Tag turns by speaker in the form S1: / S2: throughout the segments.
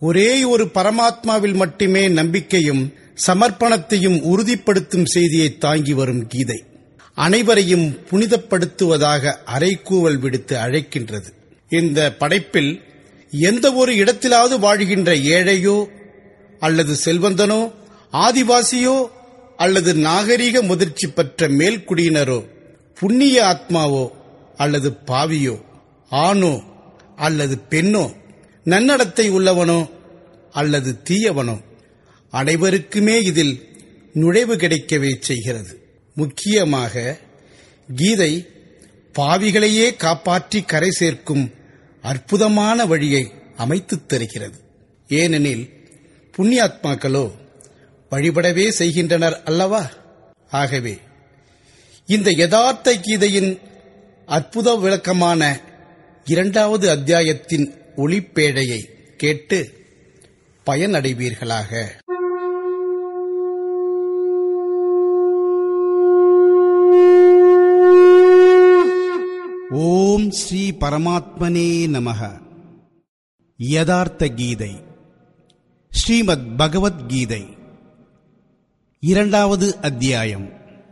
S1: ஒரே ஒரு பரமாத்மாவில் மட்டுமே நம்பிக்கையும் சமர்ப்பணத்தையும் உறுதிப்படுத்தும் செய்தியை தாங்கி வரும் கீதை அனைவரையும் புனிதப்படுத்துவதாக அரைக்கூவல் விடுத்து அழைக்கின்றது இந்த படைப்பில் எந்த ஒரு இடத்திலாவது வாழ்கின்ற ஏழையோ அல்லது செல்வந்தனோ ஆதிவாசியோ அல்லது நாகரிக முதிர்ச்சி பெற்ற மேல்குடியினரோ புண்ணிய ஆத்மாவோ அல்லது பாவியோ ஆணோ அல்லது பெண்ணோ நன்னடத்தை உள்ளவனோ அல்லது தீயவனோ அனைவருக்குமே இதில் நுழைவு கிடைக்கவே செய்கிறது முக்கியமாக கீதை பாவிகளையே காப்பாற்றி கரை சேர்க்கும் அற்புதமான வழியை அமைத்துத் தருகிறது ஏனெனில் புண்ணியாத்மாக்களோ வழிபடவே செய்கின்றனர் அல்லவா ஆகவே இந்த யதார்த்த கீதையின் அற்புத விளக்கமான இரண்டாவது அத்தியாயத்தின் ஒளிப்பேழையை கேட்டு பயனடைவீர்களாக ஓம் ஸ்ரீ பரமாத்மனே நமக யதார்த்த கீதை ஸ்ரீமத் பகவத்கீதை இரண்டாவது அத்தியாயம்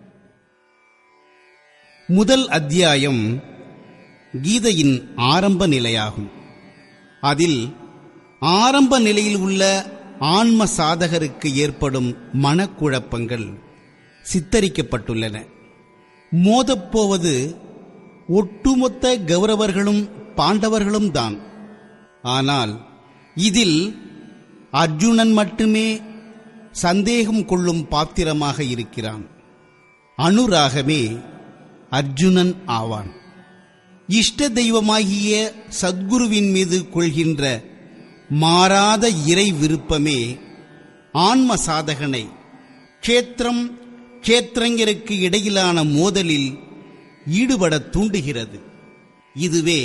S1: முதல் அத்தியாயம் கீதையின் ஆரம்ப நிலையாகும் அதில் ஆரம்ப நிலையில் உள்ள ஆன்ம சாதகருக்கு ஏற்படும் மனக்குழப்பங்கள் சித்தரிக்கப்பட்டுள்ளன மோதப்போவது ஒட்டுமொத்த கௌரவர்களும் பாண்டவர்களும் தான் ஆனால் இதில் அர்ஜுனன் மட்டுமே சந்தேகம் கொள்ளும் பாத்திரமாக இருக்கிறான் அனுராகமே அர்ஜுனன் ஆவான் இஷ்ட தெய்வமாகிய சத்குருவின் மீது கொள்கின்ற மாறாத இறை விருப்பமே ஆன்ம சாதகனை க்ஷேத்திரம் க்ஷேத்திரங்கருக்கு இடையிலான மோதலில் ஈடுபட தூண்டுகிறது இதுவே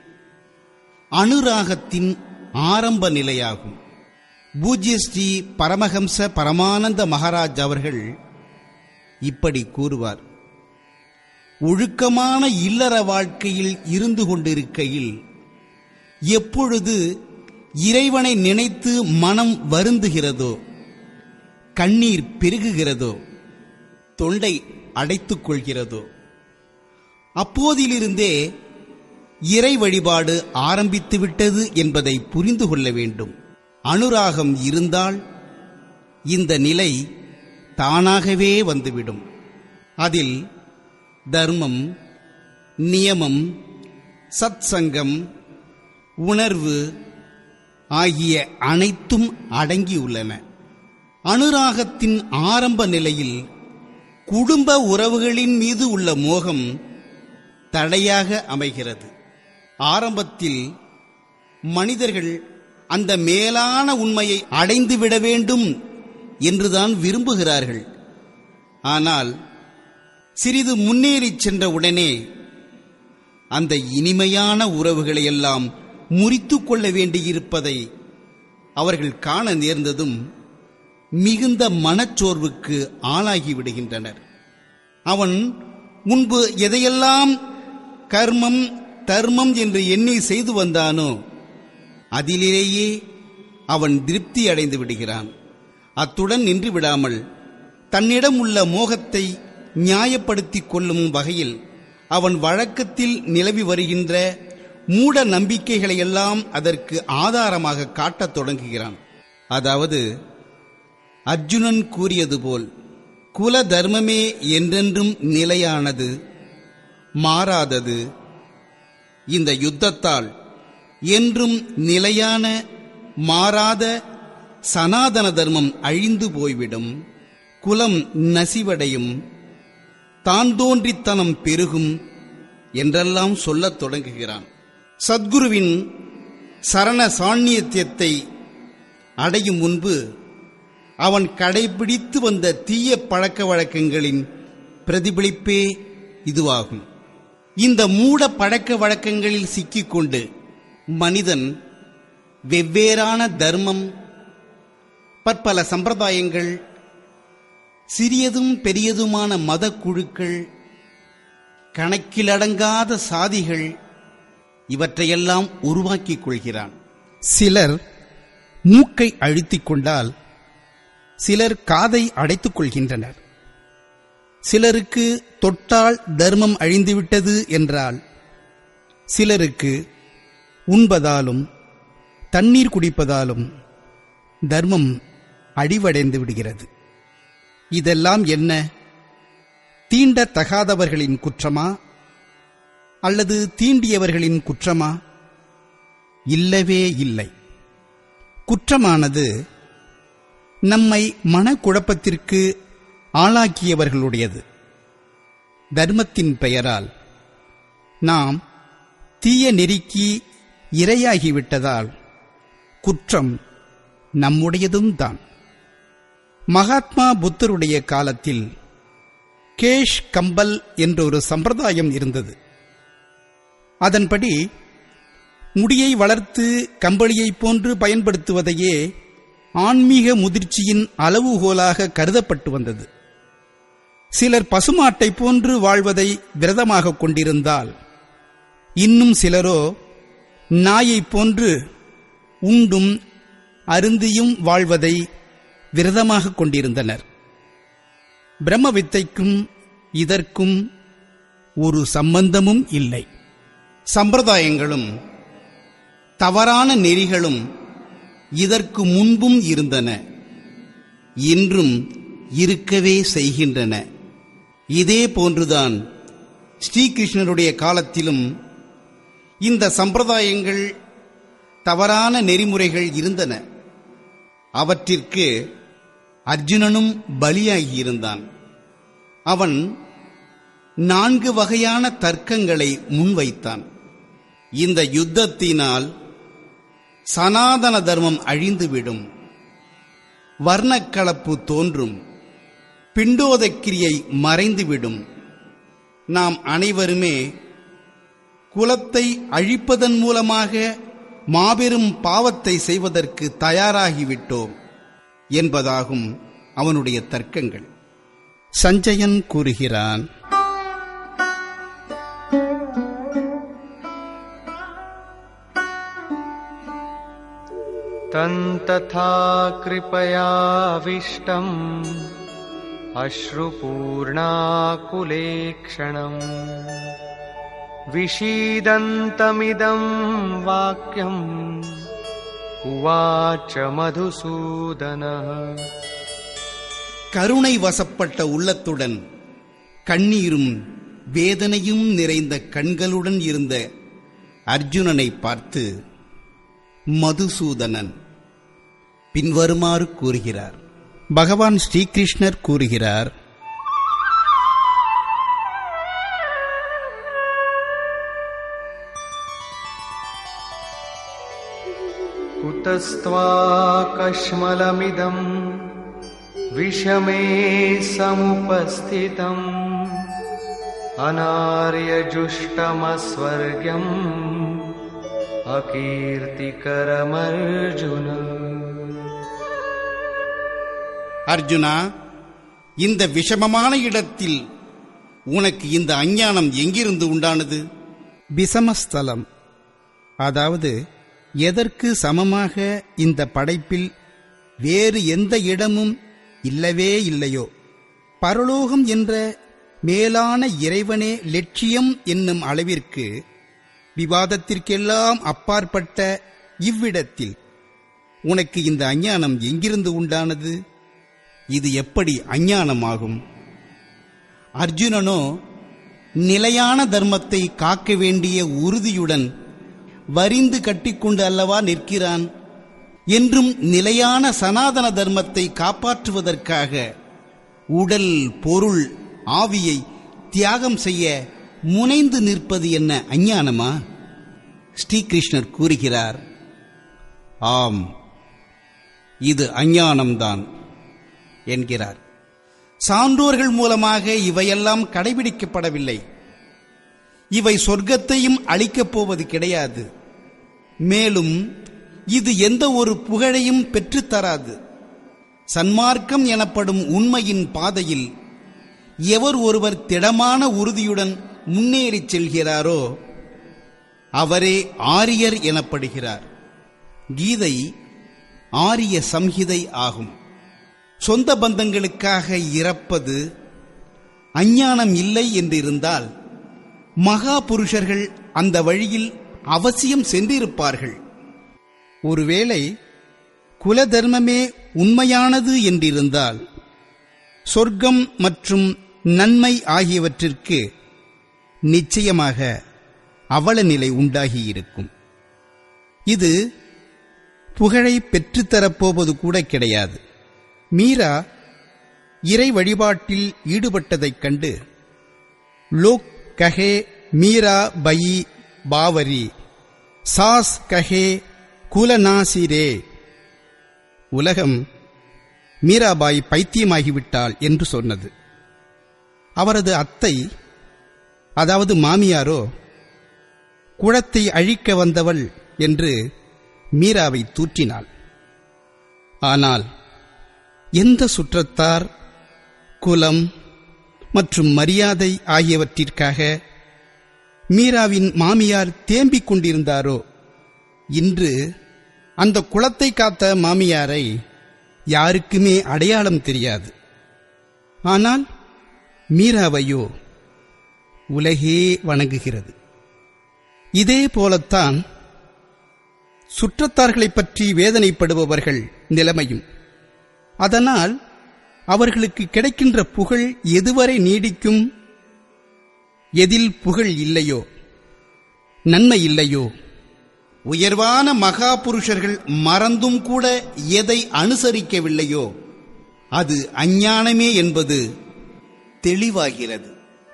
S1: அனுராகத்தின் ஆரம்ப நிலையாகும் பூஜ்ய ஸ்ரீ பரமஹம்ச பரமானந்த மகாராஜ் அவர்கள் இப்படி கூறுவார் ஒழுக்கமான இல்லற வாழ்க்கையில் இருந்து கொண்டிருக்கையில் எப்பொழுது இறைவனை நினைத்து மனம் வருந்துகிறதோ கண்ணீர் பெருகுகிறதோ தொண்டை அடைத்துக் கொள்கிறதோ அப்போதிலிருந்தே இறை வழிபாடு ஆரம்பித்து விட்டது என்பதை புரிந்து கொள்ள வேண்டும் அனுராகம் இருந்தால் இந்த நிலை தானாகவே வந்துவிடும் அதில் தர்மம் நியமம் சத்சங்கம் உணர்வு ஆகிய அனைத்தும் அடங்கியுள்ளன அனுராகத்தின் ஆரம்ப நிலையில் குடும்ப உறவுகளின் மீது உள்ள மோகம் தடையாக அமைகிறது ஆரம்பத்தில் மனிதர்கள் அந்த மேலான உண்மையை அடைந்துவிட வேண்டும் என்றுதான் விரும்புகிறார்கள் ஆனால் சிறிது முன்னேறிச் சென்ற உடனே அந்த இனிமையான உறவுகளை எல்லாம் முறித்து கொள்ள வேண்டியிருப்பதை அவர்கள் காண நேர்ந்ததும் மிகுந்த மனச்சோர்வுக்கு ஆளாகிவிடுகின்றனர் அவன் முன்பு எதையெல்லாம் கர்மம் தர்மம் என்று எண்ணி செய்து வந்தானோ அதிலேயே அவன் திருப்தி அடைந்து விடுகிறான் அத்துடன் நின்று விடாமல் தன்னிடம் உள்ள மோகத்தை நியாயப்படுத்திக் கொள்ளும் வகையில் அவன் வழக்கத்தில் நிலவி வருகின்ற மூட நம்பிக்கைகளை எல்லாம் அதற்கு ஆதாரமாக காட்டத் தொடங்குகிறான் அதாவது அர்ஜுனன் கூறியது போல் குல தர்மமே என்றென்றும் நிலையானது மாறாதது இந்த யுத்தத்தால் என்றும் நிலையான மாறாத சனாதன தர்மம் அழிந்து போய்விடும் குலம் நசிவடையும் தான் தோன்றித்தனம் பெருகும் என்றெல்லாம் சொல்லத் தொடங்குகிறான் சத்குருவின் சரண சாண்ணியத்தியத்தை அடையும் முன்பு அவன் கடைபிடித்து வந்த தீய பழக்க வழக்கங்களின் பிரதிபலிப்பே இதுவாகும் இந்த மூட பழக்க வழக்கங்களில் சிக்கிக்கொண்டு மனிதன் வெவ்வேறான தர்மம் பற்பல சம்பிரதாயங்கள் சிறியதும் பெரியதுமான மத குழுக்கள் கணக்கிலடங்காத சாதிகள் இவற்றையெல்லாம் உருவாக்கிக் கொள்கிறான் சிலர் மூக்கை அழுத்திக் கொண்டால் சிலர் காதை அடைத்துக் கொள்கின்றனர் சிலருக்கு தொட்டால் தர்மம் அழிந்துவிட்டது என்றால் சிலருக்கு உண்பதாலும் தண்ணீர் குடிப்பதாலும் தர்மம் அடிவடைந்து விடுகிறது இதெல்லாம் என்ன தீண்டத்தகாதவர்களின் குற்றமா அல்லது தீண்டியவர்களின் குற்றமா இல்லவே இல்லை குற்றமானது நம்மை மனக்குழப்பத்திற்கு ஆளாக்கியவர்களுடையது தர்மத்தின் பெயரால் நாம் தீய நெருக்கி இரையாகிவிட்டதால் குற்றம் நம்முடையதும் தான் மகாத்மா புத்தருடைய காலத்தில் கேஷ் கம்பல் என்ற ஒரு சம்பிரதாயம் இருந்தது அதன்படி முடியை வளர்த்து கம்பளியைப் போன்று பயன்படுத்துவதையே ஆன்மீக முதிர்ச்சியின் அளவுகோலாக கருதப்பட்டு வந்தது சிலர் பசுமாட்டை போன்று வாழ்வதை விரதமாக கொண்டிருந்தால் இன்னும் சிலரோ நாயைப் போன்று உண்டும் அருந்தியும் வாழ்வதை விரதமாக கொண்டிருந்தனர் பிரம்ம வித்தைக்கும் இதற்கும் ஒரு சம்பந்தமும் இல்லை சம்பிரதாயங்களும் தவறான நெறிகளும் இதற்கு முன்பும் இருந்தன இன்றும் இருக்கவே செய்கின்றன இதே போன்றுதான் ஸ்ரீகிருஷ்ணருடைய காலத்திலும் இந்த சம்பிரதாயங்கள் தவறான நெறிமுறைகள் இருந்தன அவற்றிற்கு அர்ஜுனனும் பலியாகியிருந்தான் அவன் நான்கு வகையான தர்க்கங்களை முன்வைத்தான் இந்த யுத்தத்தினால் சனாதன தர்மம் அழிந்துவிடும் வர்ணக்கலப்பு தோன்றும் பிண்டோதக்கிரியை மறைந்துவிடும் நாம் அனைவருமே குலத்தை அழிப்பதன் மூலமாக மாபெரும் பாவத்தை செய்வதற்கு தயாராகிவிட்டோம் என்பதாகும் அவனுடைய தர்க்கங்கள் சஞ்சயன் கூறுகிறான்
S2: तन्तथा कृपयाविष्टम् अश्रुपूर्णाकुलेक्षणम् विषीदन्तमिदं वाक्यम् उवाच मधुसूदनः
S1: கருணை வசப்பட்ட உள்ளத்துடன் கண்ணீரும் வேதனையும் நிறைந்த கண்களுடன் இருந்த அர்ஜுனனை பார்த்து மதுசூதனன் பின்வருமாறு கூறுகிறார் பகவான் ஸ்ரீகிருஷ்ணர் கூறுகிறார்
S2: कुतस्त्वाकश्मलमिदम् विषमे समुपस्थितम् अनार्यजुष्टमस्वर्ग्यम् अकीर्तिकरमर्जुन
S1: அர்ஜுனா இந்த விஷமமான இடத்தில் உனக்கு இந்த அஞ்ஞானம் எங்கிருந்து உண்டானது பிசமஸ்தலம் அதாவது எதற்கு சமமாக இந்த படைப்பில் வேறு எந்த இடமும் இல்லவே இல்லையோ பரலோகம் என்ற மேலான இறைவனே லட்சியம் என்னும் அளவிற்கு விவாதத்திற்கெல்லாம் அப்பாற்பட்ட இவ்விடத்தில் உனக்கு இந்த அஞ்ஞானம் எங்கிருந்து உண்டானது இது எப்படி அஞ்ஞானமாகும் அர்ஜுனனோ நிலையான தர்மத்தை காக்க வேண்டிய உறுதியுடன் வரிந்து கட்டிக்கொண்டு அல்லவா நிற்கிறான் என்றும் நிலையான சனாதன தர்மத்தை காப்பாற்றுவதற்காக உடல் பொருள் ஆவியை தியாகம் செய்ய முனைந்து நிற்பது என்ன அஞ்ஞானமா ஸ்ரீகிருஷ்ணர் கூறுகிறார் ஆம் இது அஞ்ஞானம்தான் என்கிறார் சான்றோர்கள் மூலமாக இவையெல்லாம் கடைபிடிக்கப்படவில்லை இவை சொர்க்கத்தையும் அளிக்கப் போவது கிடையாது மேலும் இது எந்த ஒரு புகழையும் பெற்றுத்தராது சன்மார்க்கம் எனப்படும் உண்மையின் பாதையில் எவர் ஒருவர் திடமான உறுதியுடன் முன்னேறிச் செல்கிறாரோ அவரே ஆரியர் எனப்படுகிறார் கீதை ஆரிய சம்ஹிதை ஆகும் சொந்த பந்தங்களுக்காக இறப்பது அஞ்ஞானம் இல்லை என்றிருந்தால் மகா புருஷர்கள் அந்த வழியில் அவசியம் சென்றிருப்பார்கள் ஒருவேளை குல தர்மமே உண்மையானது என்றிருந்தால் சொர்க்கம் மற்றும் நன்மை ஆகியவற்றிற்கு நிச்சயமாக அவல நிலை உண்டாகியிருக்கும் இது புகழை பெற்றுத்தரப்போவது கூட கிடையாது மீரா இறை வழிபாட்டில் ஈடுபட்டதைக் கண்டு லோக் கஹே மீரா பயி பாவரி சாஸ் கஹே குலநாசிரே உலகம் மீராபாய் பைத்தியமாகிவிட்டாள் என்று சொன்னது அவரது அத்தை அதாவது மாமியாரோ குளத்தை அழிக்க வந்தவள் என்று மீராவை தூற்றினாள் ஆனால் எந்த சுற்றத்தார் குலம் மற்றும் மரியாதை ஆகியவற்றிற்காக மீராவின் மாமியார் தேம்பிக் கொண்டிருந்தாரோ இன்று அந்த குளத்தை காத்த மாமியாரை யாருக்குமே அடையாளம் தெரியாது ஆனால் மீராவையோ உலகே வணங்குகிறது இதே போலத்தான் சுற்றத்தார்களைப் பற்றி வேதனைப்படுபவர்கள் நிலைமையும் அதனால் அவர்களுக்கு கிடைக்கின்ற புகழ் எதுவரை நீடிக்கும் எதில் புகழ் இல்லையோ நன்மை இல்லையோ உயர்வான மகா புருஷர்கள் மறந்தும் கூட எதை அனுசரிக்கவில்லையோ அது அஞ்ஞானமே என்பது தெளிவாகிறது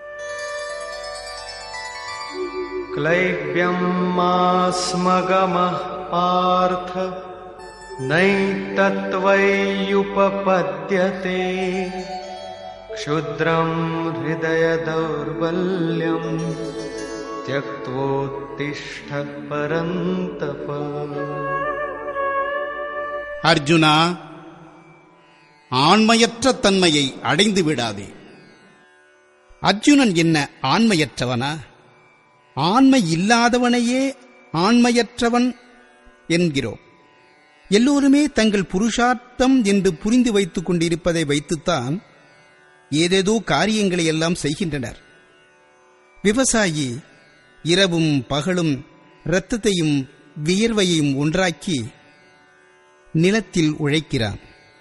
S2: क्लैब्यम् मास्मगमः पार्थ नैतत्त्वय्युपपद्यते क्षुद्रम् हृदयदौर्बल्यम् त्यक्त्वोत्तिष्ठ परन्तप
S1: அர்ஜுனா ஆண்மையற்ற தன்மையை அடைந்து விடாதே அர்ஜுனன் என்ன ஆண்மையற்றவனா ஆண்மை இல்லாதவனையே ஆண்மையற்றவன் என்கிறோம் எல்லோருமே தங்கள் புருஷார்த்தம் என்று புரிந்து வைத்துக் கொண்டிருப்பதை வைத்துத்தான் ஏதேதோ காரியங்களை எல்லாம் செய்கின்றனர் விவசாயி இரவும் பகலும் இரத்தத்தையும் வியர்வையையும் ஒன்றாக்கி நிலத்தில் உழைக்கிறான்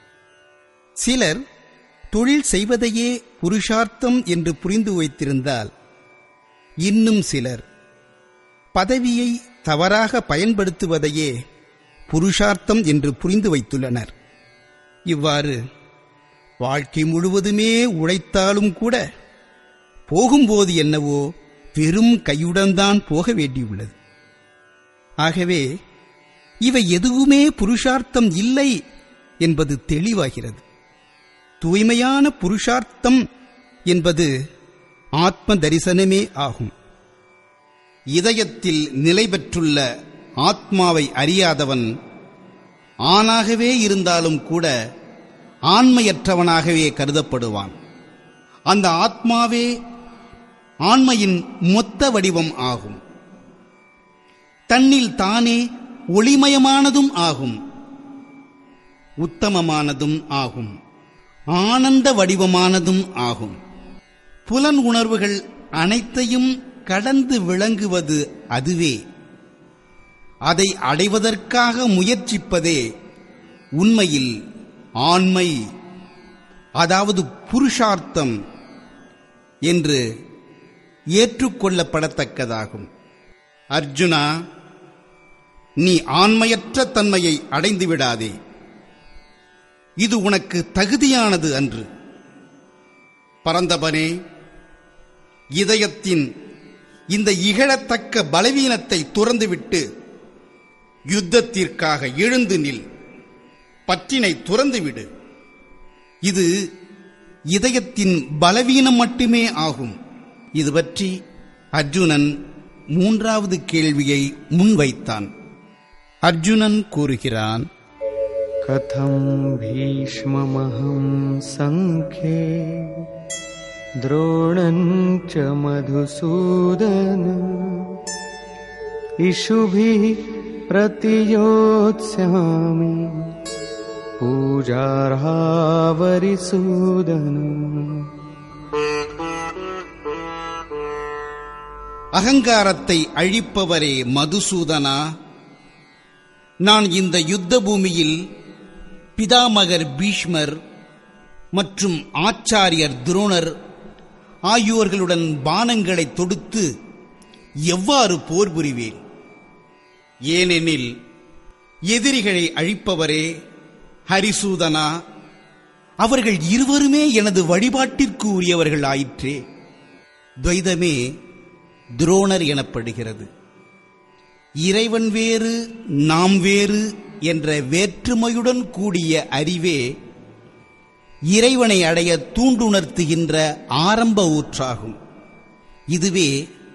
S1: சிலர் தொழில் செய்வதையே புருஷார்த்தம் என்று புரிந்து வைத்திருந்தால் இன்னும் சிலர் பதவியை தவறாக பயன்படுத்துவதையே புருஷார்த்தம் என்று புரிந்து வைத்துள்ளனர் இவ்வாறு வாழ்க்கை முழுவதுமே உழைத்தாலும் கூட போகும்போது என்னவோ வெறும் கையுடன் தான் போக வேண்டியுள்ளது ஆகவே இவை எதுவுமே புருஷார்த்தம் இல்லை என்பது தெளிவாகிறது தூய்மையான புருஷார்த்தம் என்பது ஆத்ம தரிசனமே ஆகும் இதயத்தில் நிலை பெற்றுள்ள ஆத்மாவை அறியாதவன் ஆணாகவே இருந்தாலும் கூட ஆண்மையற்றவனாகவே கருதப்படுவான் அந்த ஆத்மாவே ஆண்மையின் மொத்த வடிவம் ஆகும் தன்னில் தானே ஒளிமயமானதும் ஆகும் உத்தமமானதும் ஆகும் ஆனந்த வடிவமானதும் ஆகும் புலன் உணர்வுகள் அனைத்தையும் கடந்து விளங்குவது அதுவே அதை அடைவதற்காக முயற்சிப்பதே உண்மையில் ஆண்மை அதாவது புருஷார்த்தம் என்று ஏற்றுக்கொள்ளப்படத்தக்கதாகும் அர்ஜுனா நீ ஆண்மையற்ற தன்மையை அடைந்து விடாதே இது உனக்கு தகுதியானது அன்று பரந்தபனே இதயத்தின் இந்த இகழத்தக்க பலவீனத்தை துறந்துவிட்டு யுத்தத்திற்காக எழுந்து நில் பற்றினை துறந்துவிடு இது இதயத்தின் பலவீனம் மட்டுமே ஆகும் இது பற்றி அர்ஜுனன் மூன்றாவது கேள்வியை முன்வைத்தான் அர்ஜுனன் கூறுகிறான்
S2: कथं भीष्ममहं सङ्ख्ये द्रोणं च मधुसूदन इषुभिः प्रतियोत्स्यामि पूजार्हावरिसूदन
S1: அகங்காரத்தை அழிப்பவரே மதுசூதனா நான் இந்த யுத்த பூமியில் பிதாமகர் பீஷ்மர் மற்றும் ஆச்சாரியர் துரோணர் ஆகியோர்களுடன் பானங்களை தொடுத்து எவ்வாறு போர் புரிவேன் ஏனெனில் எதிரிகளை அழிப்பவரே ஹரிசூதனா அவர்கள் இருவருமே எனது வழிபாட்டிற்கு உரியவர்கள் ஆயிற்றே துவைதமே துரோணர் எனப்படுகிறது இறைவன் வேறு நாம் வேறு என்ற வேற்றுமையுடன் கூடிய அறிவே இறைவனை அடைய தூண்டுணர்த்துகின்ற ஆரம்ப ஊற்றாகும் இதுவே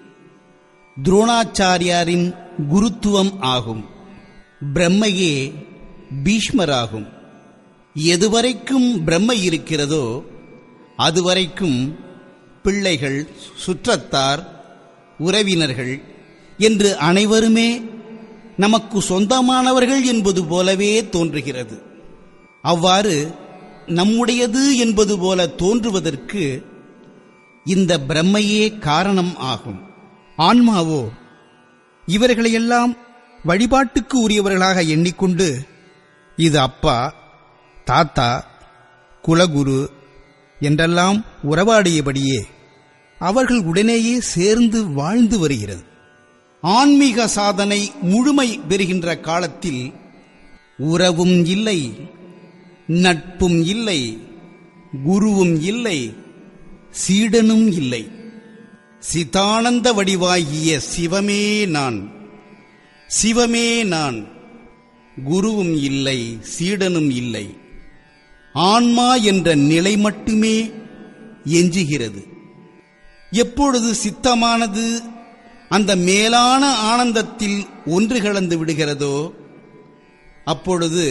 S1: துரோணாச்சாரியாரின் குருத்துவம் ஆகும் பிரம்மையே பீஷ்மராகும் எதுவரைக்கும் பிரம்மை இருக்கிறதோ அதுவரைக்கும் பிள்ளைகள் சுற்றத்தார் உறவினர்கள் என்று அனைவருமே நமக்கு சொந்தமானவர்கள் என்பது போலவே தோன்றுகிறது அவ்வாறு நம்முடையது என்பது போல தோன்றுவதற்கு இந்த பிரம்மையே காரணம் ஆகும் ஆன்மாவோ இவர்களையெல்லாம் வழிபாட்டுக்கு உரியவர்களாக எண்ணிக்கொண்டு இது அப்பா தாத்தா குலகுரு என்றெல்லாம் உறவாடியபடியே அவர்கள் உடனேயே சேர்ந்து வாழ்ந்து வருகிறது ஆன்மீக சாதனை முழுமை பெறுகின்ற காலத்தில் உறவும் இல்லை நட்பும் இல்லை குருவும் இல்லை சீடனும் இல்லை சிதானந்த வடிவாகிய சிவமே நான் சிவமே நான் குருவும் இல்லை சீடனும் இல்லை ஆன்மா என்ற நிலை மட்டுமே எஞ்சுகிறது எப்பொழுது சித்தமானது அந்த மேலான ஆனந்தத்தில் ஒன்று கலந்து விடுகிறதோ அப்பொழுது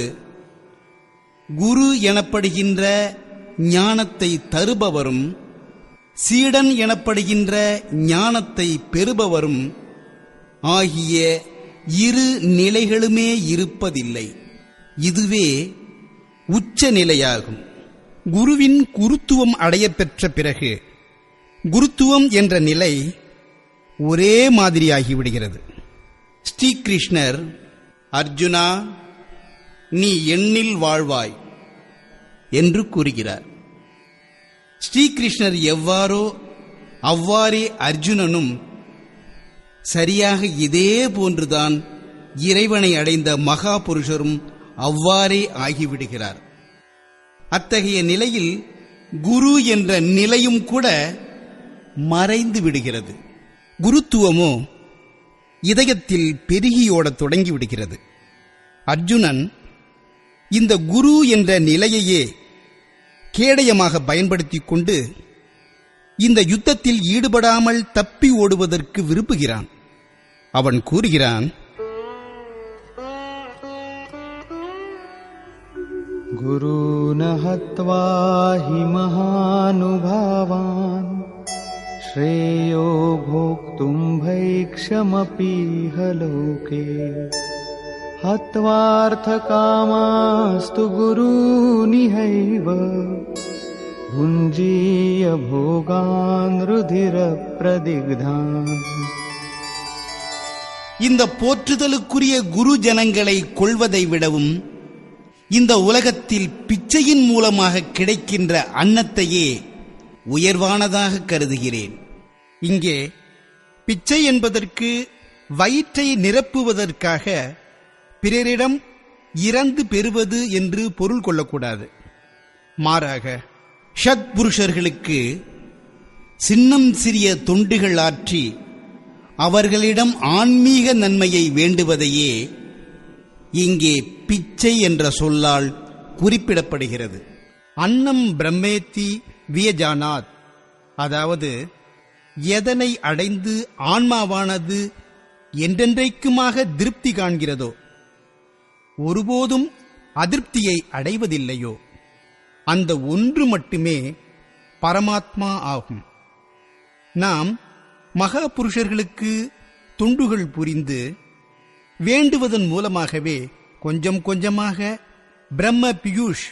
S1: குரு எனப்படுகின்ற ஞானத்தை தருபவரும் சீடன் எனப்படுகின்ற ஞானத்தை பெறுபவரும் ஆகிய இரு நிலைகளுமே இருப்பதில்லை இதுவே உச்ச நிலையாகும் குருவின் குருத்துவம் அடையப்பெற்ற பிறகு குருத்துவம் என்ற நிலை ஒரே மாதிரியாகிவிடுகிறது ஸ்ரீகிருஷ்ணர் அர்ஜுனா நீ எண்ணில் வாழ்வாய் என்று கூறுகிறார் ஸ்ரீகிருஷ்ணர் எவ்வாறோ அவ்வாறே அர்ஜுனனும் சரியாக இதே போன்றுதான் இறைவனை அடைந்த மகா புருஷரும் அவ்வாறே ஆகிவிடுகிறார் அத்தகைய நிலையில் குரு என்ற நிலையும் கூட மறைந்து விடுகிறது குருத்துவமோ இதயத்தில் பெருகியோடத் தொடங்கி விடுகிறது அர்ஜுனன் இந்த குரு என்ற நிலையையே கேடயமாக பயன்படுத்திக் கொண்டு இந்த யுத்தத்தில் ஈடுபடாமல் தப்பி ஓடுவதற்கு விரும்புகிறான் அவன் கூறுகிறான்
S2: गुरून् हत्वा हि महानुभावान् श्रेयो भोक्तुम् भैक्षमपीह लोके हत्वार्थकामास्तु गुरूनिहैव भुञ्जीय भोगान् रुधिरप्रदिग्धान्
S1: இந்த போற்றுதலுக்குரிய குரு ஜனங்களை கொள்வதை விடவும் இந்த உலகத்தில் பிச்சையின் மூலமாக கிடைக்கின்ற அன்னத்தையே உயர்வானதாக கருதுகிறேன் இங்கே பிச்சை என்பதற்கு வயிற்றை நிரப்புவதற்காக பிறரிடம் இறந்து பெறுவது என்று பொருள் கொள்ளக்கூடாது மாறாக ஷத் புருஷர்களுக்கு சின்னம் சிறிய தொண்டுகள் ஆற்றி அவர்களிடம் ஆன்மீக நன்மையை வேண்டுவதையே இங்கே பிச்சை என்ற சொல்லால் குறிப்பிடப்படுகிறது அன்னம் பிரம்மேத்தி வியஜானாத் அதாவது எதனை அடைந்து ஆன்மாவானது என்றென்றைக்குமாக திருப்தி காண்கிறதோ ஒருபோதும் அதிருப்தியை அடைவதில்லையோ அந்த ஒன்று மட்டுமே பரமாத்மா ஆகும் நாம் மகா புருஷர்களுக்கு துண்டுகள் புரிந்து வேண்டுவதன் மூலமாகவே கொஞ்சம் கொஞ்சமாக பிரம்ம பியூஷ்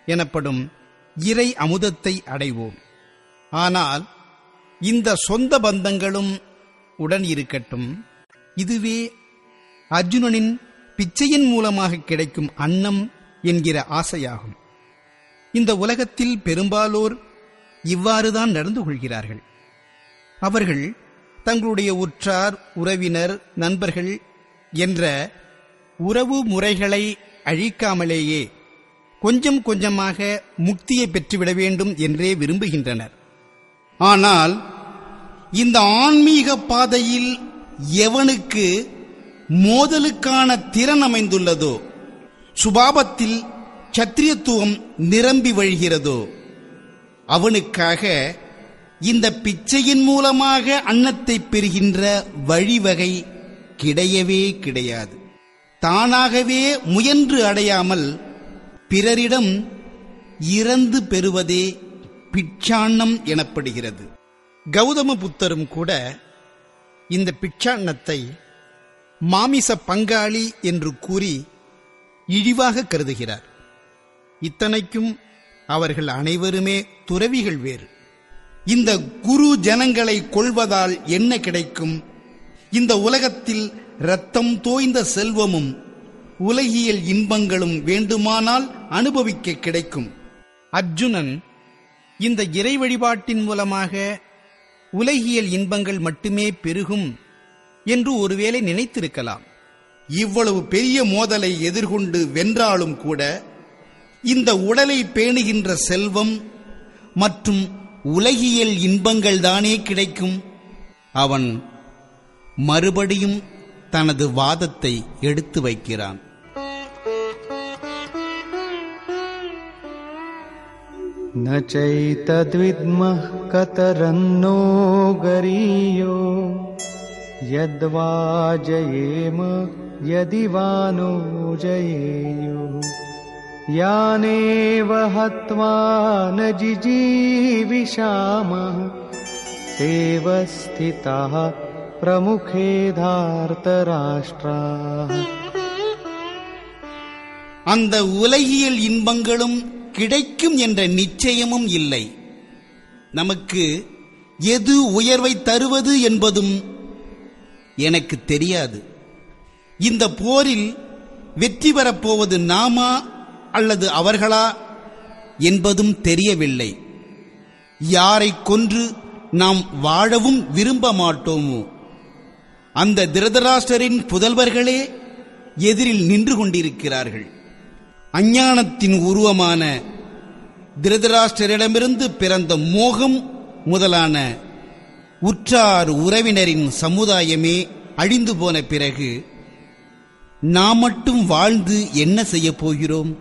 S1: எனப்படும் இறை அமுதத்தை அடைவோம் ஆனால் இந்த சொந்த பந்தங்களும் உடன் இருக்கட்டும் இதுவே அர்ஜுனனின் பிச்சையின் மூலமாக கிடைக்கும் அன்னம் என்கிற ஆசையாகும் இந்த உலகத்தில் பெரும்பாலோர் இவ்வாறுதான் நடந்து கொள்கிறார்கள் அவர்கள் தங்களுடைய உற்றார் உறவினர் நண்பர்கள் என்ற உறவு முறைகளை அழிக்காமலேயே கொஞ்சம் கொஞ்சமாக முக்தியை பெற்றுவிட வேண்டும் என்றே விரும்புகின்றனர் ஆனால் இந்த ஆன்மீக பாதையில் எவனுக்கு மோதலுக்கான திறன் அமைந்துள்ளதோ சுபாவத்தில் சத்திரியத்துவம் நிரம்பி வழிகிறதோ அவனுக்காக இந்த பிச்சையின் மூலமாக அன்னத்தை பெறுகின்ற வழிவகை கிடையவே கிடையாது தானாகவே முயன்று அடையாமல் பிறரிடம் இறந்து பெறுவதே பிட்சாண்ணம் எனப்படுகிறது கௌதம புத்தரும் கூட இந்த பிட்சாண்ணத்தை மாமிச பங்காளி என்று கூறி இழிவாக கருதுகிறார் இத்தனைக்கும் அவர்கள் அனைவருமே துறவிகள் வேறு இந்த குரு ஜனங்களை கொள்வதால் என்ன கிடைக்கும் இந்த உலகத்தில் இரத்தம் தோய்ந்த செல்வமும் உலகியல் இன்பங்களும் வேண்டுமானால் அனுபவிக்க கிடைக்கும் அர்ஜுனன் இந்த இறை வழிபாட்டின் மூலமாக உலகியல் இன்பங்கள் மட்டுமே பெருகும் என்று ஒருவேளை நினைத்திருக்கலாம் இவ்வளவு பெரிய மோதலை எதிர்கொண்டு வென்றாலும் கூட இந்த உடலை பேணுகின்ற செல்வம் மற்றும் உலகியல் இன்பங்கள் தானே கிடைக்கும் அவன் மறுபடியும் தனது வாதத்தை எடுத்து வைக்கிறான்
S2: न चैतद्विद्मः कतरन्नो गरीयो यद्वा जयेम यदि वा नो जयेयु यानेव हत्वा न जिजीविषामः तेव स्थिताः प्रमुखे धार्तराष्ट्राः
S1: அந்த உலகியல் இன்பங்களும் கிடைக்கும் என்ற நிச்சயமும் இல்லை நமக்கு எது உயர்வை தருவது என்பதும் எனக்கு தெரியாது இந்த போரில் வெற்றி பெறப்போவது நாமா அல்லது அவர்களா என்பதும் தெரியவில்லை யாரை கொன்று நாம் வாழவும் விரும்ப மாட்டோமோ அந்த திருதராஷ்டரின் புதல்வர்களே எதிரில் நின்று கொண்டிருக்கிறார்கள் அஞ்ஞானத்தின் உருவமான திருதராஷ்டரிடமிருந்து பிறந்த மோகம் முதலான உற்றார் உறவினரின் சமுதாயமே அழிந்து போன பிறகு நாம் மட்டும் வாழ்ந்து என்ன செய்யப் போகிறோம்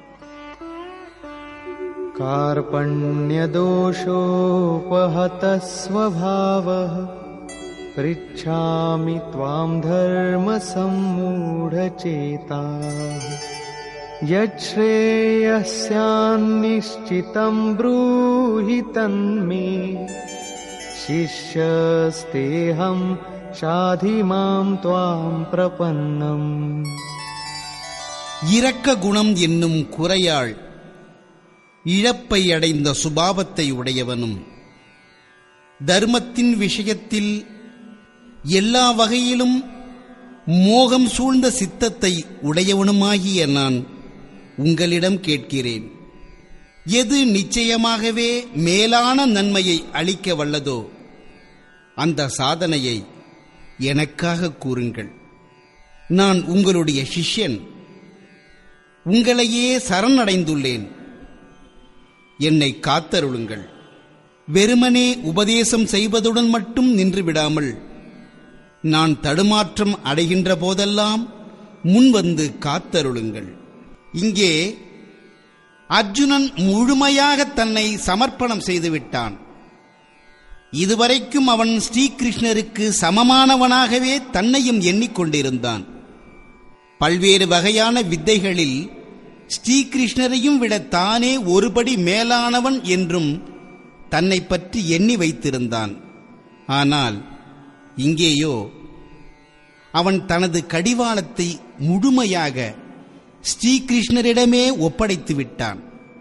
S2: कार्पण्यदोषोपहतः स्वभावः पृच्छामि त्वाम् धर्मसम्मूढचेताः यच्छ्रेयस्यान्निश्चितम् ब्रूहि तन्मे शिष्यस्तेऽहम् शाधि माम् त्वाम् प्रपन्नम्
S1: இரக்க குணம் என்னும் குறையாள் இழப்பை அடைந்த சுபாவத்தை உடையவனும் தர்மத்தின் விஷயத்தில் எல்லா வகையிலும் மோகம் சூழ்ந்த சித்தத்தை உடையவனுமாகிய நான் உங்களிடம் கேட்கிறேன் எது நிச்சயமாகவே மேலான நன்மையை அளிக்க வல்லதோ அந்த சாதனையை எனக்காக கூறுங்கள் நான் உங்களுடைய சிஷ்யன் உங்களையே சரணடைந்துள்ளேன் என்னை காத்தருளுங்கள் வெறுமனே உபதேசம் செய்வதுடன் மட்டும் நின்று விடாமல் நான் தடுமாற்றம் அடைகின்ற போதெல்லாம் முன்வந்து காத்தருளுங்கள் இங்கே அர்ஜுனன் முழுமையாக தன்னை சமர்ப்பணம் செய்துவிட்டான் இதுவரைக்கும் அவன் ஸ்ரீகிருஷ்ணருக்கு சமமானவனாகவே தன்னையும் எண்ணிக்கொண்டிருந்தான் பல்வேறு வகையான வித்தைகளில் ஸ்ரீகிருஷ்ணரையும் விட தானே ஒருபடி மேலானவன் என்றும் தன்னை பற்றி எண்ணி வைத்திருந்தான் ஆனால் இங்கேயோ அவன் தனது கடிவாளத்தை முழுமையாக ஸ்ரீகிருஷ்ணரிடமே ஒப்படைத்து விட்டான்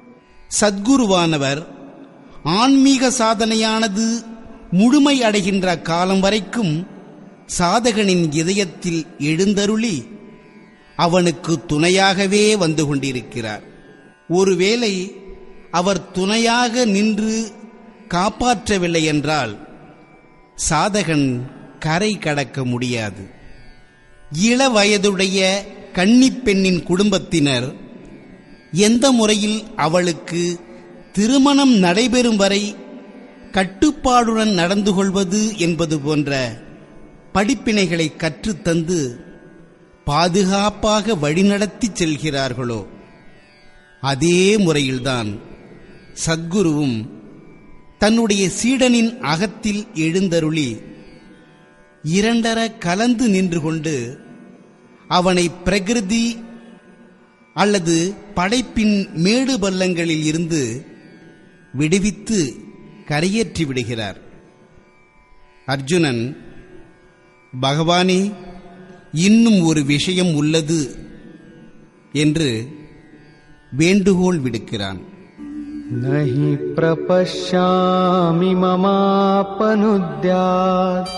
S1: சத்குருவானவர் ஆன்மீக சாதனையானது முழுமை அடைகின்ற காலம் வரைக்கும் சாதகனின் இதயத்தில் எழுந்தருளி அவனுக்கு துணையாகவே வந்து கொண்டிருக்கிறார் ஒருவேளை அவர் துணையாக நின்று காப்பாற்றவில்லை என்றால் சாதகன் கரை கடக்க முடியாது இள வயதுடைய கன்னிப் பெண்ணின் குடும்பத்தினர் எந்த முறையில் அவளுக்கு திருமணம் நடைபெறும் வரை கட்டுப்பாடுடன் நடந்து கொள்வது என்பது போன்ற படிப்பினைகளை கற்றுத்தந்து பாதுகாப்பாக வழிநடத்தி செல்கிறார்களோ அதே முறையில்தான் சத்குருவும் தன்னுடைய சீடனின் அகத்தில் எழுந்தருளி இரண்டர கலந்து நின்று கொண்டு அவனை பிரகிருதி அல்லது படைப்பின் மேடு பள்ளங்களில் இருந்து விடுவித்து கரையேற்றி விடுகிறார் அர்ஜுனன் பகவானே இன்னும் ஒரு விஷயம் உள்ளது என்று வேண்டுகோள் விடுக்கிறான்
S2: न हि प्रपश्यामि ममापनुद्यात्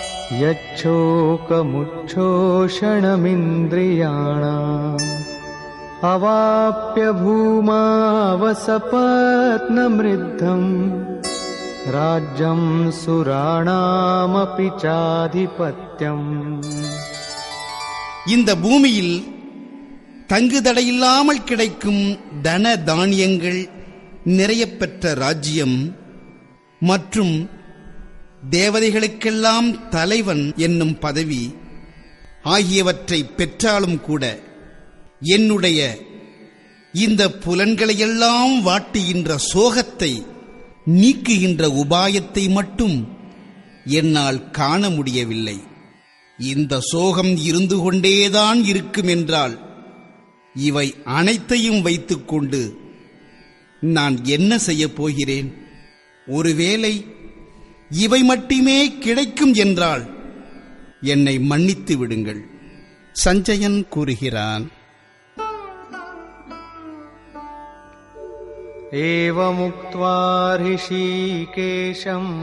S2: यच्छोकमुच्छोषणमिन्द्रियाणाम् अवाप्य भूमावसपत्नमृद्धम् राज्यम् सुराणामपि चाधिपत्यम्
S1: இந்த பூமியில் தங்குதடையில்லாமல் கிடைக்கும் தன தானியங்கள் நிறையப் பெற்ற ராஜ்யம் மற்றும் தேவதைகளுக்கெல்லாம் தலைவன் என்னும் பதவி ஆகியவற்றை பெற்றாலும் கூட என்னுடைய இந்த புலன்களையெல்லாம் வாட்டுகின்ற சோகத்தை நீக்குகின்ற உபாயத்தை மட்டும் என்னால் காண முடியவில்லை இந்த சோகம் இருந்து கொண்டேதான் இருக்கும் என்றால் இவை அனைத்தையும் வைத்துக்கொண்டு நான் என்ன செய்யப் போகிறேன் ஒருவேளை இவை மட்டுமே கிடைக்கும் என்றால் என்னை மன்னித்து விடுங்கள் சஞ்சயன் கூறுகிறான்
S2: एवमुक्त्वा ऋषिकेशम्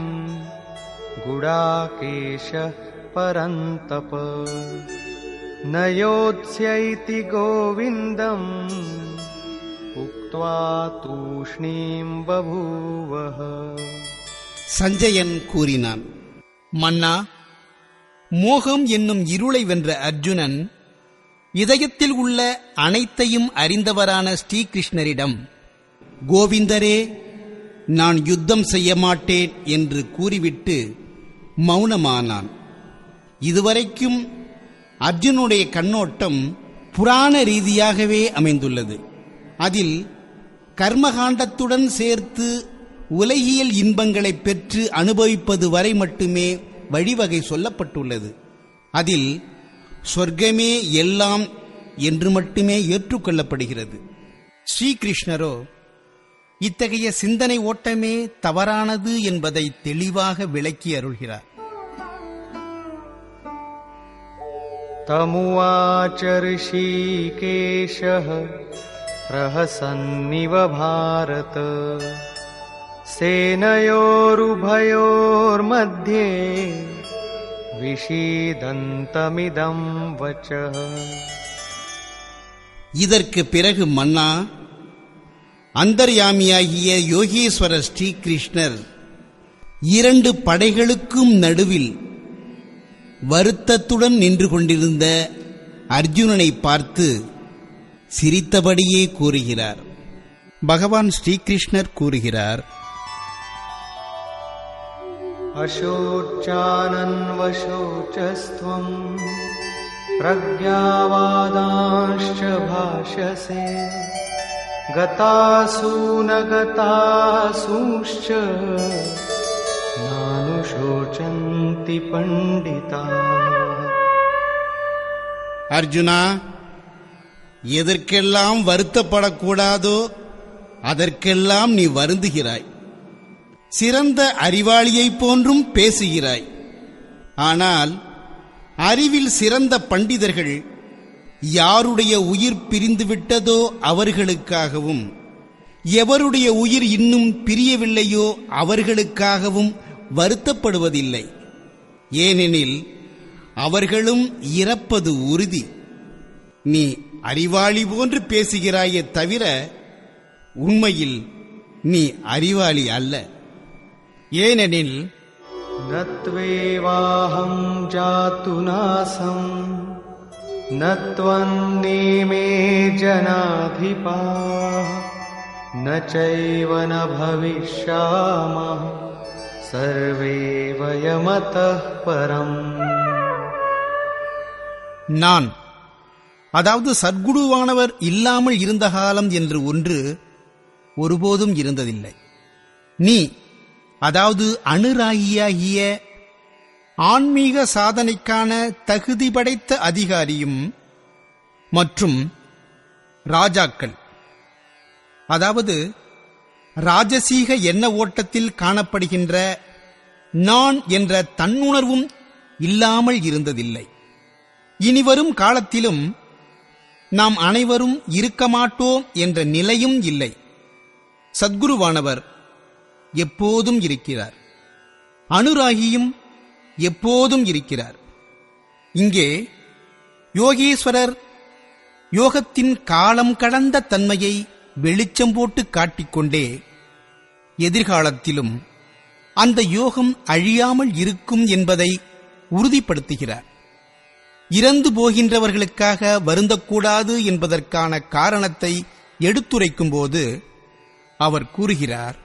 S2: गुडाकेशः परन्तप न योत्स्यैति गोविन्दम् उक्त्वा तूष्णीम् बभूवः
S1: சஞ்சயன் கூறினான் மன்னா மோகம் என்னும் இருளை வென்ற அர்ஜுனன் இதயத்தில் உள்ள அனைத்தையும் அறிந்தவரான ஸ்ரீகிருஷ்ணரிடம் கோவிந்தரே நான் யுத்தம் செய்ய மாட்டேன் என்று கூறிவிட்டு மௌனமானான் இதுவரைக்கும் அர்ஜுனுடைய கண்ணோட்டம் புராண ரீதியாகவே அமைந்துள்ளது அதில் கர்மகாண்டத்துடன் சேர்த்து உலகியல் இன்பங்களை பெற்று அனுபவிப்பது வரை மட்டுமே வழிவகை சொல்லப்பட்டுள்ளது அதில் சொர்க்கமே எல்லாம் என்று மட்டுமே ஏற்றுக்கொள்ளப்படுகிறது ஸ்ரீகிருஷ்ணரோ இத்தகைய சிந்தனை ஓட்டமே தவறானது என்பதை தெளிவாக விளக்கி அருள்கிறார்
S2: तमुवाच ऋषिकेशः प्रहसन्निव भारत सेनयोरुभयोर्मध्ये विषीदन्तमिदम् वचः
S1: இதற்கு பிறகு மன்னா அந்தர்யாமியாகிய யோகேஸ்வரர் ஸ்ரீகிருஷ்ணர் இரண்டு படைகளுக்கும் நடுவில் வருத்தத்துடன் நின்று கொண்டிருந்த அர்ஜுனனை பார்த்து சிரித்தபடியே கூறுகிறார் பகவான் ஸ்ரீகிருஷ்ணர் கூறுகிறார்
S2: अशोचानन्वशोचस्त्वम् प्रज्ञावादांश्च भाषसे गतासु न गतासूंश्च नानुशोचन्ति पण्डिता
S1: அர்ஜுனா எதற்கெல்லாம் வருத்தப்படக்கூடாதோ அதற்கெல்லாம் நீ வருந்துகிறாய் சிறந்த அறிவாளியைப் போன்றும் பேசுகிறாய் ஆனால் அறிவில் சிறந்த பண்டிதர்கள் யாருடைய உயிர் பிரிந்து விட்டதோ அவர்களுக்காகவும் எவருடைய உயிர் இன்னும் பிரியவில்லையோ அவர்களுக்காகவும் வருத்தப்படுவதில்லை ஏனெனில் அவர்களும் இறப்பது உறுதி நீ அறிவாளி போன்று பேசுகிறாயே தவிர உண்மையில் நீ அறிவாளி அல்ல ஏனெனில்
S2: न त्वेवाहं जातु नासम् न त्वन्नेमे जनाधिपाः न चैव न भविष्यामः सर्वे वयमतः परम्
S1: நான் அதாவது சத்குருவானவர் இல்லாமல் இருந்த காலம் என்று ஒன்று ஒருபோதும் இருந்ததில்லை நீ அதாவது அணுராகியாகிய ஆன்மீக சாதனைக்கான தகுதி படைத்த அதிகாரியும் மற்றும் ராஜாக்கள் அதாவது ராஜசீக எண்ண ஓட்டத்தில் காணப்படுகின்ற நான் என்ற தன்னுணர்வும் இல்லாமல் இருந்ததில்லை இனிவரும் காலத்திலும் நாம் அனைவரும் இருக்க மாட்டோம் என்ற நிலையும் இல்லை சத்குருவானவர் எப்போதும் இருக்கிறார் அனுராகியும் எப்போதும் இருக்கிறார் இங்கே யோகீஸ்வரர் யோகத்தின் காலம் கடந்த தன்மையை வெளிச்சம் போட்டு காட்டிக்கொண்டே எதிர்காலத்திலும் அந்த யோகம் அழியாமல் இருக்கும் என்பதை உறுதிப்படுத்துகிறார் இறந்து போகின்றவர்களுக்காக வருந்தக்கூடாது என்பதற்கான காரணத்தை எடுத்துரைக்கும்போது அவர் கூறுகிறார்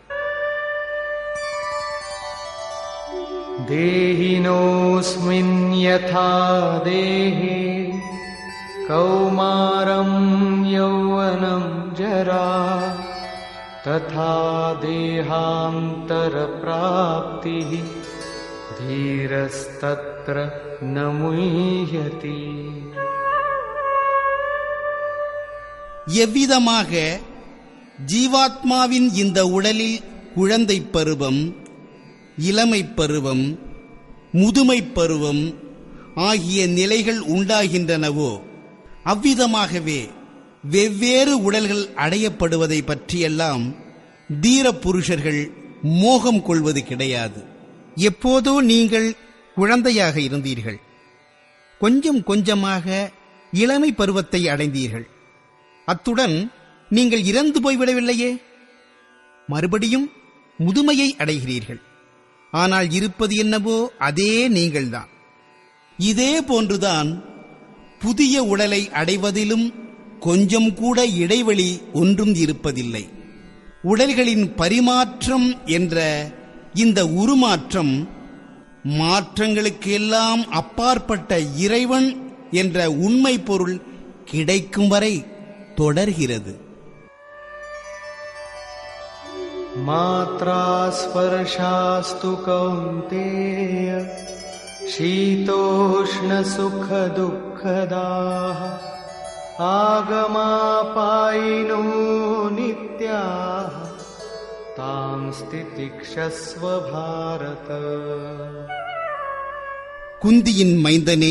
S2: देहिनोऽस्मिन् यथा देहे कौमारं यौवनं जरा तथा देहान्तरप्राप्तिः धीरस्तत्र न मुह्यति
S1: எவ்விதமாக ஜீவாத்மாவின் இந்த உடலில் குழந்தை பருவம் இளமைப் பருவம் முதுமைப் பருவம் ஆகிய நிலைகள் உண்டாகின்றனவோ அவ்விதமாகவே வெவ்வேறு உடல்கள் அடையப்படுவதை பற்றியெல்லாம் தீர புருஷர்கள் மோகம் கொள்வது கிடையாது எப்போதோ நீங்கள் குழந்தையாக இருந்தீர்கள் கொஞ்சம் கொஞ்சமாக இளமை பருவத்தை அடைந்தீர்கள் அத்துடன் நீங்கள் இறந்து போய்விடவில்லையே மறுபடியும் முதுமையை அடைகிறீர்கள் ஆனால் இருப்பது என்னவோ அதே நீங்கள்தான் இதே போன்றுதான் புதிய உடலை அடைவதிலும் கொஞ்சம் கூட இடைவெளி ஒன்றும் இருப்பதில்லை உடல்களின் பரிமாற்றம் என்ற இந்த உருமாற்றம் மாற்றங்களுக்கு எல்லாம் அப்பாற்பட்ட இறைவன் என்ற உண்மை பொருள் கிடைக்கும் வரை தொடர்கிறது
S2: मात्रा स्पर्शास्तु कौन्तेय शीतोष्णसुखदुःखदाः आगमापायिनो नित्याः तां स्थितिक्षस्व भारत
S1: குந்தியின் மைந்தனே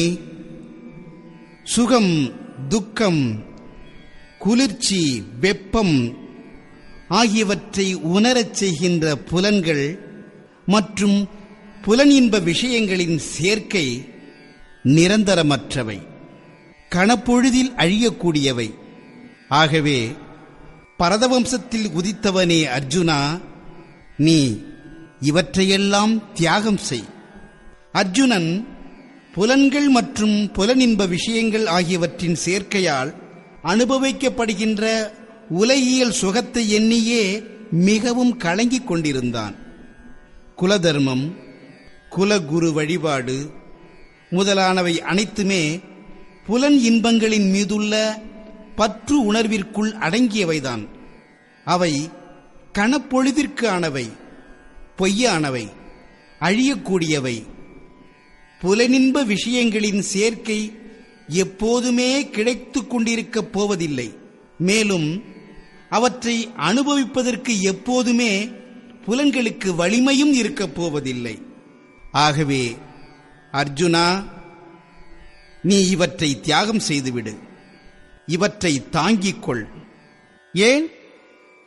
S1: சுகம் துக்கம் குளிர்ச்சி வெப்பம் ஆகியவற்றை உணரச் செய்கின்ற புலன்கள் மற்றும் புலனின்ப விஷயங்களின் சேர்க்கை நிரந்தரமற்றவை கணப்பொழுதில் அழியக்கூடியவை ஆகவே பரதவம்சத்தில் உதித்தவனே அர்ஜுனா நீ இவற்றையெல்லாம் தியாகம் செய் அர்ஜுனன் புலன்கள் மற்றும் புலனின்ப விஷயங்கள் ஆகியவற்றின் சேர்க்கையால் அனுபவிக்கப்படுகின்ற உலகியல் சுகத்தை எண்ணியே மிகவும் கலங்கிக் கொண்டிருந்தான் குலதர்மம் குலகுரு வழிபாடு முதலானவை அனைத்துமே புலன் இன்பங்களின் மீதுள்ள பற்று உணர்விற்குள் அடங்கியவைதான் அவை கணப்பொழுதிற்கு ஆனவை பொய்யானவை அழியக்கூடியவை புலனின்ப விஷயங்களின் சேர்க்கை எப்போதுமே கிடைத்துக் கொண்டிருக்கப் போவதில்லை மேலும் அவற்றை அனுபவிப்பதற்கு எப்போதுமே புலன்களுக்கு வலிமையும் இருக்கப் போவதில்லை ஆகவே அர்ஜுனா நீ இவற்றை தியாகம் செய்துவிடு இவற்றை தாங்கிக் கொள் ஏன்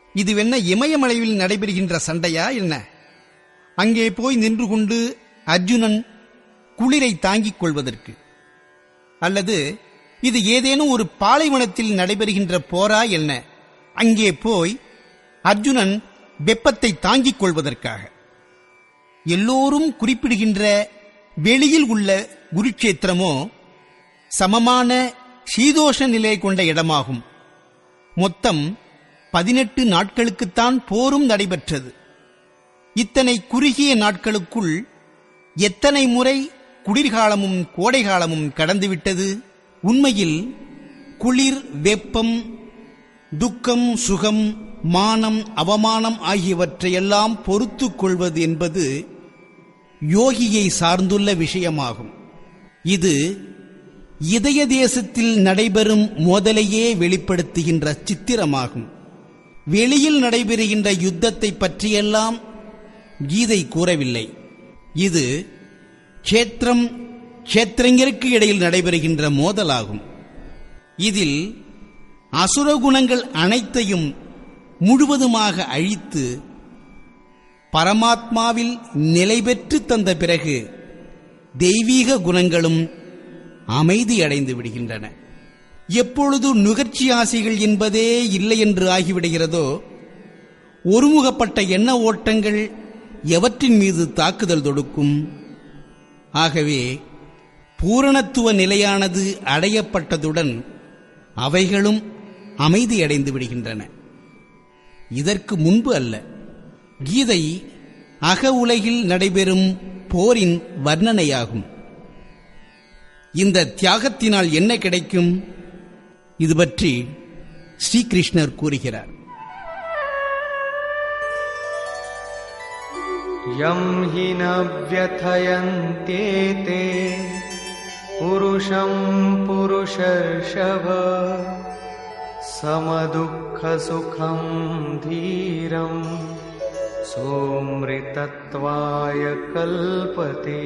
S1: இதுவென்ன இமயமலையில் நடைபெறுகின்ற சண்டையா என்ன அங்கே போய் நின்று கொண்டு அர்ஜுனன் குளிரை தாங்கிக் கொள்வதற்கு அல்லது இது ஏதேனும் ஒரு பாலைவனத்தில் நடைபெறுகின்ற போரா என்ன அங்கே போய் அர்ஜுனன் வெப்பத்தை தாங்கிக் கொள்வதற்காக எல்லோரும் குறிப்பிடுகின்ற வெளியில் உள்ள குருட்சேத்திரமோ சமமான சீதோஷ நிலை கொண்ட இடமாகும் மொத்தம் பதினெட்டு நாட்களுக்குத்தான் போரும் நடைபெற்றது இத்தனை குறுகிய நாட்களுக்குள் எத்தனை முறை குளிர்காலமும் கோடைகாலமும் கடந்துவிட்டது உண்மையில் குளிர் வெப்பம் துக்கம் சுகம் மானம் அவமானம் ஆகியவற்றையெல்லாம் பொறுத்துக் கொள்வது என்பது யோகியை சார்ந்துள்ள விஷயமாகும் இது இதய தேசத்தில் நடைபெறும் மோதலையே வெளிப்படுத்துகின்ற சித்திரமாகும் வெளியில் நடைபெறுகின்ற யுத்தத்தை பற்றியெல்லாம் கீதை கூறவில்லை இது க்ஷேத்திரம் க்ஷேத்திரங்கிற்கு இடையில் நடைபெறுகின்ற மோதலாகும் இதில் அசுரகுணங்கள் அனைத்தையும் முழுவதுமாக அழித்து பரமாத்மாவில் நிலை பெற்று தந்த பிறகு தெய்வீக குணங்களும் அமைதியடைந்து விடுகின்றன எப்பொழுது நுகர்ச்சி ஆசைகள் என்பதே இல்லை என்று ஆகிவிடுகிறதோ ஒருமுகப்பட்ட எண்ண ஓட்டங்கள் எவற்றின் மீது தாக்குதல் தொடுக்கும் ஆகவே பூரணத்துவ நிலையானது அடையப்பட்டதுடன் அவைகளும் அமைதியடைந்து விடுகின்றன இதற்கு முன்பு அல்ல கீதை அக உலகில் நடைபெறும் போரின் வர்ணனையாகும் இந்த தியாகத்தினால் என்ன கிடைக்கும் இது பற்றி ஸ்ரீகிருஷ்ணர் கூறுகிறார்
S2: यं हि न व्यथयन्त्येते पुरुषं पुरुषर्षभ समदुःखसुखं धीरं सोमृतत्वाय कल्पते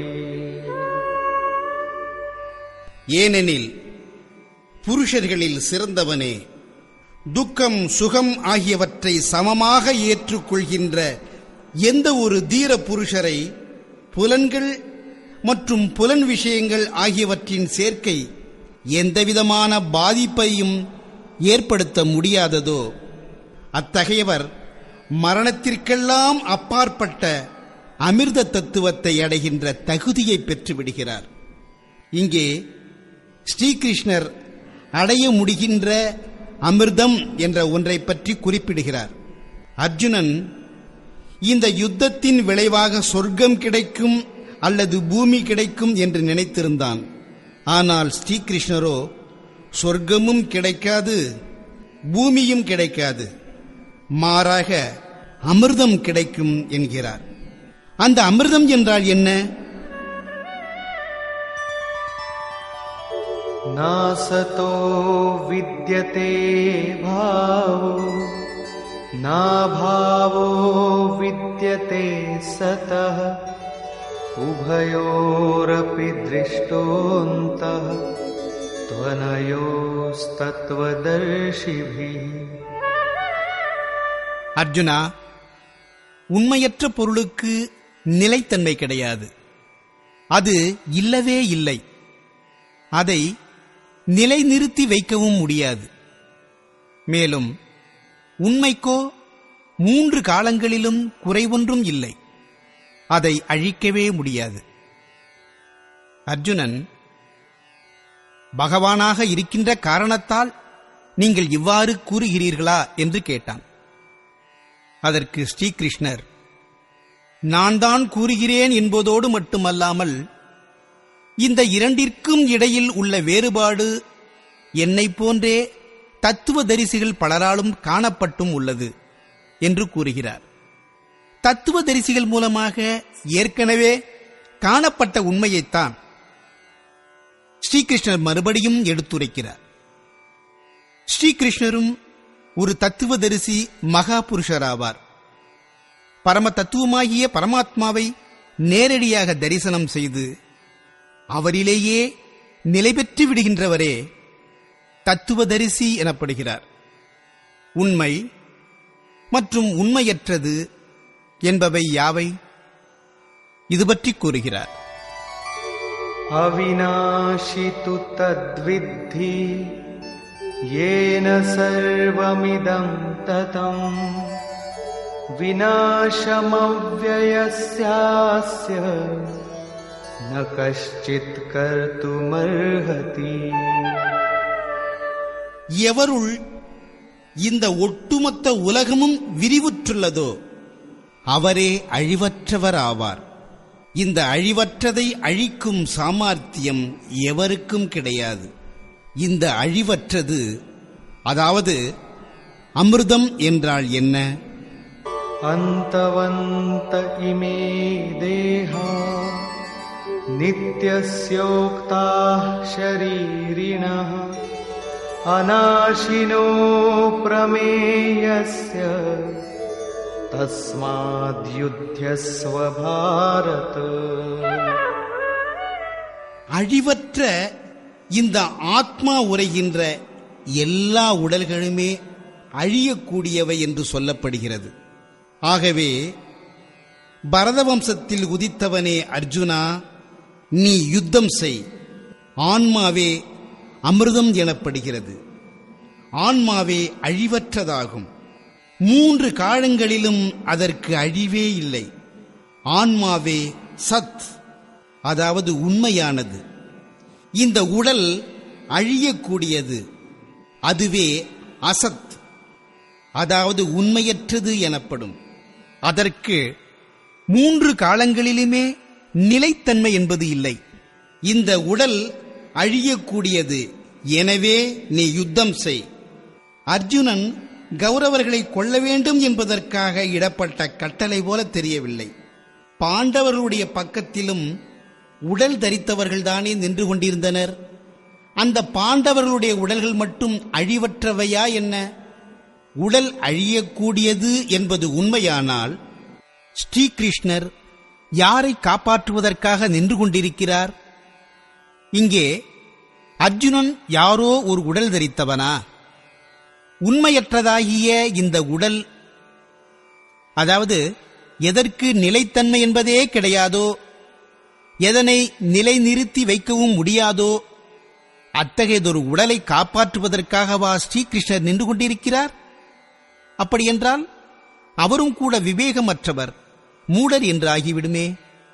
S1: ஏனெனில் புருஷர்களில் சிறந்தவனே துக்கம் சுகம் ஆகியவற்றை சமமாக ஏற்றுக்கொள்கின்ற எந்த ஒரு தீர புருஷரை புலன்கள் மற்றும் புலன் விஷயங்கள் ஆகியவற்றின் சேர்க்கை எந்தவிதமான பாதிப்பையும் ஏற்படுத்த முடியாததோ அத்தகையவர் மரணத்திற்கெல்லாம் அப்பாற்பட்ட அமிர்த தத்துவத்தை அடைகின்ற தகுதியை பெற்று விடுகிறார் இங்கே ஸ்ரீகிருஷ்ணர் அடைய முடிகின்ற அமிர்தம் என்ற ஒன்றை பற்றி குறிப்பிடுகிறார் அர்ஜுனன் இந்த யுத்தத்தின் விளைவாக சொர்க்கம் கிடைக்கும் அல்லது பூமி கிடைக்கும் என்று நினைத்திருந்தான் ஆனால் ஸ்ரீகிருஷ்ணரோ சொர்க்கமும் கிடைக்காது பூமியும் கிடைக்காது மாறாக அமிர்தம் கிடைக்கும் என்கிறார் அந்த அமிர்தம் என்றால் என்ன
S2: नासतो विद्यते भावो नाभावो विद्यते सतः उभयोरपि दृष्टोऽन्तः त्वनयोस्तत्त्वदर्शिभिः
S1: அர்ஜுனா உண்மையற்ற பொருளுக்கு நிலைத்தன்மை கிடையாது அது இல்லவே இல்லை அதை நிலைநிறுத்தி வைக்கவும் முடியாது மேலும் உண்மைக்கோ மூன்று காலங்களிலும் குறைவொன்றும் இல்லை அதை அழிக்கவே முடியாது அர்ஜுனன் பகவானாக இருக்கின்ற காரணத்தால் நீங்கள் இவ்வாறு கூறுகிறீர்களா என்று கேட்டான் அதற்கு ஸ்ரீகிருஷ்ணர் நான் தான் கூறுகிறேன் என்பதோடு மட்டுமல்லாமல் இந்த இரண்டிற்கும் இடையில் உள்ள வேறுபாடு என்னைப் போன்றே தத்துவ தரிசிகள் பலராலும் காணப்பட்டும் உள்ளது என்று கூறுகிறார் தத்துவ தரிசிகள் மூலமாக ஏற்கனவே காணப்பட்ட உண்மையைத்தான் ஸ்ரீகிருஷ்ணர் மறுபடியும் எடுத்துரைக்கிறார் ஸ்ரீகிருஷ்ணரும் ஒரு தத்துவதரிசி மகா புருஷராவார் பரம தத்துவமாகிய பரமாத்மாவை நேரடியாக தரிசனம் செய்து அவரிலேயே நிலை பெற்று மற்றும் உண்மையற்றது என்பவை யாவை இது பற்றி கூறுகிறார்
S2: अविनाशि तु तद्विद्धि येन सर्वमिदं ततम् विनाशमव्ययस्यास्य न कश्चित् कर्तुमर्हति
S1: எவருள் இந்த ஒட்டுமொத்த உலகமும் விரிவுற்றுள்ளதோ அவரே அழிவற்றவர் ஆவார் இந்த அழிவற்றதை அழிக்கும் சாமர்த்தியம் எவருக்கும் கிடையாது இந்த அழிவற்றது அதாவது அமிர்தம் என்றால் என்ன
S2: अन्तवन्त इमे देहा नित्यस्योक्ताः शरीरिणः अनाशिनो प्रमेयस्य तस्माद्युध्यस्व भारत
S1: அழிவற்ற இந்த ஆத்மா உரைகின்ற எல்லா உடல்களுமே அழியக்கூடியவை என்று சொல்லப்படுகிறது ஆகவே பரதவம்சத்தில் உதித்தவனே அர்ஜுனா நீ யுத்தம் செய் ஆன்மாவே அமிர்தம் எனப்படுகிறது ஆன்மாவே அழிவற்றதாகும் மூன்று காலங்களிலும் அதற்கு அழிவே இல்லை ஆன்மாவே சத் அதாவது உண்மையானது இந்த உடல் அழியக்கூடியது அதுவே அசத் அதாவது உண்மையற்றது எனப்படும் அதற்கு மூன்று காலங்களிலுமே நிலைத்தன்மை என்பது இல்லை இந்த உடல் அழியக்கூடியது எனவே நீ யுத்தம் செய் அர்ஜுனன் கௌரவர்களை கொள்ள வேண்டும் என்பதற்காக இடப்பட்ட கட்டளை போல தெரியவில்லை பாண்டவர்களுடைய பக்கத்திலும் உடல் தரித்தவர்கள்தானே நின்று கொண்டிருந்தனர் அந்த பாண்டவர்களுடைய உடல்கள் மட்டும் அழிவற்றவையா என்ன உடல் அழியக்கூடியது என்பது உண்மையானால் ஸ்ரீகிருஷ்ணர் யாரை காப்பாற்றுவதற்காக நின்று கொண்டிருக்கிறார் இங்கே அர்ஜுனன் யாரோ ஒரு உடல் தரித்தவனா உண்மையற்றதாகிய இந்த உடல் அதாவது எதற்கு நிலைத்தன்மை என்பதே கிடையாதோ எதனை நிலைநிறுத்தி வைக்கவும் முடியாதோ அத்தகையதொரு உடலை காப்பாற்றுவதற்காகவா ஸ்ரீகிருஷ்ணர் நின்று கொண்டிருக்கிறார் அப்படியென்றால் அவரும் கூட விவேகமற்றவர் மூடர் என்று ஆகிவிடுமே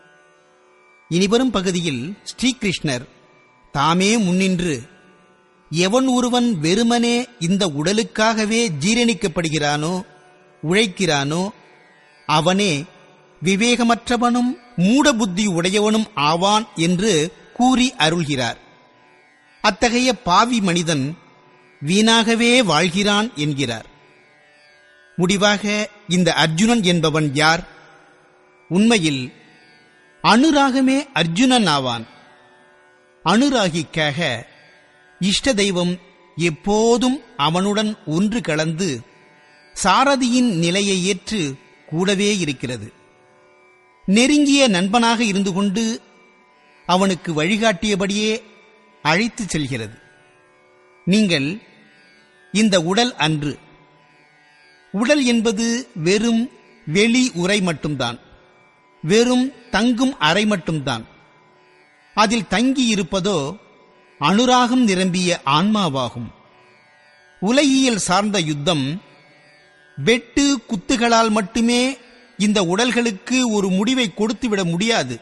S1: இனிவரும் பகுதியில் ஸ்ரீகிருஷ்ணர் தாமே முன்னின்று எவன் ஒருவன் வெறுமனே இந்த உடலுக்காகவே ஜீரணிக்கப்படுகிறானோ உழைக்கிறானோ அவனே விவேகமற்றவனும் மூடபுத்தி உடையவனும் ஆவான் என்று கூறி அருள்கிறார் அத்தகைய பாவி மனிதன் வீணாகவே வாழ்கிறான் என்கிறார் முடிவாக இந்த அர்ஜுனன் என்பவன் யார் உண்மையில் அனுராகமே அர்ஜுனன் ஆவான் அனுராகிக்காக இஷ்ட தெய்வம் எப்போதும் அவனுடன் ஒன்று கலந்து சாரதியின் நிலையை ஏற்று கூடவே இருக்கிறது நெருங்கிய நண்பனாக இருந்து கொண்டு அவனுக்கு வழிகாட்டியபடியே அழைத்துச் செல்கிறது நீங்கள் இந்த உடல் அன்று உடல் என்பது வெறும் வெளி உரை மட்டும்தான் வெறும் தங்கும் அறை மட்டும்தான் அதில் தங்கி இருப்பதோ அனுராகம் நிரம்பிய ஆன்மாவாகும் உலகியல் சார்ந்த யுத்தம் வெட்டு குத்துகளால் மட்டுமே இந்த உடல்களுக்கு ஒரு முடிவை கொடுத்துவிட முடியாது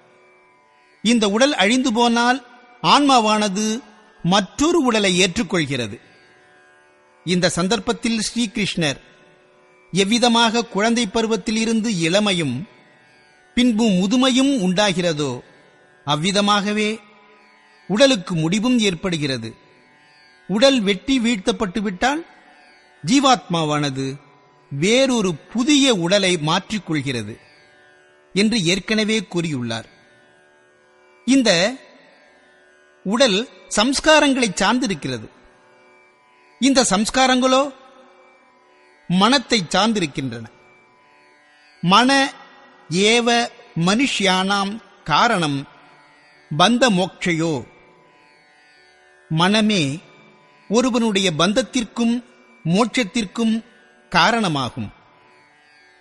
S1: இந்த உடல் அழிந்து போனால் ஆன்மாவானது மற்றொரு உடலை ஏற்றுக்கொள்கிறது இந்த சந்தர்ப்பத்தில் ஸ்ரீகிருஷ்ணர் எவ்விதமாக குழந்தை பருவத்தில் இருந்து இளமையும் பின்பு முதுமையும் உண்டாகிறதோ அவ்விதமாகவே உடலுக்கு முடிவும் ஏற்படுகிறது உடல் வெட்டி வீழ்த்தப்பட்டு விட்டால் ஜீவாத்மாவானது வேறொரு புதிய உடலை மாற்றிக்கொள்கிறது என்று ஏற்கனவே கூறியுள்ளார் இந்த உடல் சம்ஸ்காரங்களை சார்ந்திருக்கிறது இந்த சம்ஸ்காரங்களோ மனத்தை சார்ந்திருக்கின்றன மன ஏவ மனுஷ்யானாம் காரணம் பந்த மோக்ஷையோ மனமே ஒருவனுடைய பந்தத்திற்கும் மோட்சத்திற்கும் காரணமாகும்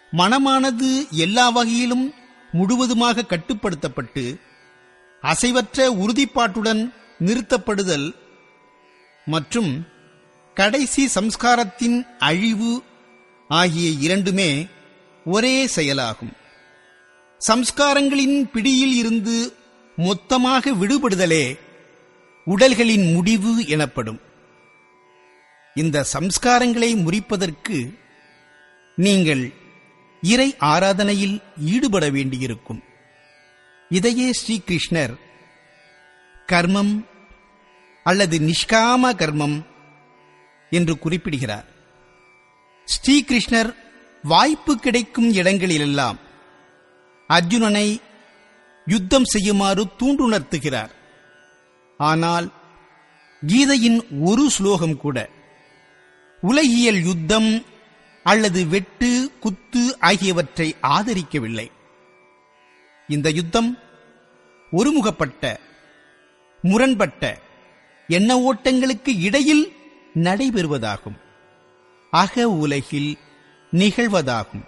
S1: மனமானது எல்லா வகையிலும் முழுவதுமாக கட்டுப்படுத்தப்பட்டு அசைவற்ற உறுதிப்பாட்டுடன் நிறுத்தப்படுதல் மற்றும் கடைசி சம்ஸ்காரத்தின் அழிவு ஆகிய இரண்டுமே ஒரே செயலாகும் சம்ஸ்காரங்களின் பிடியில் இருந்து மொத்தமாக விடுபடுதலே உடல்களின் முடிவு எனப்படும் இந்த சம்ஸ்காரங்களை முறிப்பதற்கு நீங்கள் இறை ஆராதனையில் ஈடுபட வேண்டியிருக்கும் இதையே ஸ்ரீகிருஷ்ணர் கர்மம் அல்லது நிஷ்காம கர்மம் என்று குறிப்பிடுகிறார் ஸ்ரீகிருஷ்ணர் வாய்ப்பு கிடைக்கும் இடங்களிலெல்லாம் அர்ஜுனனை யுத்தம் செய்யுமாறு தூண்டுணர்த்துகிறார் ஆனால் கீதையின் ஒரு ஸ்லோகம் கூட உலகியல் யுத்தம் அல்லது வெட்டு குத்து ஆகியவற்றை ஆதரிக்கவில்லை இந்த யுத்தம் ஒருமுகப்பட்ட முரண்பட்ட எண்ண ஓட்டங்களுக்கு இடையில் நடைபெறுவதாகும் அக உலகில் நிகழ்வதாகும்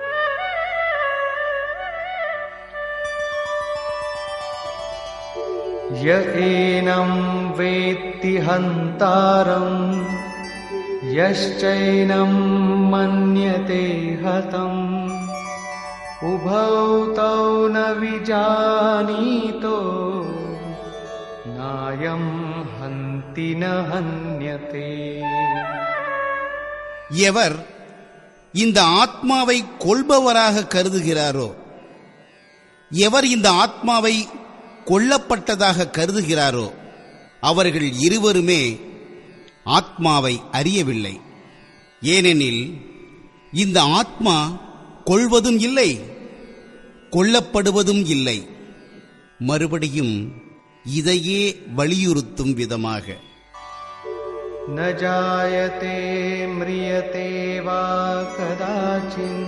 S2: य एनं वेत्ति हन्तारम् यश्चैनं मन्यते हतम् उभौ तौ न विजानीतो नायं हन्ति न हन्यते
S1: எவர் இந்த ஆத்மாவை கொள்பவராக கருதுகிறாரோ எவர் இந்த ஆத்மாவை கொல்லப்பட்டதாக கருதுகிறாரோ அவர்கள் இருவருமே ஆத்மாவை அறியவில்லை ஏனெனில் இந்த ஆத்மா கொள்வதும் இல்லை கொல்லப்படுவதும் இல்லை மறுபடியும் இதையே வலியுறுத்தும் விதமாக
S2: न जायते म्रियते वा कदाचिन्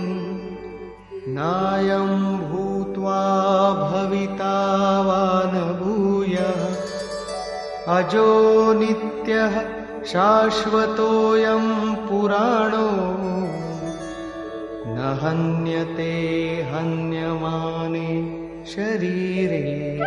S2: नायं भूत्वा भविता वा न भूयः अजो नित्यः शाश्वतोऽयं पुराणो न हन्यते हन्यमाने शरीरे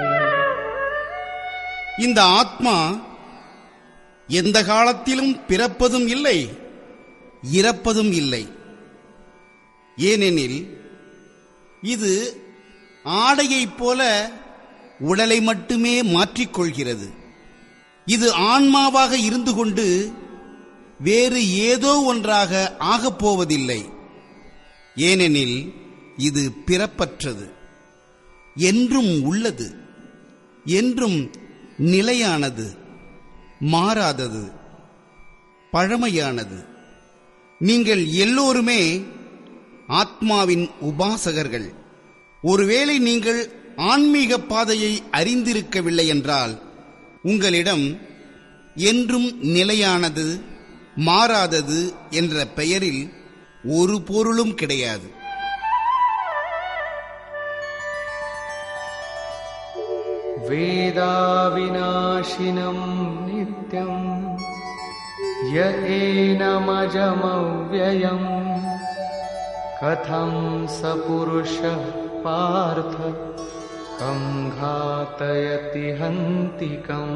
S1: இந்த ஆத்மா எந்த காலத்திலும் பிறப்பதும் இல்லை இறப்பதும் இல்லை ஏனெனில் இது ஆடையைப் போல உடலை மட்டுமே மாற்றிக்கொள்கிறது இது ஆன்மாவாக இருந்து கொண்டு வேறு ஏதோ ஒன்றாக ஆகப் போவதில்லை ஏனெனில் இது பிறப்பற்றது என்றும் உள்ளது என்றும் நிலையானது மாறாதது பழமையானது நீங்கள் எல்லோருமே ஆத்மாவின் உபாசகர்கள் ஒருவேளை நீங்கள் ஆன்மீக பாதையை அறிந்திருக்கவில்லை என்றால் உங்களிடம் என்றும் நிலையானது மாறாதது என்ற பெயரில் ஒரு பொருளும் கிடையாது
S2: वेदाविनाशिनं नित्यम् य एनमजमव्ययम् कथं स पुरुषः पार्थ कं घातयति हन्तिकम्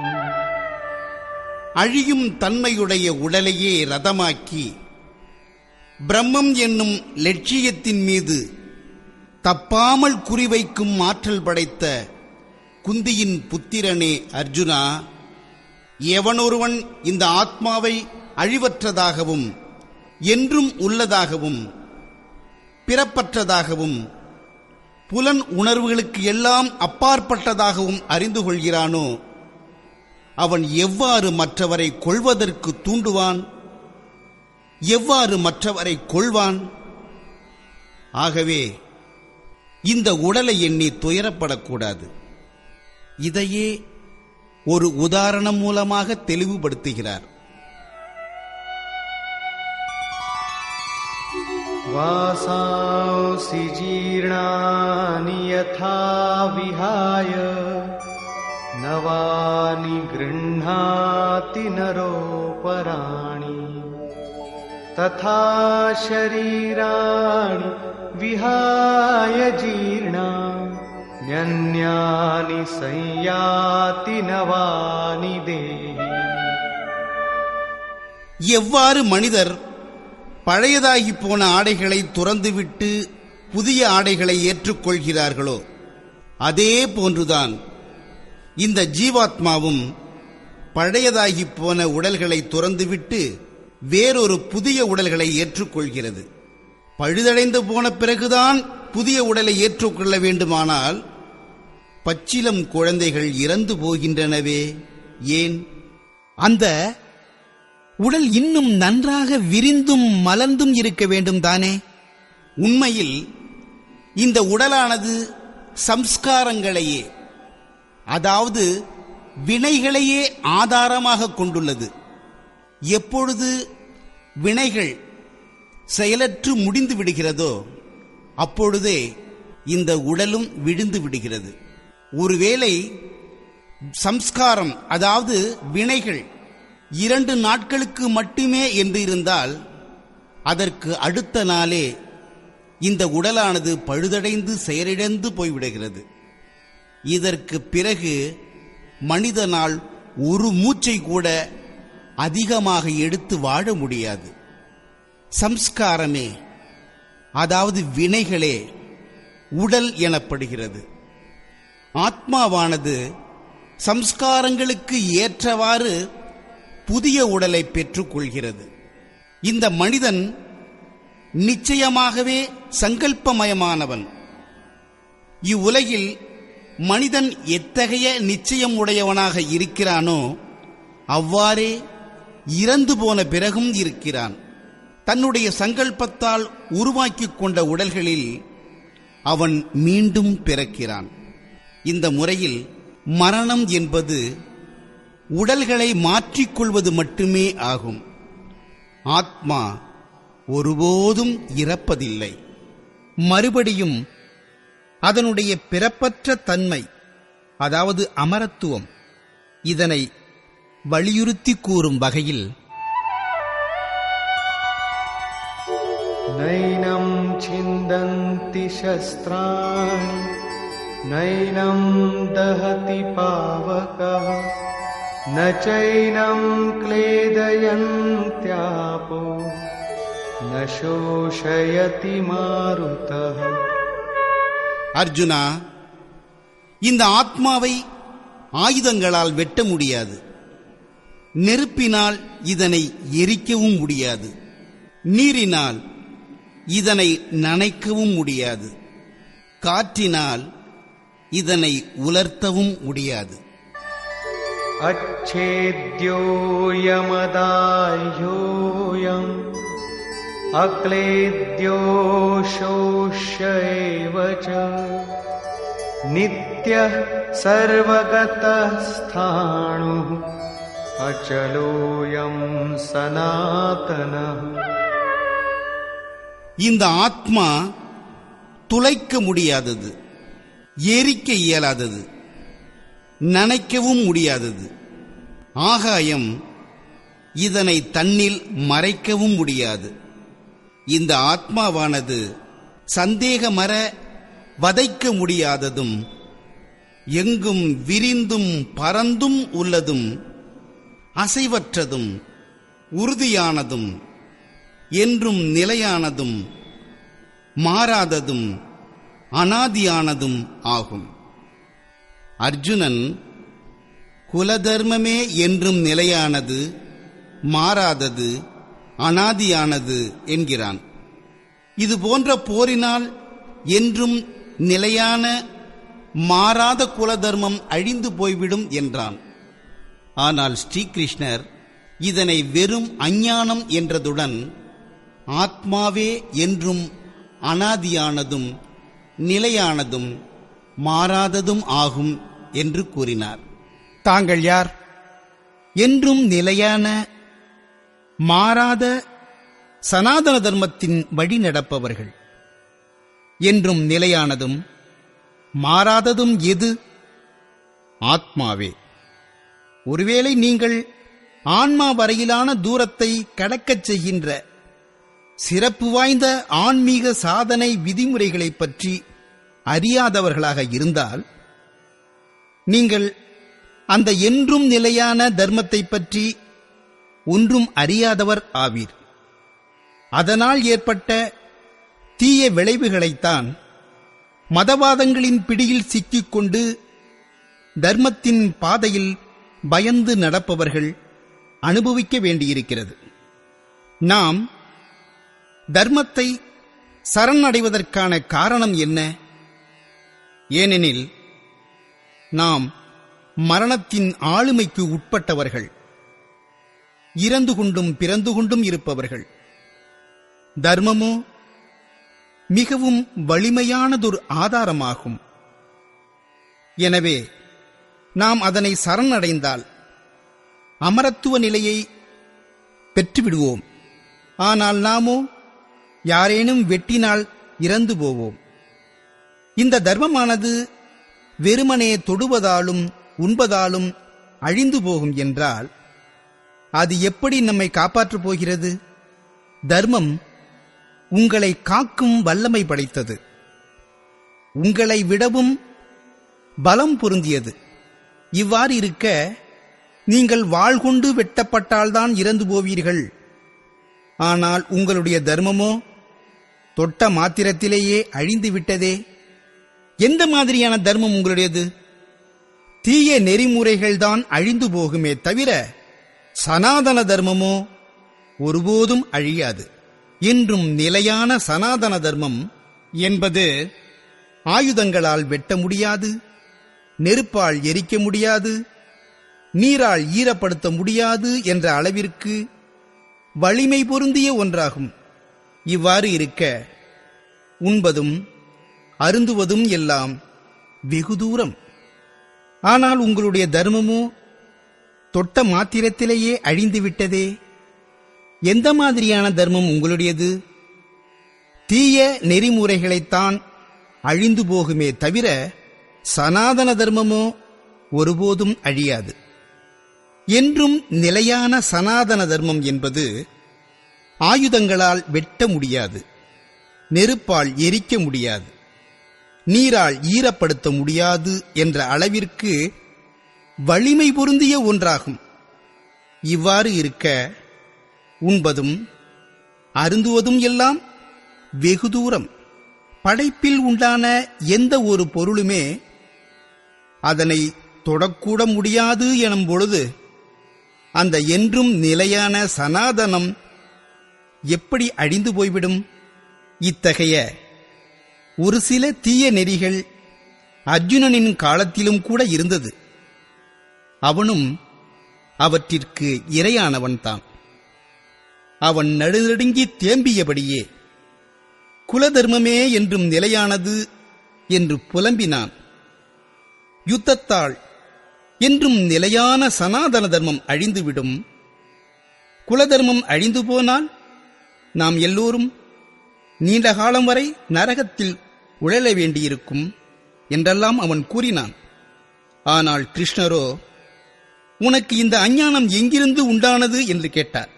S1: அழியும் தன்மையுடைய உடலையே ரதமாக்கி பிரம்மம் என்னும் லட்சியத்தின் மீது தப்பாமல் குறிவைக்கும் ஆற்றல் படைத்த குந்தியின் புத்திரனே அர்ஜுனா எவனொருவன் இந்த ஆத்மாவை அழிவற்றதாகவும் என்றும் உள்ளதாகவும் பிறப்பற்றதாகவும் புலன் உணர்வுகளுக்கு எல்லாம் அப்பாற்பட்டதாகவும் அறிந்து கொள்கிறானோ அவன் எவ்வாறு மற்றவரை கொள்வதற்கு தூண்டுவான் எவ்வாறு மற்றவரை கொள்வான் ஆகவே இந்த உடலை எண்ணி துயரப்படக்கூடாது இதையே ஒரு உதாரணம் மூலமாக தெளிவுபடுத்துகிறார்
S2: वासांसि जीर्णानि यथा विहाय नवानि गृह्णाति नरोपराणि तथा शरीराणि विहाय जीर्णा न्यन्यानि संयाति नवानि देहि
S1: எவ்வாறு மனிதர் பழையதாகி போன ஆடைகளை துறந்துவிட்டு புதிய ஆடைகளை ஏற்றுக்கொள்கிறார்களோ அதே போன்றுதான் இந்த ஜீவாத்மாவும் பழையதாகி போன உடல்களை துறந்துவிட்டு வேறொரு புதிய உடல்களை ஏற்றுக்கொள்கிறது பழுதடைந்து போன பிறகுதான் புதிய உடலை ஏற்றுக்கொள்ள வேண்டுமானால் பச்சிலம் குழந்தைகள் இறந்து போகின்றனவே ஏன்
S3: அந்த உடல் இன்னும் நன்றாக விரிந்தும் மலர்ந்தும் இருக்க வேண்டும் தானே
S1: உண்மையில் இந்த உடலானது சம்ஸ்காரங்களையே அதாவது வினைகளையே ஆதாரமாக கொண்டுள்ளது எப்பொழுது வினைகள் செயலற்று முடிந்து விடுகிறதோ அப்பொழுதே இந்த உடலும் விழுந்து விடுகிறது ஒருவேளை சம்ஸ்காரம் அதாவது வினைகள் இரண்டு நாட்களுக்கு மட்டுமே என்று இருந்தால் அதற்கு அடுத்த நாளே இந்த உடலானது பழுதடைந்து செயலிழந்து போய்விடுகிறது இதற்கு பிறகு மனிதனால் ஒரு மூச்சை கூட அதிகமாக எடுத்து வாழ முடியாது சம்ஸ்காரமே அதாவது வினைகளே உடல் எனப்படுகிறது ஆத்மாவானது சம்ஸ்காரங்களுக்கு ஏற்றவாறு புதிய உடலை பெற்றுக்கொள்கிறது இந்த மனிதன் நிச்சயமாகவே சங்கல்பமயமானவன் இவ்வுலகில் மனிதன் எத்தகைய நிச்சயம் உடையவனாக இருக்கிறானோ அவ்வாறே இறந்து போன பிறகும் இருக்கிறான் தன்னுடைய சங்கல்பத்தால் உருவாக்கிக் கொண்ட உடல்களில் அவன் மீண்டும் பிறக்கிறான் இந்த முறையில் மரணம் என்பது உடல்களை மாற்றிக்கொள்வது மட்டுமே ஆகும் ஆத்மா ஒருபோதும் இறப்பதில்லை
S3: மறுபடியும் அதனுடைய பிறப்பற்ற தன்மை அதாவது அமரத்துவம் இதனை வலியுறுத்தி கூறும் வகையில்
S2: नैनं छिन्दन्ति शस्त्राणि नैनं दहति पावकः न चैनं क्लेदयन्त्यापो न शोषयति मारुतः
S1: அர்ஜுனா இந்த ஆத்மாவை ஆயுதங்களால் வெட்ட முடியாது நெருப்பினால் இதனை எரிக்கவும் முடியாது நீரினால் இதனை நனைக்கவும் முடியாது காற்றினால் இதனை உலர்த்தவும் முடியாது
S2: अच्छेद्योऽयमदाह्योऽयम् अक्लेद्यो शोष्य एव च नित्यः सर्वगतः स्थाणुः अचलोऽयं सनातनः
S1: இந்த ஆத்மா துளைக்க முடியாதது எரிக்க இயலாதது நனைக்கவும் முடியாதது ஆகாயம் இதனை தன்னில் மறைக்கவும் முடியாது இந்த ஆத்மாவானது சந்தேகமற வதைக்க முடியாததும் எங்கும் விரிந்தும் பறந்தும் உள்ளதும் அசைவற்றதும் உறுதியானதும் என்றும் நிலையானதும் மாறாததும் அனாதியானதும் ஆகும் அர்ஜுனன் குலதர்மமே என்றும் நிலையானது மாறாதது அனாதியானது என்கிறான் இது போன்ற போரினால் என்றும் நிலையான மாறாத குலதர்மம் அழிந்து போய்விடும் என்றான் ஆனால் ஸ்ரீகிருஷ்ணர் இதனை வெறும் அஞ்ஞானம் என்றதுடன் ஆத்மாவே என்றும் அனாதியானதும் நிலையானதும் மாறாததும் ஆகும் என்று கூறினார்
S3: தாங்கள் யார் என்றும் நிலையான மாறாத சனாதன தர்மத்தின் வழி நடப்பவர்கள் என்றும் நிலையானதும் மாறாததும் எது ஆத்மாவே ஒருவேளை நீங்கள் ஆன்மா வரையிலான தூரத்தை கடக்கச் செய்கின்ற சிறப்பு வாய்ந்த ஆன்மீக சாதனை விதிமுறைகளைப் பற்றி அறியாதவர்களாக இருந்தால் நீங்கள் அந்த என்றும் நிலையான தர்மத்தைப் பற்றி ஒன்றும் அறியாதவர் ஆவீர் அதனால் ஏற்பட்ட தீய விளைவுகளைத்தான் மதவாதங்களின் பிடியில் சிக்கிக்கொண்டு தர்மத்தின் பாதையில் பயந்து நடப்பவர்கள் அனுபவிக்க வேண்டியிருக்கிறது நாம் தர்மத்தை சரணடைவதற்கான காரணம் என்ன ஏனெனில் நாம் மரணத்தின் ஆளுமைக்கு உட்பட்டவர்கள் இறந்து கொண்டும் பிறந்து கொண்டும் இருப்பவர்கள் தர்மமோ மிகவும் வலிமையானதொரு ஆதாரமாகும் எனவே நாம் அதனை சரணடைந்தால் அமரத்துவ நிலையை பெற்றுவிடுவோம் ஆனால் நாமோ யாரேனும் வெட்டினால் இறந்து போவோம் இந்த தர்மமானது வெறுமனே தொடுவதாலும் உண்பதாலும் அழிந்து போகும் என்றால் அது எப்படி நம்மை காப்பாற்றப் போகிறது தர்மம் உங்களை காக்கும் வல்லமை படைத்தது உங்களை விடவும் பலம் பொருந்தியது இவ்வாறு இருக்க நீங்கள் வாள் கொண்டு வெட்டப்பட்டால்தான் இறந்து போவீர்கள் ஆனால் உங்களுடைய தர்மமோ தொட்ட மாத்திரத்திலேயே அழிந்து விட்டதே எந்த மாதிரியான தர்மம் உங்களுடையது தீய நெறிமுறைகள்தான் அழிந்து போகுமே தவிர சனாதன தர்மமோ ஒருபோதும் அழியாது என்றும் நிலையான சனாதன தர்மம் என்பது ஆயுதங்களால் வெட்ட முடியாது நெருப்பால் எரிக்க முடியாது நீரால் ஈரப்படுத்த முடியாது என்ற அளவிற்கு வலிமை பொருந்திய ஒன்றாகும் இவ்வாறு இருக்க உண்பதும் அருந்துவதும் எல்லாம் வெகு தூரம் ஆனால் உங்களுடைய தர்மமோ தொட்ட மாத்திரத்திலேயே அழிந்து விட்டதே எந்த மாதிரியான தர்மம் உங்களுடையது தீய நெறிமுறைகளைத்தான் அழிந்து போகுமே தவிர சனாதன தர்மமோ ஒருபோதும் அழியாது என்றும் நிலையான சனாதன தர்மம் என்பது ஆயுதங்களால் வெட்ட முடியாது நெருப்பால் எரிக்க முடியாது நீரால் ஈரப்படுத்த முடியாது என்ற அளவிற்கு வலிமை பொருந்திய ஒன்றாகும் இவ்வாறு இருக்க உண்பதும் அருந்துவதும் எல்லாம் வெகு தூரம் படைப்பில் உண்டான எந்த ஒரு பொருளுமே அதனை தொடக்கூட முடியாது எனும் பொழுது அந்த என்றும் நிலையான சனாதனம் எப்படி அழிந்து போய்விடும் இத்தகைய ஒரு சில தீய நெறிகள் அர்ஜுனனின் காலத்திலும் கூட இருந்தது அவனும் அவற்றிற்கு இரையானவன்தான் அவன் நடுநடுங்கி தேம்பியபடியே குலதர்மமே என்றும் நிலையானது என்று புலம்பினான் யுத்தத்தால் என்றும் நிலையான சனாதன தர்மம் அழிந்துவிடும் குலதர்மம் அழிந்து போனால் நாம் எல்லோரும் நீண்ட காலம் வரை நரகத்தில் உழல வேண்டியிருக்கும் என்றெல்லாம் அவன் கூறினான் ஆனால் கிருஷ்ணரோ உனக்கு இந்த அஞ்ஞானம் எங்கிருந்து உண்டானது என்று கேட்டார்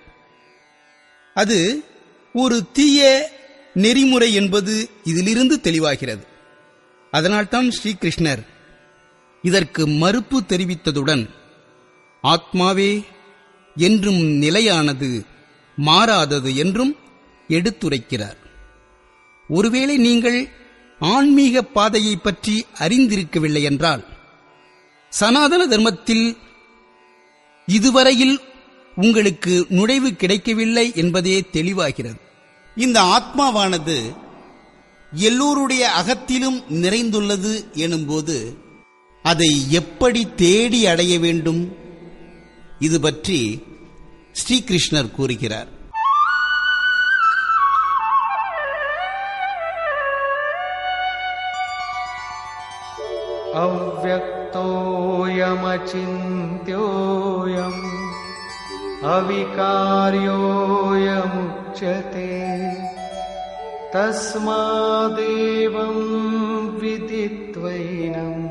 S3: அது ஒரு தீய நெறிமுறை என்பது இதிலிருந்து தெளிவாகிறது அதனால்தான் ஸ்ரீகிருஷ்ணர் இதற்கு மறுப்பு தெரிவித்ததுடன் ஆத்மாவே என்றும் நிலையானது மாறாதது என்றும் எடுத்துரைக்கிறார் ஒருவேளை நீங்கள் ஆன்மீக பாதையை பற்றி அறிந்திருக்கவில்லை என்றால் சனாதன தர்மத்தில் இதுவரையில் உங்களுக்கு நுழைவு கிடைக்கவில்லை என்பதே தெளிவாகிறது
S1: இந்த ஆத்மாவானது எல்லோருடைய அகத்திலும் நிறைந்துள்ளது எனும்போது அதை எப்படி தேடி அடைய வேண்டும் இது பற்றி ஸ்ரீகிருஷ்ணர் கூறுகிறார்
S2: अव्यक्तोऽयमचिन्त्योऽयम् अविकार्योऽयमुच्यते तस्मादेवं विदित्वैनम्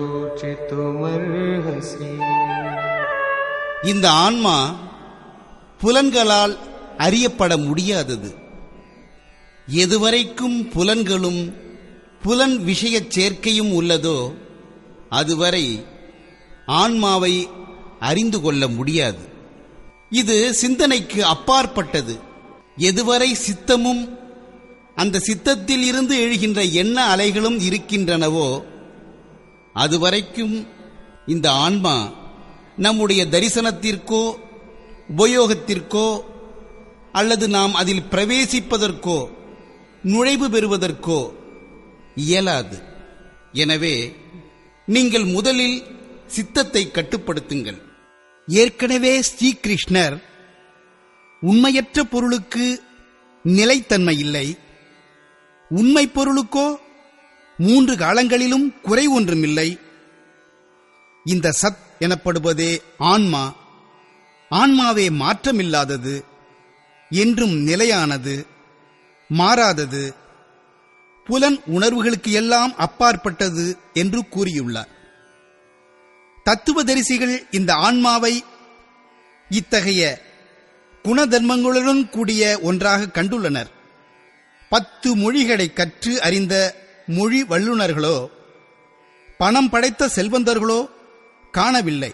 S2: नानुशोचितुमर्हसि
S1: இந்த ஆன்மா புலன்களால் அறியப்பட முடியாதது எதுவரைக்கும் புலன்களும் புலன் விஷயச் சேர்க்கையும் உள்ளதோ அதுவரை ஆன்மாவை அறிந்து கொள்ள முடியாது இது சிந்தனைக்கு அப்பாற்பட்டது எதுவரை சித்தமும் அந்த சித்தத்தில் இருந்து எழுகின்ற எண்ண அலைகளும் இருக்கின்றனவோ அதுவரைக்கும் இந்த ஆன்மா நம்முடைய தரிசனத்திற்கோ உபயோகத்திற்கோ அல்லது நாம் அதில் பிரவேசிப்பதற்கோ நுழைவு பெறுவதற்கோ இயலாது எனவே நீங்கள் முதலில் சித்தத்தை கட்டுப்படுத்துங்கள்
S3: ஏற்கனவே ஸ்ரீகிருஷ்ணர் உண்மையற்ற பொருளுக்கு நிலைத்தன்மை இல்லை உண்மை பொருளுக்கோ மூன்று காலங்களிலும் குறை ஒன்றுமில்லை இந்த சத் எனப்படுவதே ஆன்மா ஆன்மாவே மாற்றமில்லாதது என்றும் நிலையானது மாறாதது புலன் உணர்வுகளுக்கு எல்லாம் அப்பாற்பட்டது என்று கூறியுள்ளார் தத்துவதரிசிகள் இந்த ஆன்மாவை இத்தகைய குணதர்மங்களுடன் கூடிய ஒன்றாக கண்டுள்ளனர் பத்து மொழிகளை கற்று அறிந்த மொழி வல்லுநர்களோ பணம் படைத்த செல்வந்தர்களோ காணவில்லை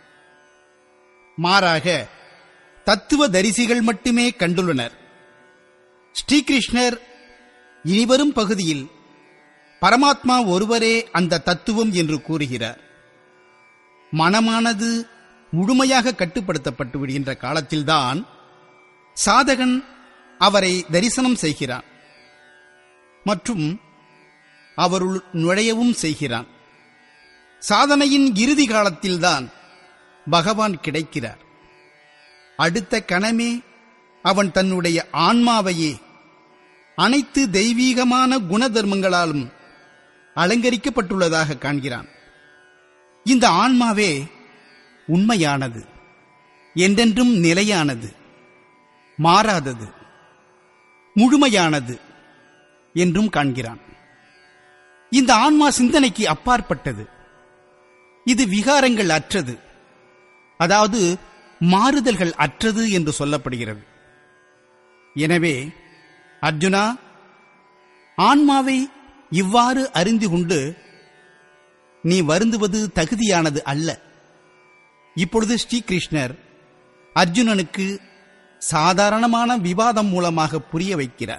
S3: மாறாக தத்துவ தரிசிகள் மட்டுமே கண்டுள்ளனர் ஸ்ரீகிருஷ்ணர் இனிவரும் பகுதியில் பரமாத்மா ஒருவரே அந்த தத்துவம் என்று கூறுகிறார் மனமானது முழுமையாக கட்டுப்படுத்தப்பட்டு விடுகின்ற காலத்தில்தான் சாதகன் அவரை தரிசனம் செய்கிறான் மற்றும் அவருள் நுழையவும் செய்கிறான் சாதனையின் இறுதி காலத்தில்தான் பகவான் கிடைக்கிறார் அடுத்த கணமே அவன் தன்னுடைய ஆன்மாவையே அனைத்து தெய்வீகமான குணதர்மங்களாலும் அலங்கரிக்கப்பட்டுள்ளதாக காண்கிறான் இந்த ஆன்மாவே உண்மையானது என்றென்றும் நிலையானது மாறாதது முழுமையானது என்றும் காண்கிறான் இந்த ஆன்மா சிந்தனைக்கு அப்பாற்பட்டது இது விகாரங்கள் அற்றது அதாவது மாறுதல்கள் அற்றது என்று சொல்லப்படுகிறது எனவே அர்ஜுனா ஆன்மாவை இவ்வாறு அறிந்து கொண்டு நீ வருந்துவது தகுதியானது அல்ல இப்பொழுது ஸ்ரீகிருஷ்ணர் அர்ஜுனனுக்கு சாதாரணமான விவாதம் மூலமாக புரிய வைக்கிறார்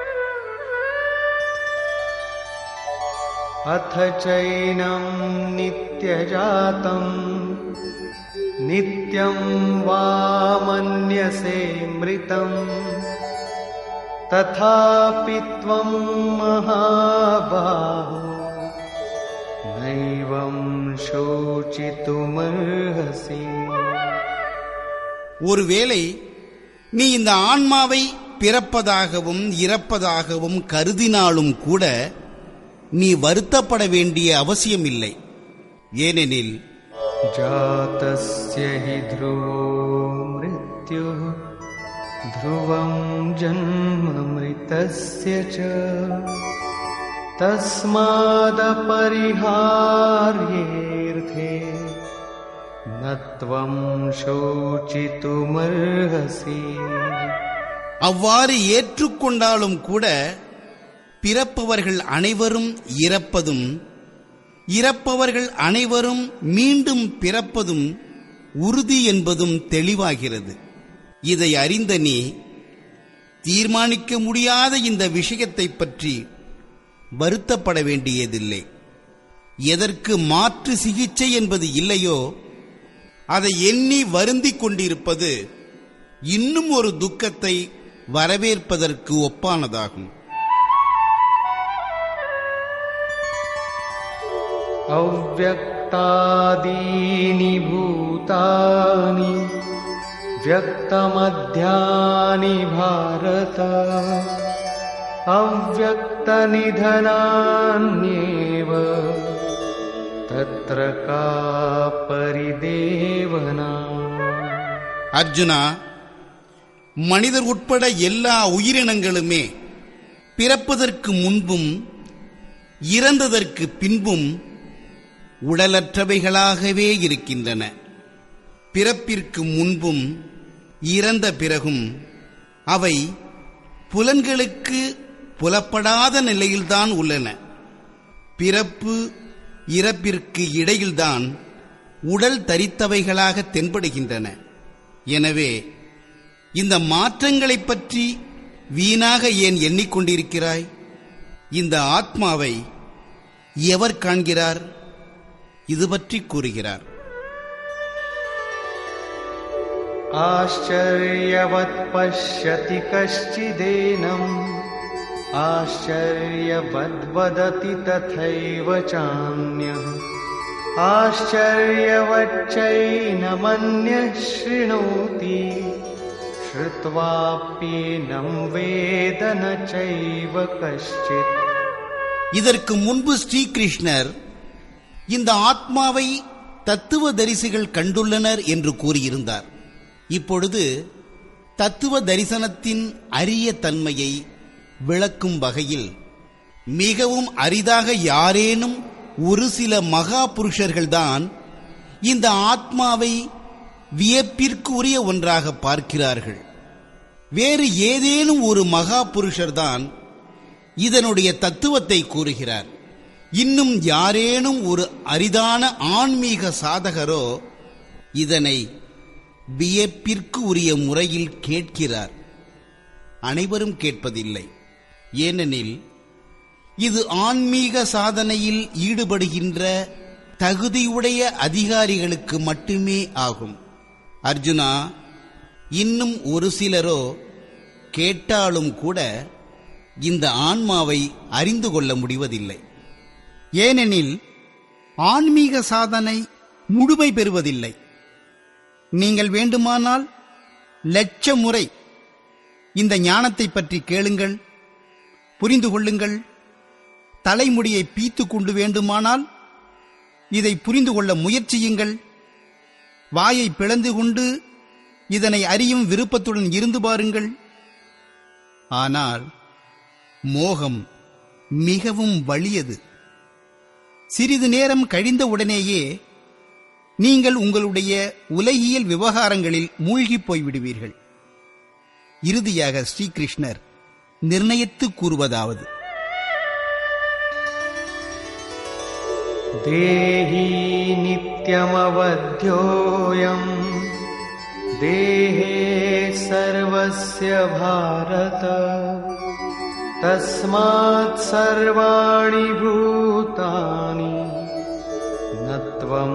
S2: अथ चैनं नित्यजातम् नित्यं वा मन्यसे मृतम् तथापि त्वं महाबाहो नैवं शोचितुमर्हसि
S1: ஒருவேளை நீ இந்த ஆன்மாவை பிறப்பதாகவும் இறப்பதாகவும் கருதினாலும் கூட நீ வருத்தப்பட வேண்டிய அவசியமில்லை ஏனெனில்
S2: जातस्य हि ध्रुवो मृत्युः ध्रुवं जन्ममृतस्य च तस्मादपरिहार्येऽर्थे न त्वं शोचितुमर्हसि
S1: அவ்வாறு ஏற்றுக்கொண்டாலும் கூட பிறப்பவர்கள் அனைவரும் இறப்பதும் இறப்பவர்கள் அனைவரும் மீண்டும் பிறப்பதும் உறுதி என்பதும் தெளிவாகிறது இதை அறிந்த நீ தீர்மானிக்க முடியாத இந்த விஷயத்தைப் பற்றி வருத்தப்பட வேண்டியதில்லை எதற்கு மாற்று சிகிச்சை என்பது இல்லையோ அதை எண்ணி வருந்திக் கொண்டிருப்பது இன்னும் ஒரு துக்கத்தை வரவேற்பதற்கு ஒப்பானதாகும்
S2: अव्यक्तादीनि भूतानि व्यक्तमध्यानि भारत अव्यक्तनिधनान्येव तत्र का परिदेवना
S1: அர்ஜுனா மனிதர் உட்பட எல்லா உயிரினங்களுமே பிறப்பதற்கு முன்பும் இறந்ததற்கு பின்பும் உடலற்றவைகளாகவே இருக்கின்றன பிறப்பிற்கு முன்பும் இறந்த பிறகும் அவை புலன்களுக்கு புலப்படாத நிலையில்தான் உள்ளன பிறப்பு இறப்பிற்கு இடையில்தான் உடல் தரித்தவைகளாக தென்படுகின்றன எனவே இந்த மாற்றங்களைப் பற்றி வீணாக ஏன் எண்ணிக்கொண்டிருக்கிறாய் இந்த ஆத்மாவை எவர் காண்கிறார் இது பற்றி கூறுகிறார்
S2: आश्चर्यवत् पश्यति कश्चिदेनम् आश्चर्यवद्वदति तथैव चान्यः आश्चर्यवच्चैनमन्यः शृणोति श्रुत्वाप्येनं वेद न चैव कश्चित्
S1: இதற்கு முன்பு ஸ்ரீகிருஷ்ணர் இந்த ஆத்மாவை தத்துவ தரிசிகள் கண்டுள்ளனர் என்று கூறியிருந்தார் இப்பொழுது தத்துவ தரிசனத்தின் அரிய தன்மையை விளக்கும் வகையில் மிகவும் அரிதாக யாரேனும் ஒரு சில மகா புருஷர்கள்தான் இந்த ஆத்மாவை வியப்பிற்கு உரிய ஒன்றாக பார்க்கிறார்கள் வேறு ஏதேனும் ஒரு மகா புருஷர்தான் இதனுடைய தத்துவத்தை கூறுகிறார் இன்னும் யாரேனும் ஒரு அரிதான ஆன்மீக சாதகரோ இதனை வியப்பிற்கு உரிய முறையில் கேட்கிறார் அனைவரும் கேட்பதில்லை ஏனெனில் இது ஆன்மீக சாதனையில் ஈடுபடுகின்ற தகுதியுடைய அதிகாரிகளுக்கு மட்டுமே ஆகும் அர்ஜுனா இன்னும் ஒரு சிலரோ கேட்டாலும் கூட இந்த ஆன்மாவை அறிந்து கொள்ள முடிவதில்லை
S3: ஏனெனில் ஆன்மீக சாதனை முழுமை பெறுவதில்லை நீங்கள் வேண்டுமானால் லட்ச முறை இந்த ஞானத்தை பற்றி கேளுங்கள் புரிந்து கொள்ளுங்கள் தலைமுடியை பீத்து கொண்டு வேண்டுமானால் இதை புரிந்து கொள்ள முயற்சியுங்கள் வாயை பிளந்து கொண்டு இதனை அறியும் விருப்பத்துடன் இருந்து பாருங்கள் ஆனால் மோகம் மிகவும் வலியது சிறிது நேரம் கழிந்த உடனேயே நீங்கள் உங்களுடைய உலகியல் விவகாரங்களில் மூழ்கிப் போய்விடுவீர்கள் இறுதியாக ஸ்ரீகிருஷ்ணர் நிர்ணயித்து கூறுவதாவது
S2: देही नित्यमवध्योऽयम् देहे सर्वस्य भारत तस्मात् सर्वाणि भूतानि न त्वं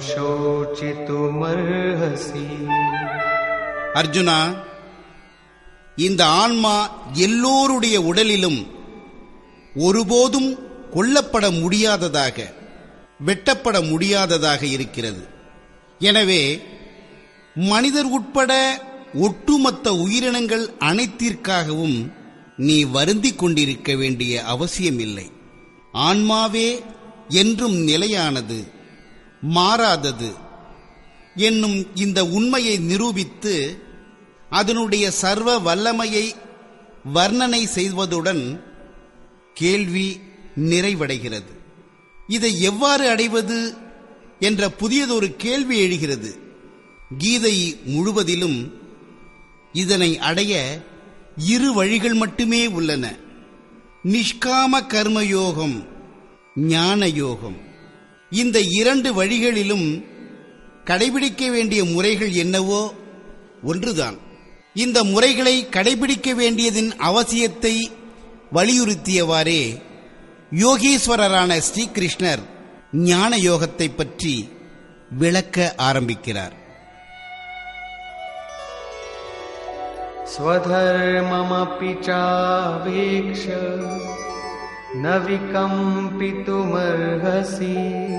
S2: शोचितुमर्हसि
S1: அர்ஜுனா இந்த ஆன்மா எல்லோருடைய உடலிலும் ஒருபோதும் கொல்லப்பட முடியாததாக வெட்டப்பட முடியாததாக இருக்கிறது எனவே மனிதர் உட்பட ஒட்டுமொத்த உயிரினங்கள் அனைத்திற்காகவும் நீ வருந்திக் கொண்டிருக்க வேண்டிய அவசியமில்லை ஆன்மாவே என்றும் நிலையானது மாறாதது என்னும் இந்த உண்மையை நிரூபித்து அதனுடைய சர்வ வல்லமையை வர்ணனை செய்வதுடன் கேள்வி நிறைவடைகிறது இதை எவ்வாறு அடைவது என்ற புதியதொரு கேள்வி எழுகிறது கீதை முழுவதிலும் இதனை அடைய இரு வழிகள் மட்டுமே உள்ளன நிஷ்காம கர்மயோகம் ஞான யோகம் இந்த இரண்டு வழிகளிலும் கடைபிடிக்க வேண்டிய முறைகள் என்னவோ ஒன்றுதான் இந்த முறைகளை கடைபிடிக்க வேண்டியதின் அவசியத்தை வலியுறுத்தியவாறே யோகீஸ்வரரான ஸ்ரீகிருஷ்ணர் ஞான யோகத்தை பற்றி விளக்க ஆரம்பிக்கிறார்
S2: स्वधर्ममपि चावेक्ष्य न विकम्पितुमर्हसि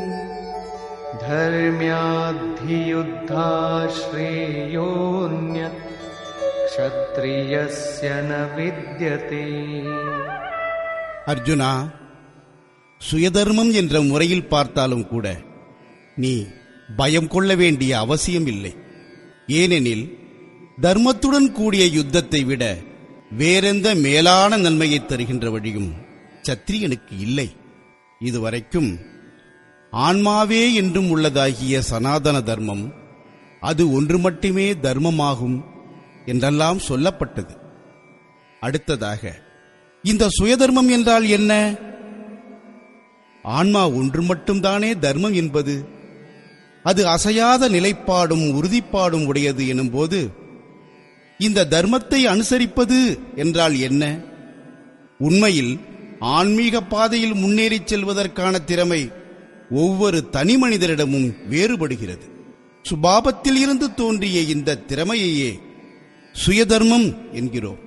S2: धर्म्याद्धियुद्धा श्रेयोऽन्यत् क्षत्रियस्य न विद्यते
S1: அர்ஜுனா சுயதர்மம் என்ற முறையில் பார்த்தாலும் கூட நீ பயம் கொள்ள வேண்டிய அவசியம் இல்லை ஏனெனில் தர்மத்துடன் கூடிய யுத்தத்தை விட வேறெந்த மேலான நன்மையை தருகின்ற வழியும் சத்திரியனுக்கு இல்லை இதுவரைக்கும் ஆன்மாவே என்றும் உள்ளதாகிய சனாதன தர்மம் அது ஒன்று மட்டுமே தர்மமாகும் என்றெல்லாம் சொல்லப்பட்டது அடுத்ததாக இந்த சுயதர்மம் என்றால் என்ன ஆன்மா ஒன்று மட்டும்தானே தர்மம் என்பது அது அசையாத நிலைப்பாடும் உறுதிப்பாடும் உடையது எனும்போது இந்த தர்மத்தை அனுசரிப்பது என்றால் என்ன உண்மையில் ஆன்மீக பாதையில் முன்னேறிச் செல்வதற்கான திறமை ஒவ்வொரு தனி மனிதரிடமும் வேறுபடுகிறது சுபாபத்தில் இருந்து தோன்றிய இந்த திறமையையே சுயதர்மம் என்கிறோம்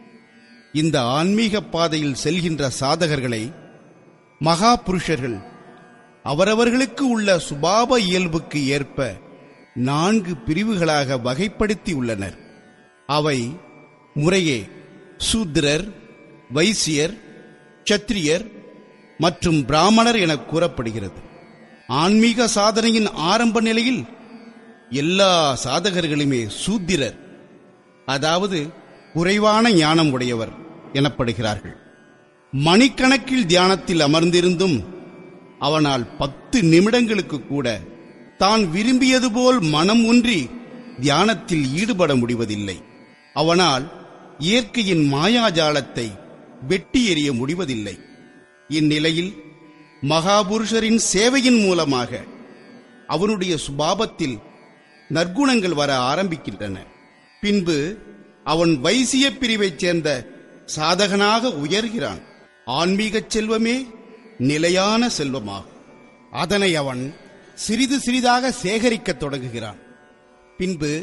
S1: இந்த ஆன்மீக பாதையில் செல்கின்ற சாதகர்களை மகா புருஷர்கள் அவரவர்களுக்கு உள்ள சுபாவ இயல்புக்கு ஏற்ப நான்கு பிரிவுகளாக வகைப்படுத்தி உள்ளனர் அவை முறையே சூத்திரர் வைசியர் சத்திரியர் மற்றும் பிராமணர் என கூறப்படுகிறது ஆன்மீக சாதனையின் ஆரம்ப நிலையில் எல்லா சாதகர்களுமே சூத்திரர் அதாவது குறைவான ஞானம் உடையவர் எனப்படுகிறார்கள் மணிக்கணக்கில் தியானத்தில் அமர்ந்திருந்தும் அவனால் பத்து நிமிடங்களுக்கு கூட தான் விரும்பியது போல் மனம் ஒன்றி தியானத்தில் ஈடுபட முடிவதில்லை அவனால் இயற்கையின் மாயாஜாலத்தை வெட்டி எறிய முடிவதில்லை இந்நிலையில் மகாபுருஷரின் சேவையின் மூலமாக அவனுடைய சுபாவத்தில் நற்குணங்கள் வர ஆரம்பிக்கின்றன பின்பு அவன் வைசிய பிரிவைச் சேர்ந்த சாதகனாக உயர்கிறான் ஆன்மீகச் செல்வமே நிலையான செல்வமாகும் அதனை அவன் சிறிது சிறிதாக சேகரிக்கத் தொடங்குகிறான் பின்பு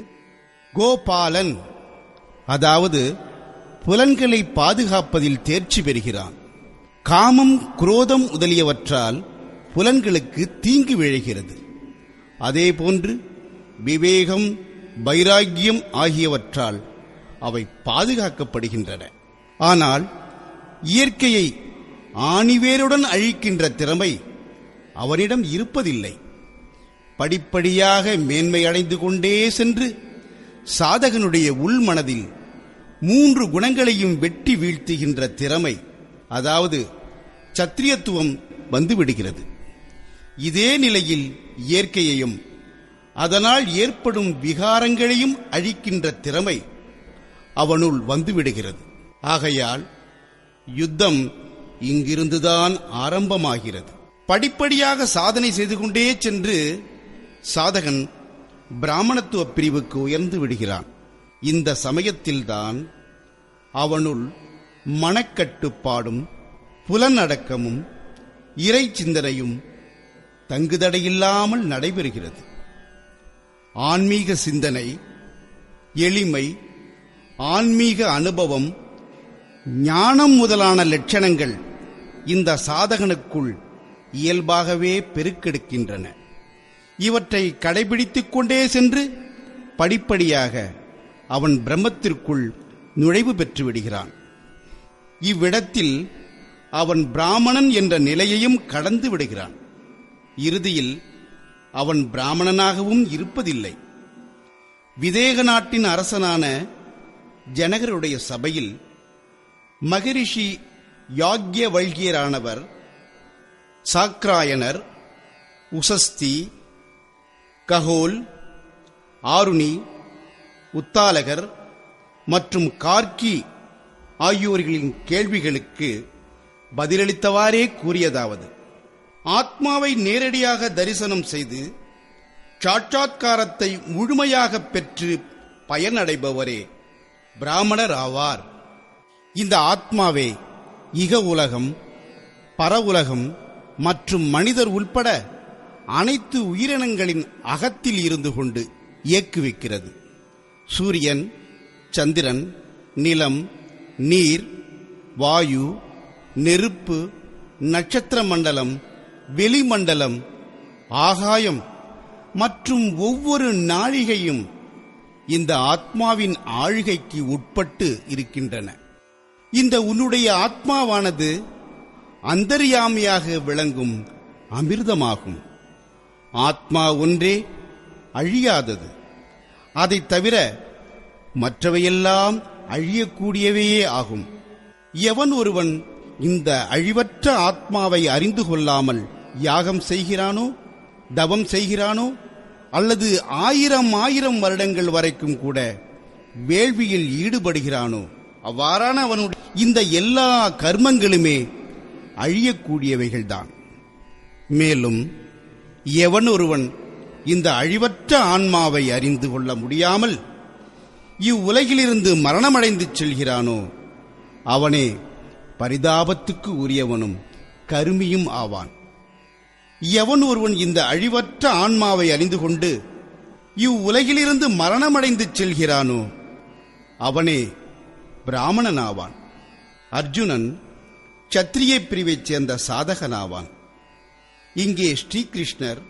S1: கோபாலன் அதாவது புலன்களை பாதுகாப்பதில் தேர்ச்சி பெறுகிறான் காமம் குரோதம் முதலியவற்றால் புலன்களுக்கு தீங்கு விழைகிறது அதேபோன்று விவேகம் வைராக்கியம் ஆகியவற்றால் அவை பாதுகாக்கப்படுகின்றன ஆனால் இயற்கையை ஆணிவேருடன் அழிக்கின்ற திறமை அவனிடம் இருப்பதில்லை படிப்படியாக மேன்மை அடைந்து கொண்டே சென்று சாதகனுடைய உள்மனதில் மூன்று குணங்களையும் வெட்டி வீழ்த்துகின்ற திறமை அதாவது சத்திரியத்துவம் வந்துவிடுகிறது இதே நிலையில் இயற்கையையும் அதனால் ஏற்படும் விகாரங்களையும் அழிக்கின்ற திறமை அவனுள் வந்துவிடுகிறது ஆகையால் யுத்தம் இங்கிருந்துதான் ஆரம்பமாகிறது படிப்படியாக சாதனை செய்து கொண்டே சென்று சாதகன் பிராமணத்துவ பிரிவுக்கு உயர்ந்து விடுகிறான் இந்த சமயத்தில்தான் அவனுள் மனக்கட்டுப்பாடும் புலனடக்கமும் இறை சிந்தனையும் தங்குதடையில்லாமல் நடைபெறுகிறது ஆன்மீக சிந்தனை எளிமை ஆன்மீக அனுபவம் ஞானம் முதலான லட்சணங்கள் இந்த சாதகனுக்குள் இயல்பாகவே பெருக்கெடுக்கின்றன இவற்றை கடைபிடித்துக் கொண்டே சென்று படிப்படியாக அவன் பிரம்மத்திற்குள் நுழைவு பெற்று விடுகிறான் இவ்விடத்தில் அவன் பிராமணன் என்ற நிலையையும் கடந்து விடுகிறான் இறுதியில் அவன் பிராமணனாகவும் இருப்பதில்லை விதேக நாட்டின் அரசனான ஜனகருடைய சபையில் மகரிஷி யாக்ய வல்கியரானவர் சாக்ராயனர் உசஸ்தி கஹோல் ஆருணி உத்தாலகர் மற்றும் கார்கி ஆகியோர்களின் கேள்விகளுக்கு பதிலளித்தவாறே கூறியதாவது ஆத்மாவை நேரடியாக தரிசனம் செய்து சாட்சாத்காரத்தை முழுமையாக பெற்று பயனடைபவரே பிராமணர் ஆவார் இந்த ஆத்மாவே இக உலகம் பர உலகம் மற்றும் மனிதர் உள்பட அனைத்து உயிரினங்களின் அகத்தில் இருந்து கொண்டு இயக்குவிக்கிறது சூரியன் சந்திரன் நிலம் நீர் வாயு நெருப்பு நட்சத்திர மண்டலம் வெளிமண்டலம் ஆகாயம் மற்றும் ஒவ்வொரு நாழிகையும் இந்த ஆத்மாவின் ஆழ்கைக்கு உட்பட்டு இருக்கின்றன இந்த உன்னுடைய ஆத்மாவானது அந்தர்யாமியாக விளங்கும் அமிர்தமாகும் ஆத்மா ஒன்றே அழியாதது அதைத் தவிர மற்றவையெல்லாம் அழியக்கூடியவையே ஆகும் எவன் ஒருவன் இந்த அழிவற்ற ஆத்மாவை அறிந்து கொள்ளாமல் யாகம் செய்கிறானோ தவம் செய்கிறானோ அல்லது ஆயிரம் ஆயிரம் வருடங்கள் வரைக்கும் கூட வேள்வியில் ஈடுபடுகிறானோ அவ்வாறான அவனுடைய இந்த எல்லா கர்மங்களுமே அழியக்கூடியவைகள்தான் மேலும் எவன் ஒருவன் இந்த அழிவற்ற ஆன்மாவை அறிந்து கொள்ள முடியாமல் இவ்வுலகிலிருந்து மரணமடைந்து செல்கிறானோ அவனே பரிதாபத்துக்கு உரியவனும் கருமியும் ஆவான் எவன் ஒருவன் இந்த அழிவற்ற ஆன்மாவை அறிந்து கொண்டு இவ்வுலகிலிருந்து மரணமடைந்து செல்கிறானோ அவனே பிராமணனாவான் அர்ஜுனன் சத்திரிய பிரிவைச் சேர்ந்த சாதகனாவான் இங்கே ஸ்ரீகிருஷ்ணர்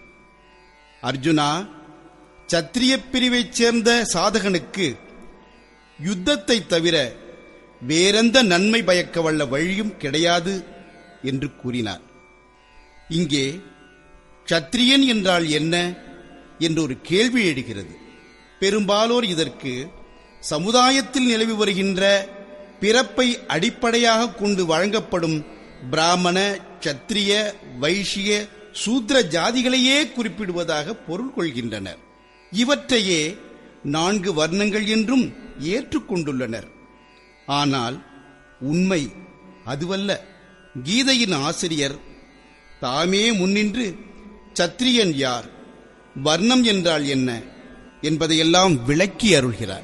S1: அர்ஜுனா சத்திரிய பிரிவைச் சேர்ந்த சாதகனுக்கு யுத்தத்தை தவிர வேறெந்த நன்மை பயக்க வல்ல வழியும் கிடையாது என்று கூறினார் இங்கே சத்திரியன் என்றால் என்ன என்று ஒரு கேள்வி எழுகிறது பெரும்பாலோர் இதற்கு சமுதாயத்தில் நிலவி வருகின்ற பிறப்பை அடிப்படையாக கொண்டு வழங்கப்படும் பிராமண சத்திரிய வைஷ்ய சூத்ர ஜாதிகளையே குறிப்பிடுவதாக பொருள் கொள்கின்றனர் இவற்றையே நான்கு வர்ணங்கள் என்றும் ஏற்றுக்கொண்டுள்ளனர் ஆனால் உண்மை அதுவல்ல கீதையின் ஆசிரியர் தாமே முன்னின்று சத்திரியன் யார் வர்ணம் என்றால் என்ன என்பதையெல்லாம் விளக்கி அருள்கிறார்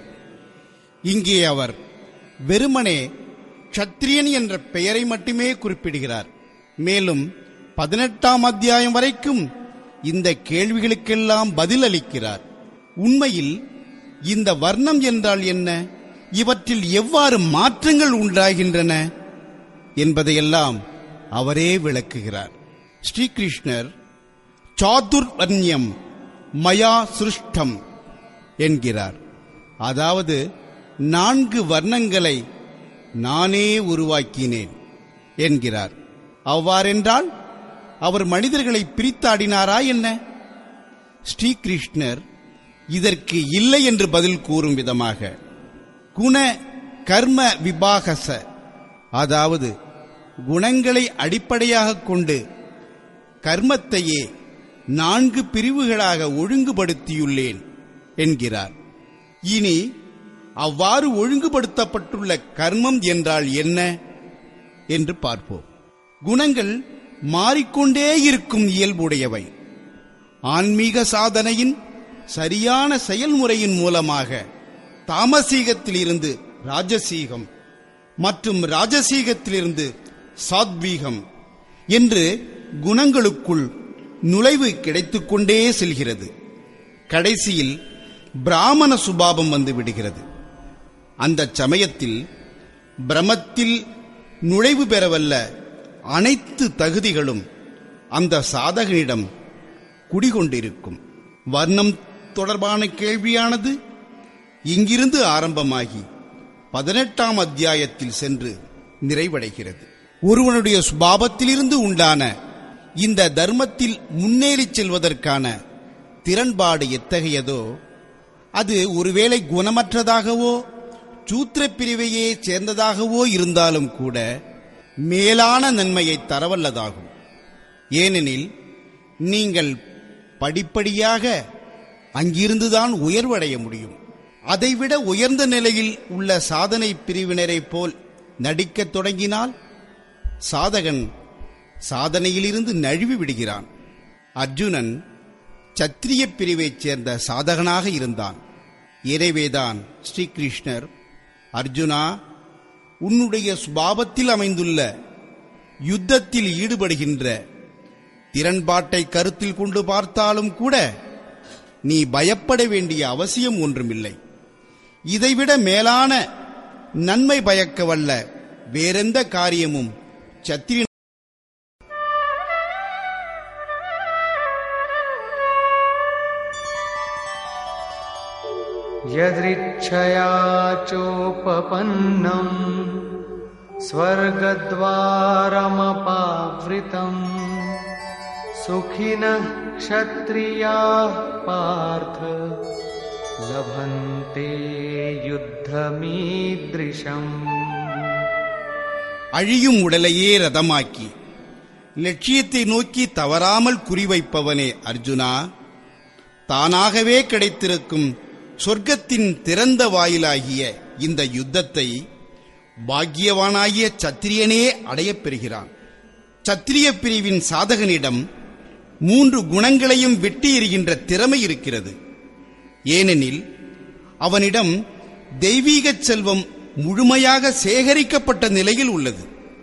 S1: இங்கே அவர் வெறுமனே சத்திரியன் என்ற பெயரை மட்டுமே குறிப்பிடுகிறார் மேலும் பதினெட்டாம் அத்தியாயம் வரைக்கும் இந்த கேள்விகளுக்கெல்லாம் பதில் அளிக்கிறார் உண்மையில் இந்த வர்ணம் என்றால் என்ன இவற்றில் எவ்வாறு மாற்றங்கள் உண்டாகின்றன என்பதையெல்லாம் அவரே விளக்குகிறார் ஸ்ரீகிருஷ்ணர் சாதுர்வர்ணியம் மயா சிருஷ்டம் என்கிறார் அதாவது நான்கு வர்ணங்களை நானே உருவாக்கினேன் என்கிறார் அவ்வாறென்றால் அவர் மனிதர்களை பிரித்தாடினாரா என்ன ஸ்ரீகிருஷ்ணர் இதற்கு இல்லை என்று பதில் கூறும் விதமாக குண கர்ம விபாகச அதாவது குணங்களை அடிப்படையாக கொண்டு கர்மத்தையே நான்கு பிரிவுகளாக ஒழுங்குபடுத்தியுள்ளேன் என்கிறார் இனி அவ்வாறு ஒழுங்குபடுத்தப்பட்டுள்ள கர்மம் என்றால் என்ன என்று பார்ப்போம் குணங்கள் மாறிக்கொண்டே இருக்கும் இயல்புடையவை ஆன்மீக சாதனையின் சரியான செயல்முறையின் மூலமாக தாமசீகத்திலிருந்து ராஜசீகம் மற்றும் ராஜசீகத்திலிருந்து சாத்வீகம் என்று குணங்களுக்குள் நுழைவு கிடைத்துக் கொண்டே செல்கிறது கடைசியில் பிராமண சுபாவம் வந்து விடுகிறது அந்த சமயத்தில் பிரமத்தில் நுழைவு பெறவல்ல அனைத்து தகுதிகளும் அந்த சாதகனிடம் குடிகொண்டிருக்கும் வர்ணம் தொடர்பான கேள்வியானது இங்கிருந்து ஆரம்பமாகி பதினெட்டாம் அத்தியாயத்தில் சென்று நிறைவடைகிறது ஒருவனுடைய சுபாவத்திலிருந்து உண்டான இந்த தர்மத்தில் முன்னேறிச் செல்வதற்கான திறன்பாடு எத்தகையதோ அது ஒருவேளை குணமற்றதாகவோ சூத்திரப் பிரிவையே சேர்ந்ததாகவோ இருந்தாலும் கூட மேலான நன்மையை தரவல்லதாகும் ஏனெனில் நீங்கள் படிப்படியாக அங்கிருந்துதான் உயர்வடைய முடியும் அதைவிட உயர்ந்த நிலையில் உள்ள சாதனை பிரிவினரைப் போல் நடிக்கத் தொடங்கினால் சாதகன் சாதனையிலிருந்து நழுவி விடுகிறான் அர்ஜுனன் சத்திரிய பிரிவைச் சேர்ந்த சாதகனாக இருந்தான் எனவேதான் ஸ்ரீகிருஷ்ணர் அர்ஜுனா உன்னுடைய சுபாவத்தில் அமைந்துள்ள யுத்தத்தில் ஈடுபடுகின்ற திறன்பாட்டை கருத்தில் கொண்டு பார்த்தாலும் கூட நீ பயப்பட வேண்டிய அவசியம் ஒன்றுமில்லை இதைவிட மேலான நன்மை பயக்க வல்ல வேறெந்த காரியமும் சத்திரி
S2: यदृच्छया चोपपन्नम् स्वर्गद्वारमपावृतम् सुखिनः क्षत्रियाः पार्थ लभन्ते युद्धमीदृशम्
S1: அழியும் உடலையே ரதமாக்கி லட்சியத்தை நோக்கி தவறாமல் குறிவைப்பவனே அர்ஜுனா தானாகவே கிடைத்திருக்கும் சொர்க்கத்தின் திறந்த வாயிலாகிய இந்த யுத்தத்தை பாக்கியவானாகிய சத்திரியனே அடையப் பெறுகிறான் சத்திரிய பிரிவின் சாதகனிடம் மூன்று குணங்களையும் வெட்டி எறிகின்ற திறமை இருக்கிறது ஏனெனில் அவனிடம் தெய்வீகச் செல்வம் முழுமையாக சேகரிக்கப்பட்ட நிலையில் உள்ளது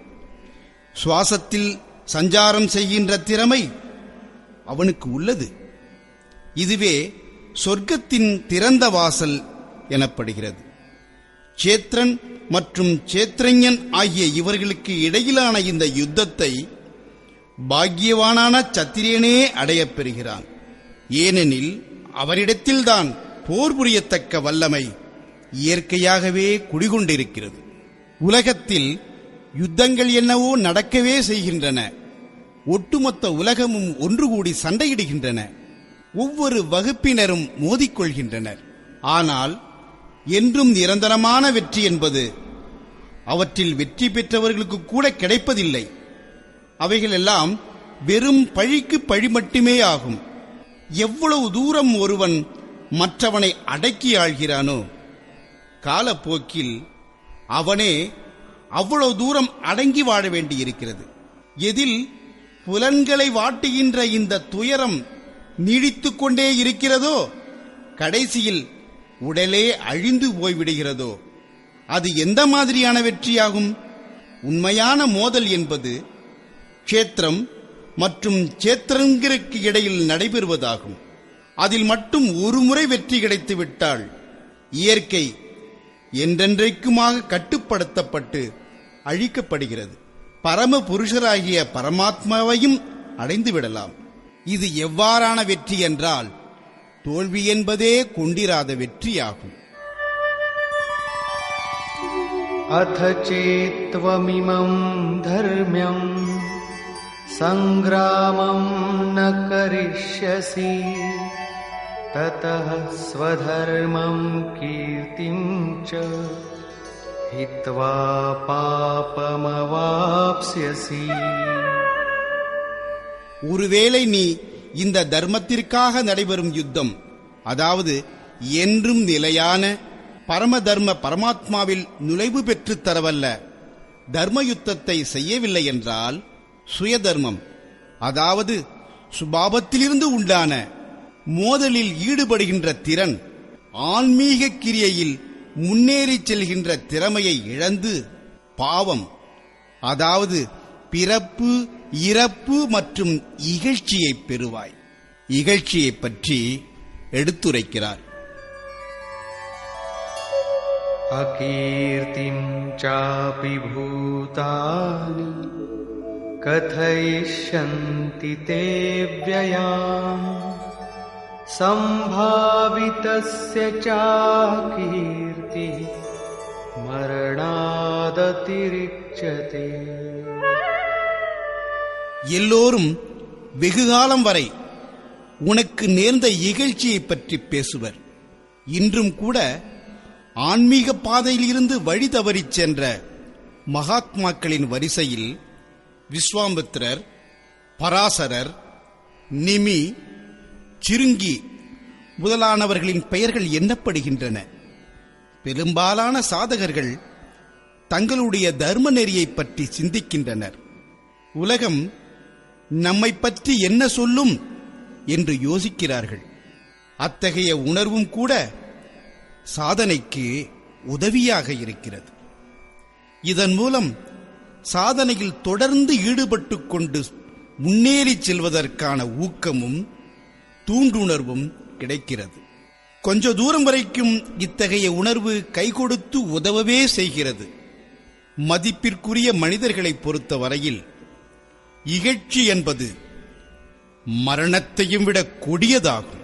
S1: சுவாசத்தில் சஞ்சாரம் செய்கின்ற திறமை அவனுக்கு உள்ளது இதுவே சொர்க்கத்தின் திறந்த வாசல் எனப்படுகிறது சேத்ரன் மற்றும் சேத்ரஞன் ஆகிய இவர்களுக்கு இடையிலான இந்த யுத்தத்தை பாக்கியவானான சத்திரியனே அடையப் பெறுகிறான் ஏனெனில் அவரிடத்தில்தான் போர் புரியத்தக்க வல்லமை இயற்கையாகவே குடிகொண்டிருக்கிறது உலகத்தில் யுத்தங்கள் என்னவோ நடக்கவே செய்கின்றன ஒட்டுமொத்த உலகமும் ஒன்று கூடி சண்டையிடுகின்றன ஒவ்வொரு வகுப்பினரும் மோதிக்கொள்கின்றனர் ஆனால் என்றும் நிரந்தரமான வெற்றி என்பது அவற்றில் வெற்றி பெற்றவர்களுக்கு கூட கிடைப்பதில்லை அவைகளெல்லாம் வெறும் பழிக்கு பழி மட்டுமே ஆகும் எவ்வளவு தூரம் ஒருவன் மற்றவனை அடக்கி ஆள்கிறானோ காலப்போக்கில் அவனே அவ்வளவு தூரம் அடங்கி வாழ வேண்டியிருக்கிறது எதில் புலன்களை வாட்டுகின்ற இந்த துயரம் நீடித்துக் கொண்டே இருக்கிறதோ கடைசியில் உடலே அழிந்து போய்விடுகிறதோ அது எந்த மாதிரியான வெற்றியாகும் உண்மையான மோதல் என்பது க்ஷேத்திரம் மற்றும் சேத்திரங்கிற்கு இடையில் நடைபெறுவதாகும் அதில் மட்டும் ஒரு முறை வெற்றி கிடைத்து விட்டால் இயற்கை என்றென்றைக்குமாக கட்டுப்படுத்தப்பட்டு அழிக்கப்படுகிறது பரம புருஷராகிய பரமாத்மாவையும் அடைந்து விடலாம் இது எவ்வாறான வெற்றி என்றால் தோல்வி என்பதே கொண்டிராத வெற்றியாகும்
S2: अथ चेत्त्वमिमम् धर्म्यम् सङ्ग्रामम् न करिष्यसि ततः स्वधर्मम् कीर्तिम् च हित्वा पापमवाप्स्यसि
S1: ஒருவேளை நீ இந்த தர்மத்திற்காக நடைபெறும் யுத்தம் அதாவது என்றும் நிலையான பரம தர்ம பரமாத்மாவில் நுழைவு பெற்றுத் தரவல்ல தர்ம யுத்தத்தை செய்யவில்லை என்றால் சுயதர்மம் அதாவது சுபாவத்திலிருந்து உண்டான மோதலில் ஈடுபடுகின்ற திறன் ஆன்மீக கிரியையில் முன்னேறிச் செல்கின்ற திறமையை இழந்து பாவம் அதாவது பிறப்பு இறப்பு மற்றும் இகழ்ச்சியை பெறுவாய் இகழ்ச்சியை பற்றி எடுத்துரைக்கிறார்
S2: अकीर्तिम् चापि भूतानि कथयिष्यन्ति ते व्ययाम् सम्भावितस्य चाकीर्ति मरणादतिरिच्यते
S1: எல்லோரும் வெகுகாலம் வரை உனக்கு நேர்ந்த இகழ்ச்சியை பற்றி பேசுவர் இன்றும் கூட ஆன்மீக பாதையில் இருந்து வழி தவறிச் சென்ற மகாத்மாக்களின் வரிசையில் விஸ்வாமித்திரர் பராசரர் நிமி சிருங்கி முதலானவர்களின் பெயர்கள் எண்ணப்படுகின்றன பெரும்பாலான சாதகர்கள் தங்களுடைய தர்ம நெறியைப் பற்றி சிந்திக்கின்றனர் உலகம் நம்மை பற்றி என்ன சொல்லும் என்று யோசிக்கிறார்கள் அத்தகைய உணர்வும் கூட சாதனைக்கு உதவியாக இருக்கிறது இதன் மூலம் சாதனையில் தொடர்ந்து ஈடுபட்டுக் கொண்டு முன்னேறிச் செல்வதற்கான ஊக்கமும் தூண்டுணர்வும் கிடைக்கிறது கொஞ்ச தூரம் வரைக்கும் இத்தகைய உணர்வு கை கொடுத்து உதவவே செய்கிறது மதிப்பிற்குரிய மனிதர்களை பொறுத்த வரையில் இகழ்ச்சி என்பது மரணத்தையும் விட கொடியதாகும்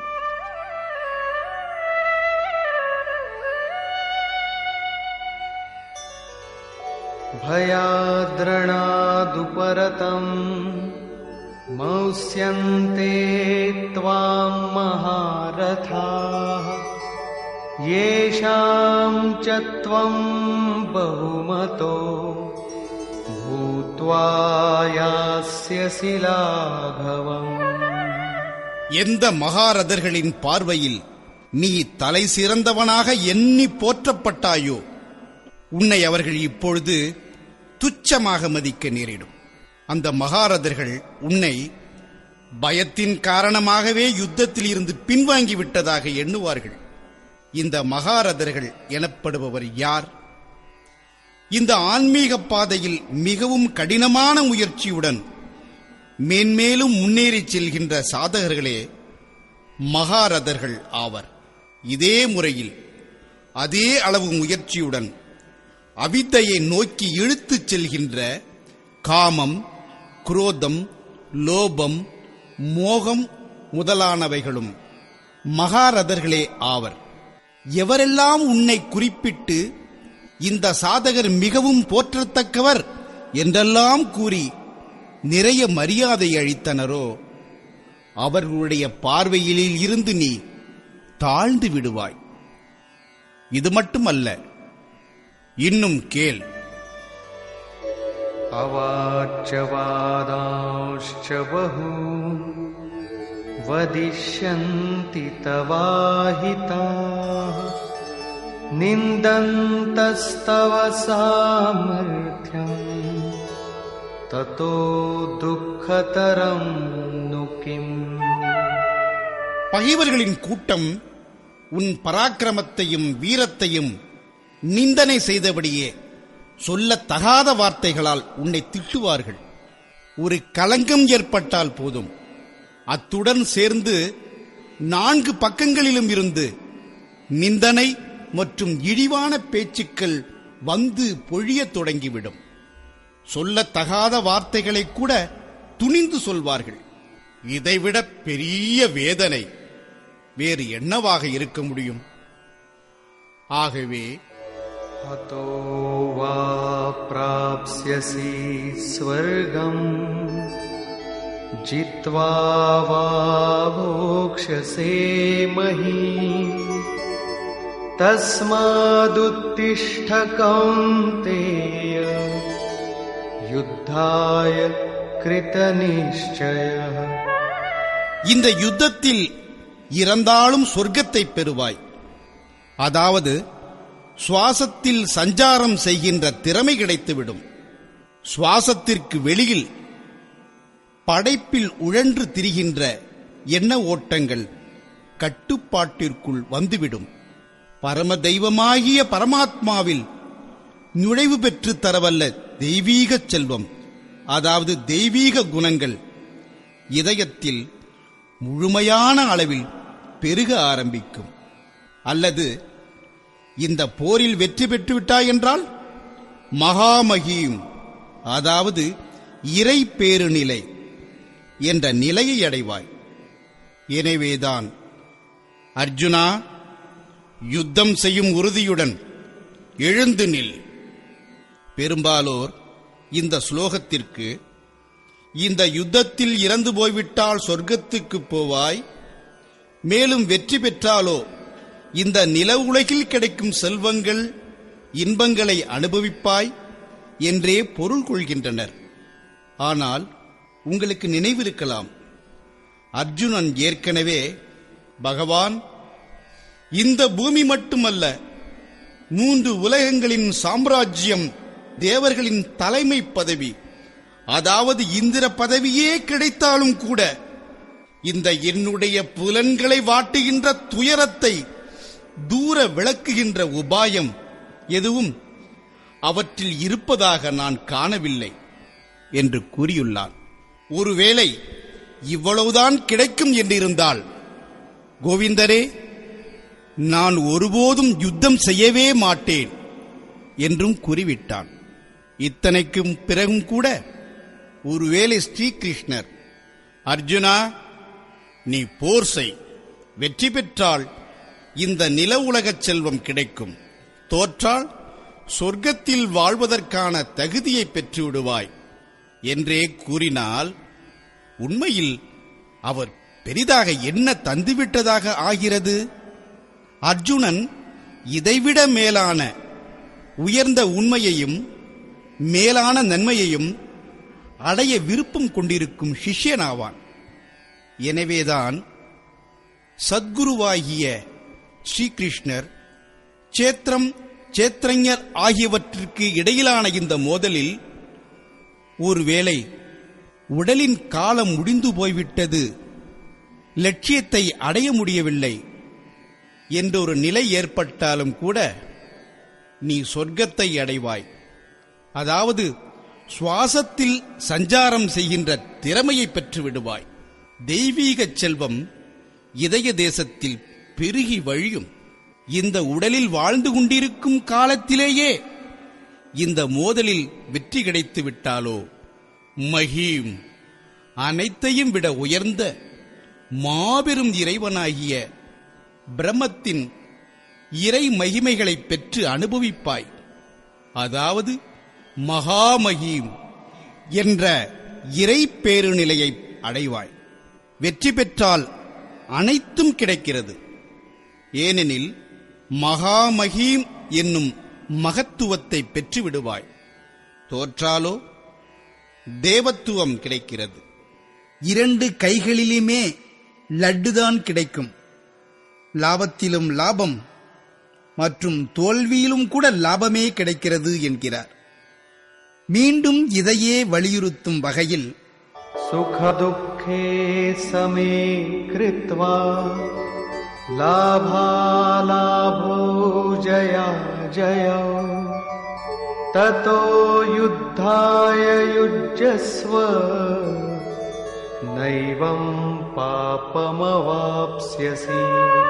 S2: भयाद्रणादुपरतम् मौस्यन्ते त्वाम् महारथाः येषाम् च त्वम् बहुमतो भूत्वा यास्यसि लाघवम्
S1: எந்த மகாரதர்களின் பார்வையில் நீ தலை சிறந்தவனாக எண்ணி போற்றப்பட்டாயோ உன்னை அவர்கள் இப்பொழுது துச்சமாக மதிக்க நேரிடும் அந்த மகாரதர்கள் உன்னை பயத்தின் காரணமாகவே யுத்தத்தில் இருந்து பின்வாங்கி விட்டதாக எண்ணுவார்கள் இந்த மகாரதர்கள் எனப்படுபவர் யார் இந்த ஆன்மீக பாதையில் மிகவும் கடினமான முயற்சியுடன் மேன்மேலும் முன்னேறிச் செல்கின்ற சாதகர்களே மகாரதர்கள் ஆவர் இதே முறையில் அதே அளவு முயற்சியுடன் அவித்தையை நோக்கி இழுத்துச் செல்கின்ற காமம் குரோதம் லோபம் மோகம் முதலானவைகளும் மகாரதர்களே ஆவர் எவரெல்லாம் உன்னை குறிப்பிட்டு இந்த சாதகர் மிகவும் போற்றத்தக்கவர் என்றெல்லாம் கூறி நிறைய மரியாதை அளித்தனரோ அவர்களுடைய பார்வையிலில் இருந்து நீ தாழ்ந்து விடுவாய் இது மட்டுமல்ல இன்னும் கேள்
S2: अवाच्यवादांश्च बहु वदिष्यन्ति तवाहिताः निन्दन्तस्तव सामर्थ्यम् ततो दुःखतरं नु किम्
S1: பகைவர்களின் கூட்டம் உன் பராக்கிரமத்தையும் வீரத்தையும் நிந்தனை செய்தபடியே சொல்லத் தகாத வார்த்தைகளால் உன்னை திட்டுவார்கள் ஒரு களங்கம் ஏற்பட்டால் போதும் அத்துடன் சேர்ந்து நான்கு பக்கங்களிலும் இருந்து நிந்தனை மற்றும் இழிவான பேச்சுக்கள் வந்து பொழியத் தொடங்கிவிடும் சொல்லத் தகாத வார்த்தைகளை கூட துணிந்து சொல்வார்கள் இதைவிட பெரிய வேதனை வேறு என்னவாக இருக்க முடியும் ஆகவே
S2: हतो वा प्राप्स्यसि स्वर्गम् जित्वा वा भोक्ष्यसे महीम् तस्मादुत्तिष्ठ कौन्तेय युद्धाय कृतनिश्चयः
S1: இந்த யுத்தத்தில் இறந்தாலும் சொர்க்கத்தை பெறுவாய் அதாவது சுவாசத்தில் சஞ்சாரம் செய்கின்ற திறமை கிடைத்துவிடும் சுவாசத்திற்கு வெளியில் படைப்பில் உழன்று திரிகின்ற எண்ண ஓட்டங்கள் கட்டுப்பாட்டிற்குள் வந்துவிடும் பரம தெய்வமாகிய பரமாத்மாவில் நுழைவு பெற்று தரவல்ல தெய்வீகச் செல்வம் அதாவது தெய்வீக குணங்கள் இதயத்தில் முழுமையான அளவில் பெருக ஆரம்பிக்கும் அல்லது இந்த போரில் வெற்றி பெற்றுவிட்டாய் என்றால் மகாமகியும் அதாவது இறை பேருநிலை என்ற நிலையை அடைவாய் எனவேதான் அர்ஜுனா யுத்தம் செய்யும் உறுதியுடன் எழுந்து நில் பெரும்பாலோர் இந்த ஸ்லோகத்திற்கு இந்த யுத்தத்தில் இறந்து போய்விட்டால் சொர்க்கத்துக்குப் போவாய் மேலும் வெற்றி பெற்றாலோ இந்த நில உலகில் கிடைக்கும் செல்வங்கள் இன்பங்களை அனுபவிப்பாய் என்றே பொருள் கொள்கின்றனர் ஆனால் உங்களுக்கு நினைவிருக்கலாம் அர்ஜுனன் ஏற்கனவே பகவான் இந்த பூமி மட்டுமல்ல மூன்று உலகங்களின் சாம்ராஜ்யம் தேவர்களின் தலைமை பதவி அதாவது இந்திர பதவியே கிடைத்தாலும் கூட இந்த என்னுடைய புலன்களை வாட்டுகின்ற துயரத்தை தூர விளக்குகின்ற உபாயம் எதுவும் அவற்றில் இருப்பதாக நான் காணவில்லை என்று கூறியுள்ளான் ஒருவேளை இவ்வளவுதான் கிடைக்கும் என்றிருந்தால் கோவிந்தரே நான் ஒருபோதும் யுத்தம் செய்யவே மாட்டேன் என்றும் கூறிவிட்டான் இத்தனைக்கும் பிறகும் கூட ஒருவேளை ஸ்ரீகிருஷ்ணர் அர்ஜுனா நீ போர் செய் வெற்றி பெற்றால் இந்த நில உலகச் செல்வம் கிடைக்கும் தோற்றால் சொர்க்கத்தில் வாழ்வதற்கான தகுதியை பெற்று விடுவாய் என்றே கூறினால் உண்மையில் அவர் பெரிதாக என்ன தந்துவிட்டதாக ஆகிறது அர்ஜுனன் இதைவிட மேலான உயர்ந்த உண்மையையும் மேலான நன்மையையும் அடைய விருப்பம் கொண்டிருக்கும் சிஷ்யனாவான் எனவேதான் சத்குருவாகிய ஸ்ரீகிருஷ்ணர் சேத்திரம் சேத்திரஞர் ஆகியவற்றிற்கு இடையிலான இந்த மோதலில் ஒருவேளை உடலின் காலம் முடிந்து போய்விட்டது லட்சியத்தை அடைய முடியவில்லை என்றொரு நிலை ஏற்பட்டாலும் கூட நீ சொர்க்கத்தை அடைவாய் அதாவது சுவாசத்தில் சஞ்சாரம் செய்கின்ற திறமையை பெற்று விடுவாய் தெய்வீகச் செல்வம் இதய தேசத்தில் பெருகி வழியும் இந்த உடலில் வாழ்ந்து கொண்டிருக்கும் காலத்திலேயே இந்த மோதலில் வெற்றி கிடைத்து விட்டாலோ மகீம் அனைத்தையும் விட உயர்ந்த மாபெரும் இறைவனாகிய பிரம்மத்தின் இறை மகிமைகளைப் பெற்று அனுபவிப்பாய் அதாவது மகாமகீம் என்ற இறை பேருநிலையை அடைவாய் வெற்றி பெற்றால் அனைத்தும் கிடைக்கிறது ஏனெனில் மகாமகீம் என்னும் மகத்துவத்தை பெற்று விடுவாய் தோற்றாலோ தேவத்துவம் கிடைக்கிறது
S3: இரண்டு கைகளிலுமே லட்டுதான் கிடைக்கும் லாபத்திலும் லாபம் மற்றும் தோல்வியிலும் கூட லாபமே கிடைக்கிறது என்கிறார் மீண்டும் இதையே வலியுறுத்தும் வகையில்
S2: सुखदुःखे समे कृत्वा लाभालाभो जया जया ततो युद्धाय युज्यस्व नैवं पापमवाप्स्यसि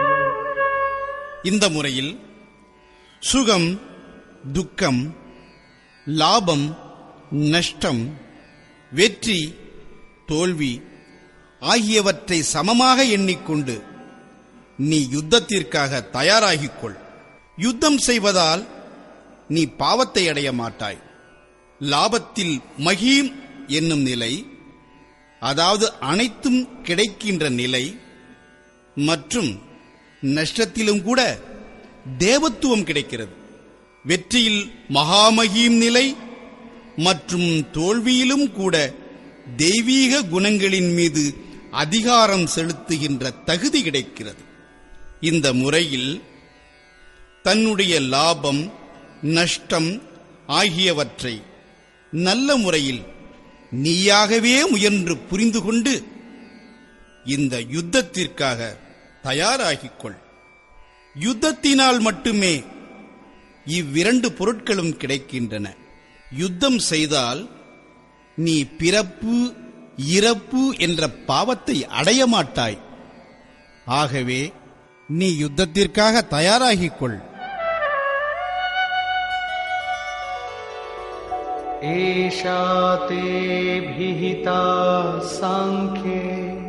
S1: இந்த முறையில் சுகம் துக்கம் லாபம் நஷ்டம் வெற்றி தோல்வி ஆகியவற்றை சமமாக எண்ணிக்கொண்டு நீ யுத்தத்திற்காக தயாராகிக் கொள் யுத்தம் செய்வதால் நீ பாவத்தை அடைய மாட்டாய் லாபத்தில் மகீம் என்னும் நிலை அதாவது அனைத்தும் கிடைக்கின்ற நிலை மற்றும் நஷ்டத்திலும் கூட தேவத்துவம் கிடைக்கிறது வெற்றியில் மகாமகீம் நிலை மற்றும் தோல்வியிலும் கூட தெய்வீக குணங்களின் மீது அதிகாரம் செலுத்துகின்ற தகுதி கிடைக்கிறது இந்த முறையில் தன்னுடைய லாபம் நஷ்டம் ஆகியவற்றை நல்ல முறையில் நீயாகவே முயன்று புரிந்து கொண்டு இந்த யுத்தத்திற்காக தயாராகிக் கொள் யுத்தத்தினால் மட்டுமே இவ்விரண்டு பொருட்களும் கிடைக்கின்றன யுத்தம் செய்தால் நீ பிறப்பு இறப்பு என்ற பாவத்தை அடைய மாட்டாய் ஆகவே நீ யுத்தத்திற்காக தயாராகிக் கொள்
S2: एषा ते भिहिता साङ्ख्ये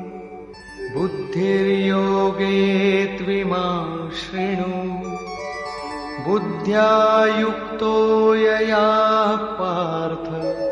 S2: बुद्धिर्योगे त्विमां शृणु बुद्ध्या युक्तो यया पार्थ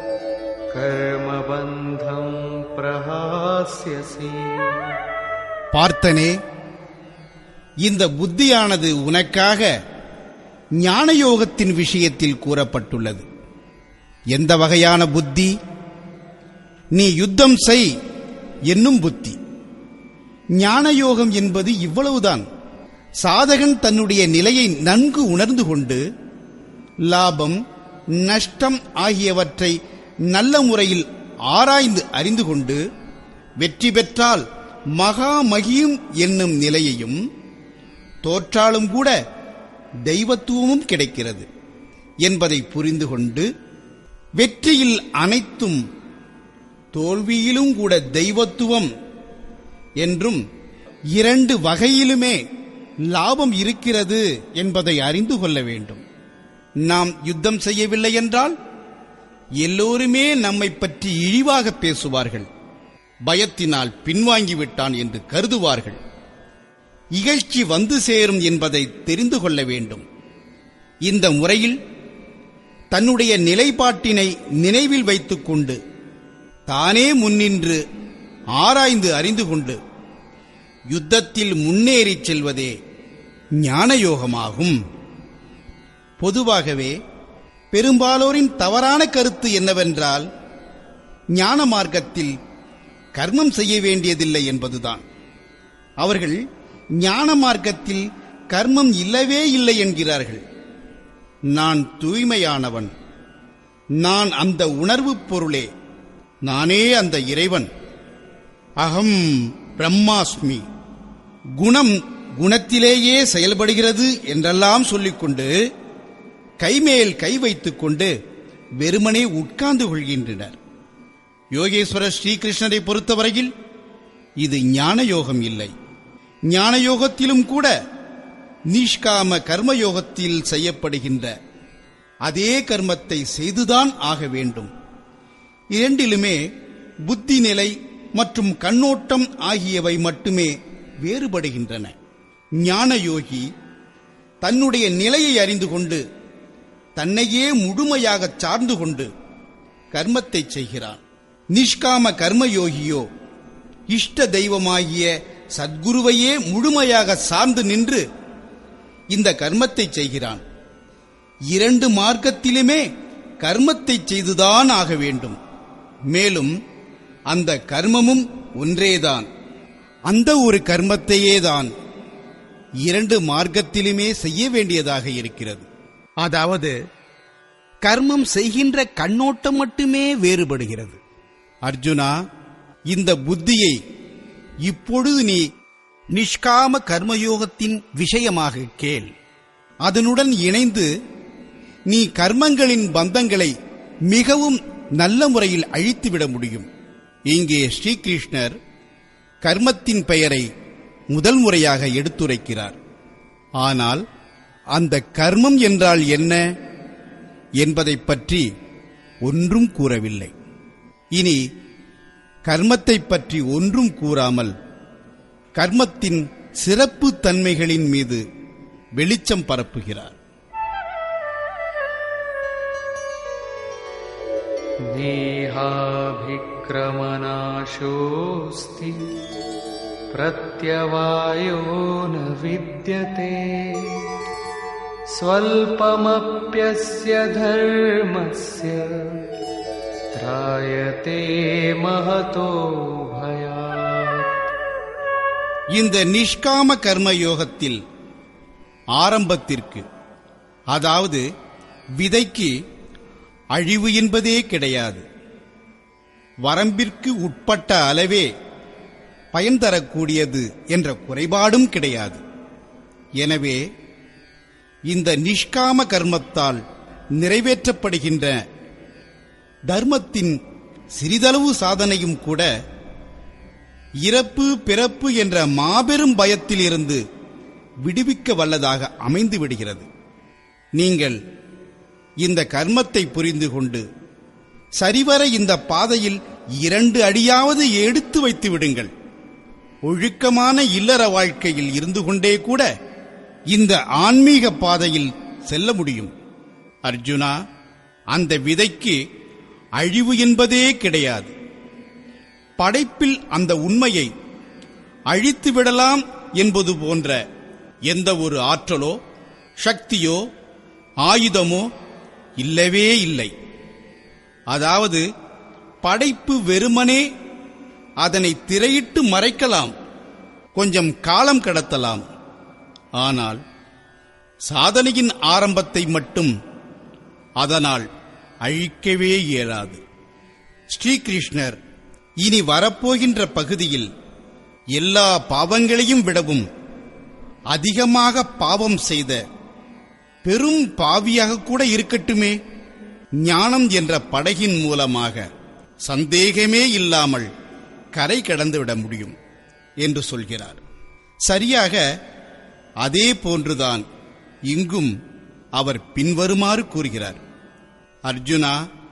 S2: कर्मबन्धं प्रहास्यसि
S1: பார்த்தனே இந்த புத்தியானது உனக்காக ஞானயோகத்தின் விஷயத்தில் கூறப்பட்டுள்ளது எந்த வகையான புத்தி நீ யுத்தம் செய் என்னும் புத்தி ஞானயோகம் என்பது இவ்வளவுதான் சாதகன் தன்னுடைய நிலையை நன்கு உணர்ந்து கொண்டு லாபம் நஷ்டம் ஆகியவற்றை நல்ல முறையில் ஆராய்ந்து அறிந்து கொண்டு வெற்றி பெற்றால் மகா மகியும் என்னும் நிலையையும் தோற்றாலும் கூட தெய்வத்துவமும் கிடைக்கிறது என்பதை புரிந்து கொண்டு வெற்றியில் அனைத்தும் தோல்வியிலும் கூட தெய்வத்துவம் என்றும் இரண்டு வகையிலுமே லாபம் இருக்கிறது என்பதை அறிந்து கொள்ள வேண்டும் நாம் யுத்தம் செய்யவில்லை என்றால் எல்லோருமே நம்மை பற்றி இழிவாக பேசுவார்கள் பயத்தினால் பின்வாங்கிவிட்டான் என்று கருதுவார்கள் இகழ்ச்சி வந்து சேரும் என்பதை தெரிந்து கொள்ள வேண்டும் இந்த முறையில் தன்னுடைய நிலைப்பாட்டினை நினைவில் வைத்துக் கொண்டு தானே முன்னின்று ஆராய்ந்து அறிந்து கொண்டு யுத்தத்தில் முன்னேறிச் செல்வதே ஞானயோகமாகும் பொதுவாகவே பெரும்பாலோரின் தவறான கருத்து என்னவென்றால் ஞான மார்க்கத்தில் கர்மம் செய்ய வேண்டியதில்லை என்பதுதான் அவர்கள் ஞான மார்க்கத்தில் கர்மம் இல்லவே இல்லை என்கிறார்கள் நான் தூய்மையானவன் நான் அந்த உணர்வுப் பொருளே நானே அந்த இறைவன் அகம் பிரம்மாஸ்மி குணம் குணத்திலேயே செயல்படுகிறது என்றெல்லாம் சொல்லிக்கொண்டு கைமேல் கை வைத்துக் கொண்டு வெறுமனே உட்கார்ந்து கொள்கின்றனர் யோகேஸ்வரர் ஸ்ரீகிருஷ்ணரை பொறுத்தவரையில் இது ஞான யோகம் இல்லை ஞான யோகத்திலும் கூட நிஷ்காம கர்மயோகத்தில் செய்யப்படுகின்ற அதே கர்மத்தை செய்துதான் ஆக வேண்டும் இரண்டிலுமே புத்தி நிலை மற்றும் கண்ணோட்டம் ஆகியவை மட்டுமே வேறுபடுகின்றன ஞான யோகி தன்னுடைய நிலையை அறிந்து கொண்டு தன்னையே முழுமையாக சார்ந்து கொண்டு கர்மத்தை செய்கிறான் நிஷ்காம கர்மயோகியோ இஷ்ட தெய்வமாகிய சத்குருவையே முழுமையாக சார்ந்து நின்று இந்த கர்மத்தை செய்கிறான் இரண்டு மார்க்கத்திலுமே கர்மத்தை செய்துதான் ஆக வேண்டும் மேலும் அந்த கர்மமும் ஒன்றேதான் அந்த ஒரு கர்மத்தையேதான் இரண்டு மார்க்கத்திலுமே செய்ய வேண்டியதாக இருக்கிறது
S3: அதாவது கர்மம் செய்கின்ற கண்ணோட்டம் மட்டுமே வேறுபடுகிறது
S1: அர்ஜுனா இந்த புத்தியை இப்பொழுது நீ
S3: நிஷ்காம கர்மயோகத்தின் விஷயமாக கேள்
S1: அதனுடன் இணைந்து நீ கர்மங்களின் பந்தங்களை மிகவும் நல்ல முறையில் அழித்துவிட முடியும் இங்கே ஸ்ரீகிருஷ்ணர் கர்மத்தின் பெயரை முதல் முறையாக எடுத்துரைக்கிறார் ஆனால் அந்த கர்மம் என்றால் என்ன என்பதைப் பற்றி ஒன்றும் கூறவில்லை இனி கர்மத்தைப் பற்றி ஒன்றும் கூறாமல் கர்மத்தின் சிறப்பு தன்மைகளின் மீது வெளிச்சம் பரப்புகிறார்
S2: नेहाभिक्रमनाशोऽस्ति प्रत्यवायो न विद्यते स्वल्पमप्यस्य धर्मस्य त्रायते महतो भयात्
S1: இந்த நிஷ்காம கர்ம யோகத்தில் ஆரம்பத்திற்கு அதாவது விதைக்கு அழிவு என்பதே கிடையாது வரம்பிற்கு உட்பட்ட அளவே பயன் தரக்கூடியது என்ற குறைபாடும் கிடையாது எனவே இந்த நிஷ்காம கர்மத்தால் நிறைவேற்றப்படுகின்ற தர்மத்தின் சிறிதளவு சாதனையும் கூட இறப்பு பிறப்பு என்ற மாபெரும் பயத்தில் இருந்து விடுவிக்க வல்லதாக அமைந்து விடுகிறது நீங்கள் இந்த கர்மத்தை புரிந்து கொண்டு சரிவர இந்த பாதையில் இரண்டு அடியாவது எடுத்து வைத்து விடுங்கள் ஒழுக்கமான இல்லற வாழ்க்கையில் இருந்து கொண்டே கூட இந்த ஆன்மீக பாதையில் செல்ல முடியும் அர்ஜுனா அந்த விதைக்கு அழிவு என்பதே கிடையாது படைப்பில் அந்த உண்மையை அழித்து விடலாம் என்பது போன்ற எந்த ஒரு ஆற்றலோ சக்தியோ ஆயுதமோ இல்லவே இல்லை அதாவது படைப்பு வெறுமனே அதனை திரையிட்டு மறைக்கலாம் கொஞ்சம் காலம் கடத்தலாம் ஆனால் சாதனையின் ஆரம்பத்தை மட்டும் அதனால் அழிக்கவே இயலாது ஸ்ரீகிருஷ்ணர் இனி வரப்போகின்ற பகுதியில் எல்லா பாவங்களையும் விடவும் அதிகமாக பாவம் செய்த பெரும் பாவியாக கூட இருக்கட்டுமே ஞானம் என்ற படகின் மூலமாக சந்தேகமே இல்லாமல் கரை கடந்துவிட முடியும் என்று சொல்கிறார் சரியாக அதே போன்றுதான் இங்கும் அவர் பின்வருமாறு கூறுகிறார் அர்ஜுனா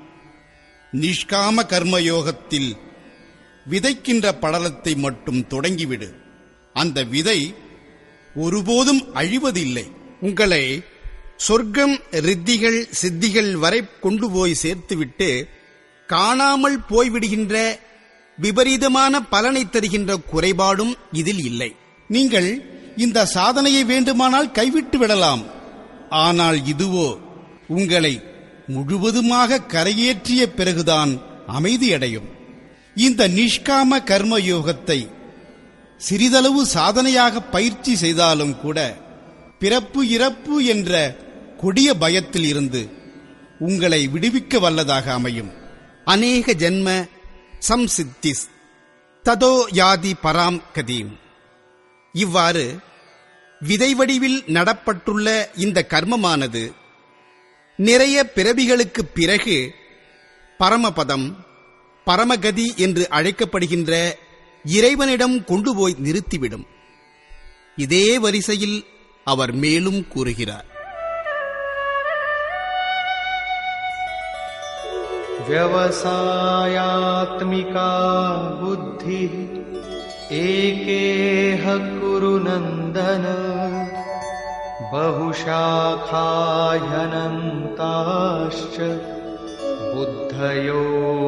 S1: நிஷ்காம கர்மயோகத்தில் விதைக்கின்ற படலத்தை மட்டும் தொடங்கிவிடு அந்த விதை ஒருபோதும் அழிவதில்லை
S3: உங்களை சொர்க்கம் ரித்திகள் சித்திகள் வரை கொண்டு போய் சேர்த்துவிட்டு காணாமல் போய்விடுகின்ற விபரீதமான பலனை தருகின்ற குறைபாடும் இதில் இல்லை
S1: நீங்கள் இந்த சாதனையை வேண்டுமானால் கைவிட்டு விடலாம் ஆனால் இதுவோ உங்களை முழுவதுமாக கரையேற்றிய பிறகுதான் அமைதியடையும் இந்த நிஷ்காம கர்ம யோகத்தை சிறிதளவு சாதனையாக பயிற்சி செய்தாலும் கூட பிறப்பு இறப்பு என்ற கொடிய பயத்தில் இருந்து உங்களை விடுவிக்க வல்லதாக அமையும்
S3: அநேக ஜென்ம சம்சித்திஸ் ததோ யாதி பராம் கதீம் இவ்வாறு விதை வடிவில் நடப்பட்டுள்ள இந்த கர்மமானது நிறைய பிறவிகளுக்குப் பிறகு பரமபதம் பரமகதி என்று அழைக்கப்படுகின்ற இறைவனிடம் கொண்டு போய் நிறுத்திவிடும் இதே வரிசையில் அவர் மேலும் கூறுகிறார்
S2: व्यवसायात्मिका बुद्धिः एकेह कुरु नन्दन बहुशाखाह्यनन्ताश्च बुद्धयो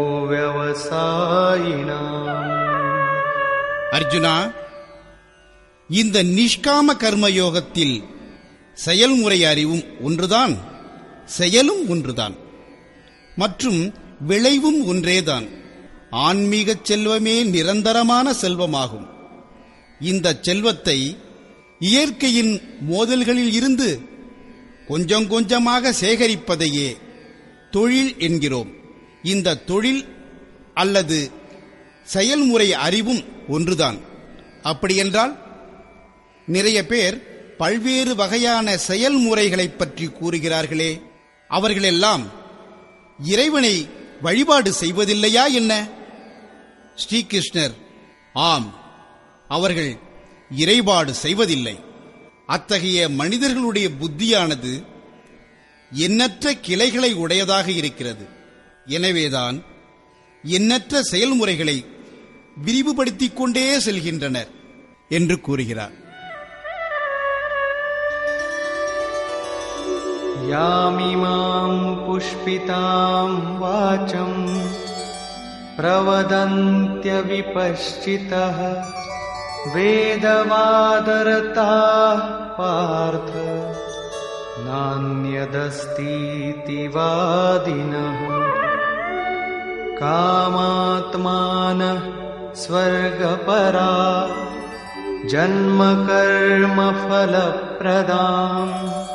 S2: व्यवसायिनाम्
S1: அர்ஜுனா இந்த நிஷ்காம கர்ம யோகத்தில் செயல்முறை அறிவும் ஒன்றுதான் செயலும் ஒன்றுதான் மற்றும் விளைவும் ஒன்றேதான் ஆன்மீகச் செல்வமே நிரந்தரமான செல்வமாகும் இந்த செல்வத்தை இயற்கையின் மோதல்களில் இருந்து கொஞ்சம் கொஞ்சமாக சேகரிப்பதையே தொழில் என்கிறோம் இந்த தொழில் அல்லது செயல்முறை அறிவும் ஒன்றுதான் அப்படியென்றால் நிறைய பேர் பல்வேறு வகையான செயல்முறைகளைப் பற்றி கூறுகிறார்களே அவர்களெல்லாம் இறைவனை வழிபாடு செய்வதில்லையா என்ன ஸ்ரீகிருஷ்ணர் ஆம் அவர்கள் இறைபாடு செய்வதில்லை அத்தகைய மனிதர்களுடைய புத்தியானது எண்ணற்ற கிளைகளை உடையதாக இருக்கிறது எனவேதான் எண்ணற்ற செயல்முறைகளை விரிவுபடுத்திக் கொண்டே செல்கின்றனர் என்று கூறுகிறார்
S2: यामिमाम् पुष्पिताम् वाचम् प्रवदन्त्यविपश्चितः वेदवादरताः पार्थ नान्यदस्तीति वादिनः कामात्मानः स्वर्गपरा जन्मकर्मफलप्रदाम्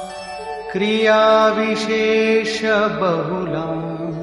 S2: क्रियाविशेषबहुलाम्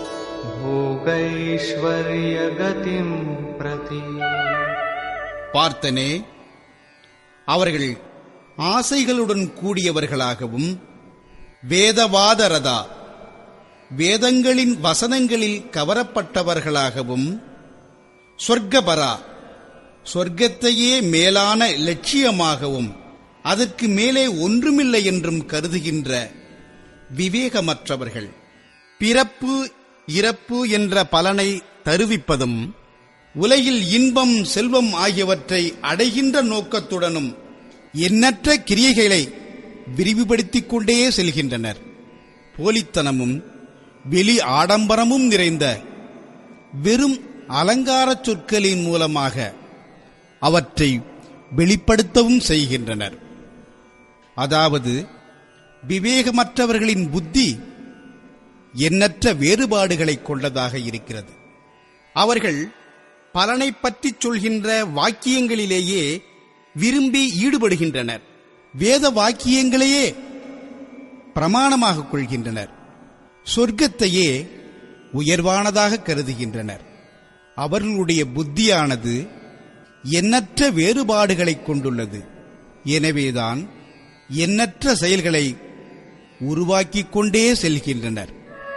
S2: भोगैश्वर्यगतिम् प्रति
S1: பார்த்தனே அவர்கள் ஆசைகளுடன் கூடியவர்களாகவும் வேதவாதரதா வேதங்களின் வசனங்களில் கவரப்பட்டவர்களாகவும் சொர்க்கபரா சொர்க்கத்தையே மேலான லட்சியமாகவும் அதற்கு மேலே ஒன்றுமில்லை என்றும் கருதுகின்ற விவேகமற்றவர்கள் பிறப்பு இறப்பு என்ற பலனை தருவிப்பதும் உலகில் இன்பம் செல்வம் ஆகியவற்றை அடைகின்ற நோக்கத்துடனும் எண்ணற்ற கிரியைகளை விரிவுபடுத்திக் கொண்டே செல்கின்றனர் போலித்தனமும் வெளி ஆடம்பரமும் நிறைந்த வெறும் அலங்காரச் சொற்களின் மூலமாக அவற்றை வெளிப்படுத்தவும் செய்கின்றனர் அதாவது விவேகமற்றவர்களின் புத்தி எண்ணற்ற வேறுபாடுகளை கொண்டதாக இருக்கிறது அவர்கள் பலனை பற்றிச் சொல்கின்ற வாக்கியங்களிலேயே விரும்பி ஈடுபடுகின்றனர் வேத வாக்கியங்களையே பிரமாணமாக கொள்கின்றனர் சொர்க்கத்தையே உயர்வானதாக கருதுகின்றனர் அவர்களுடைய புத்தியானது எண்ணற்ற வேறுபாடுகளைக் கொண்டுள்ளது எனவேதான் எண்ணற்ற செயல்களை உருவாக்கிக் கொண்டே செல்கின்றனர்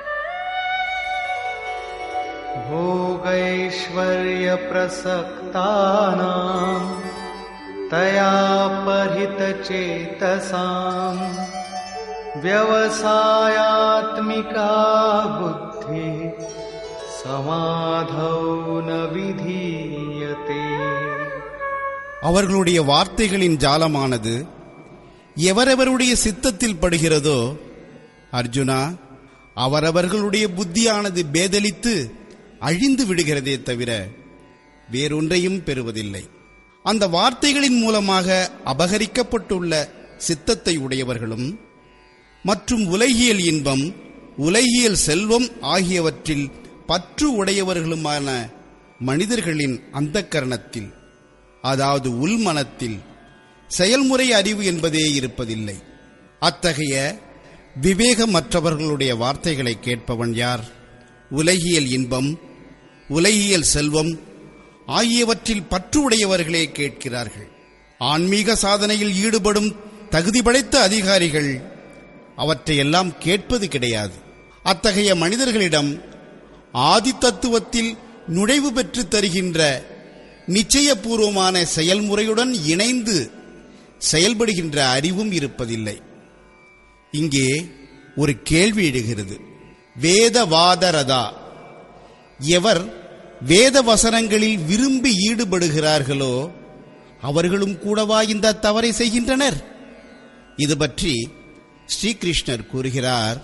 S2: भोगैश्वर्यप्रसक्तानाम् तया परितचेतसाम् व्यवसायात्मिका बुद्धिः समाधौ न विधीयते
S1: அவர்களுடைய வார்த்தைகளின் ஜாலமானது எவரவருடைய சித்தத்தில் படுகிறதோ அர்ஜுனா அவரவர்களுடைய புத்தியானது பேதலித்து அழிந்து விடுகிறதே தவிர வேறொன்றையும் பெறுவதில்லை அந்த வார்த்தைகளின் மூலமாக அபகரிக்கப்பட்டுள்ள சித்தத்தை உடையவர்களும் மற்றும் உலகியல் இன்பம் உலகியல் செல்வம் ஆகியவற்றில் பற்று உடையவர்களுமான மனிதர்களின் அந்தக்கரணத்தில் அதாவது உள்மனத்தில் செயல்முறை அறிவு என்பதே இருப்பதில்லை அத்தகைய விவேகமற்றவர்களுடைய வார்த்தைகளை கேட்பவன் யார் உலகியல் இன்பம் உலகியல் செல்வம் ஆகியவற்றில் பற்று உடையவர்களே கேட்கிறார்கள் ஆன்மீக சாதனையில் ஈடுபடும் தகுதி படைத்த அதிகாரிகள் அவற்றையெல்லாம் கேட்பது கிடையாது அத்தகைய மனிதர்களிடம் ஆதி தத்துவத்தில் நுழைவு பெற்று தருகின்ற நிச்சயபூர்வமான செயல்முறையுடன் இணைந்து செயல்படுகின்ற அறிவும் இருப்பதில்லை இங்கே ஒரு கேள்வி எழுகிறது வேதவாதரதா எவர் வேத வசனங்களில் விரும்பி ஈடுபடுகிறார்களோ அவர்களும் கூடவா இந்த தவறை செய்கின்றனர் இது பற்றி ஸ்ரீகிருஷ்ணர் கூறுகிறார்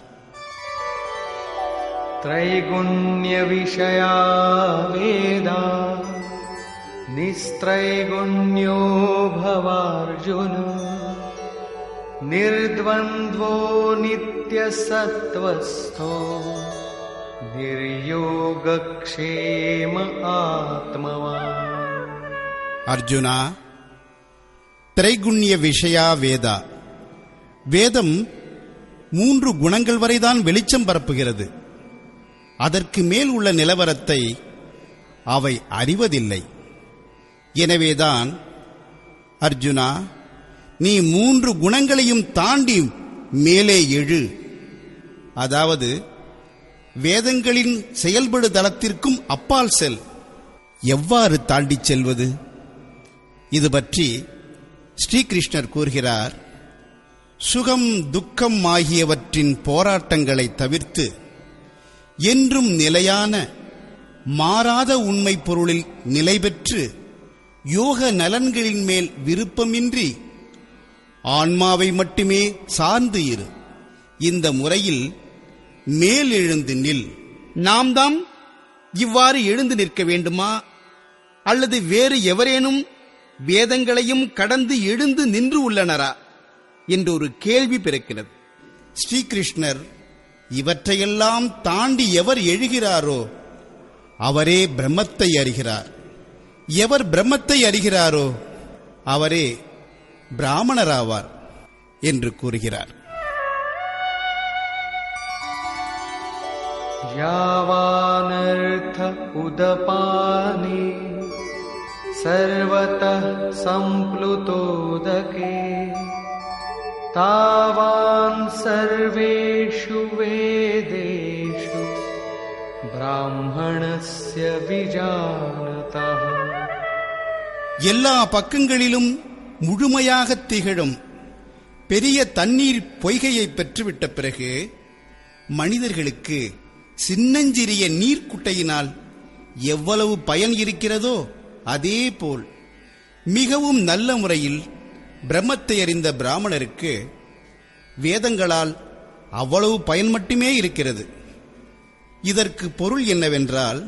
S2: त्रैगुण्यविषया वेदा निस्त्रैगुण्यो भवार्जुन निर्द्वन्द्वो नित्यसत्त्वस्थो निर्योगक्षेम आत्मवान्
S1: அர்ஜுனா திரைகுண்ய விஷயா வேதா வேதம் மூன்று குணங்கள் வரைதான் வெளிச்சம் பரப்புகிறது அதற்கு மேல் உள்ள நிலவரத்தை அவை அறிவதில்லை எனவேதான் அர்ஜுனா நீ மூன்று குணங்களையும் தாண்டி மேலே எழு அதாவது வேதங்களின் செயல்படு தளத்திற்கும் அப்பால் செல் எவ்வாறு தாண்டிச் செல்வது இது பற்றி ஸ்ரீகிருஷ்ணர் கூறுகிறார் சுகம் துக்கம் ஆகியவற்றின் போராட்டங்களை தவிர்த்து என்றும் நிலையான மாறாத உண்மை பொருளில் நிலை பெற்று யோக நலன்களின் மேல் விருப்பமின்றி ஆன்மாவை மட்டுமே சார்ந்து இரு இந்த முறையில் மேலெழுந்து நில்
S3: நாம் தாம் இவ்வாறு எழுந்து நிற்க வேண்டுமா அல்லது வேறு எவரேனும் வேதங்களையும் கடந்து எழுந்து நின்று உள்ளனரா என்று ஒரு கேள்வி பிறக்கிறது
S1: ஸ்ரீகிருஷ்ணர் இவற்றையெல்லாம் தாண்டி எவர் எழுகிறாரோ அவரே பிரம்மத்தை அறிகிறார் எவர் பிரம்மத்தை அறிகிறாரோ அவரே பிராமணராவார் என்று கூறுகிறார்
S2: यावानर्थ उदपाने सर्वतः सम्प्लुतोदके तावान् सर्वेषु वेदेषु ब्राह्मणस्य विजानतः
S1: எல்லா பக்கங்களிலும் முழுமையாக திகழும் பெரிய தண்ணீர் பொய்கையை பெற்றுவிட்ட பிறகு மனிதர்களுக்கு சின்னஞ்சிறிய நீர்க்குட்டையினால் எவ்வளவு பயன் இருக்கிறதோ அதேபோல் மிகவும் நல்ல முறையில் பிரம்மத்தை அறிந்த பிராமணருக்கு வேதங்களால் அவ்வளவு பயன் மட்டுமே இருக்கிறது இதற்கு பொருள் என்னவென்றால்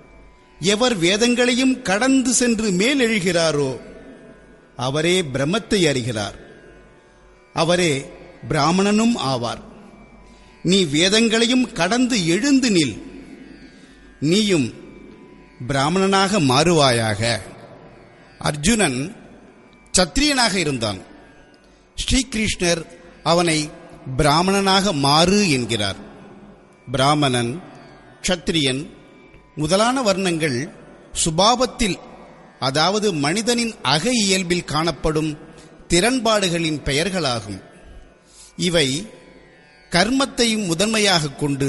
S1: எவர் வேதங்களையும் கடந்து சென்று மேலெழுகிறாரோ அவரே பிரம்மத்தை அறிகிறார் அவரே பிராமணனும் ஆவார் நீ வேதங்களையும் கடந்து எழுந்து நில் நீயும் பிராமணனாக மாறுவாயாக அர்ஜுனன் சத்திரியனாக இருந்தான் ஸ்ரீகிருஷ்ணர் அவனை பிராமணனாக மாறு என்கிறார் பிராமணன் க்ஷத்திரியன் முதலான வர்ணங்கள் சுபாவத்தில் அதாவது மனிதனின் அக இயல்பில் காணப்படும் திறன்பாடுகளின் பெயர்களாகும் இவை கர்மத்தை முதன்மையாக கொண்டு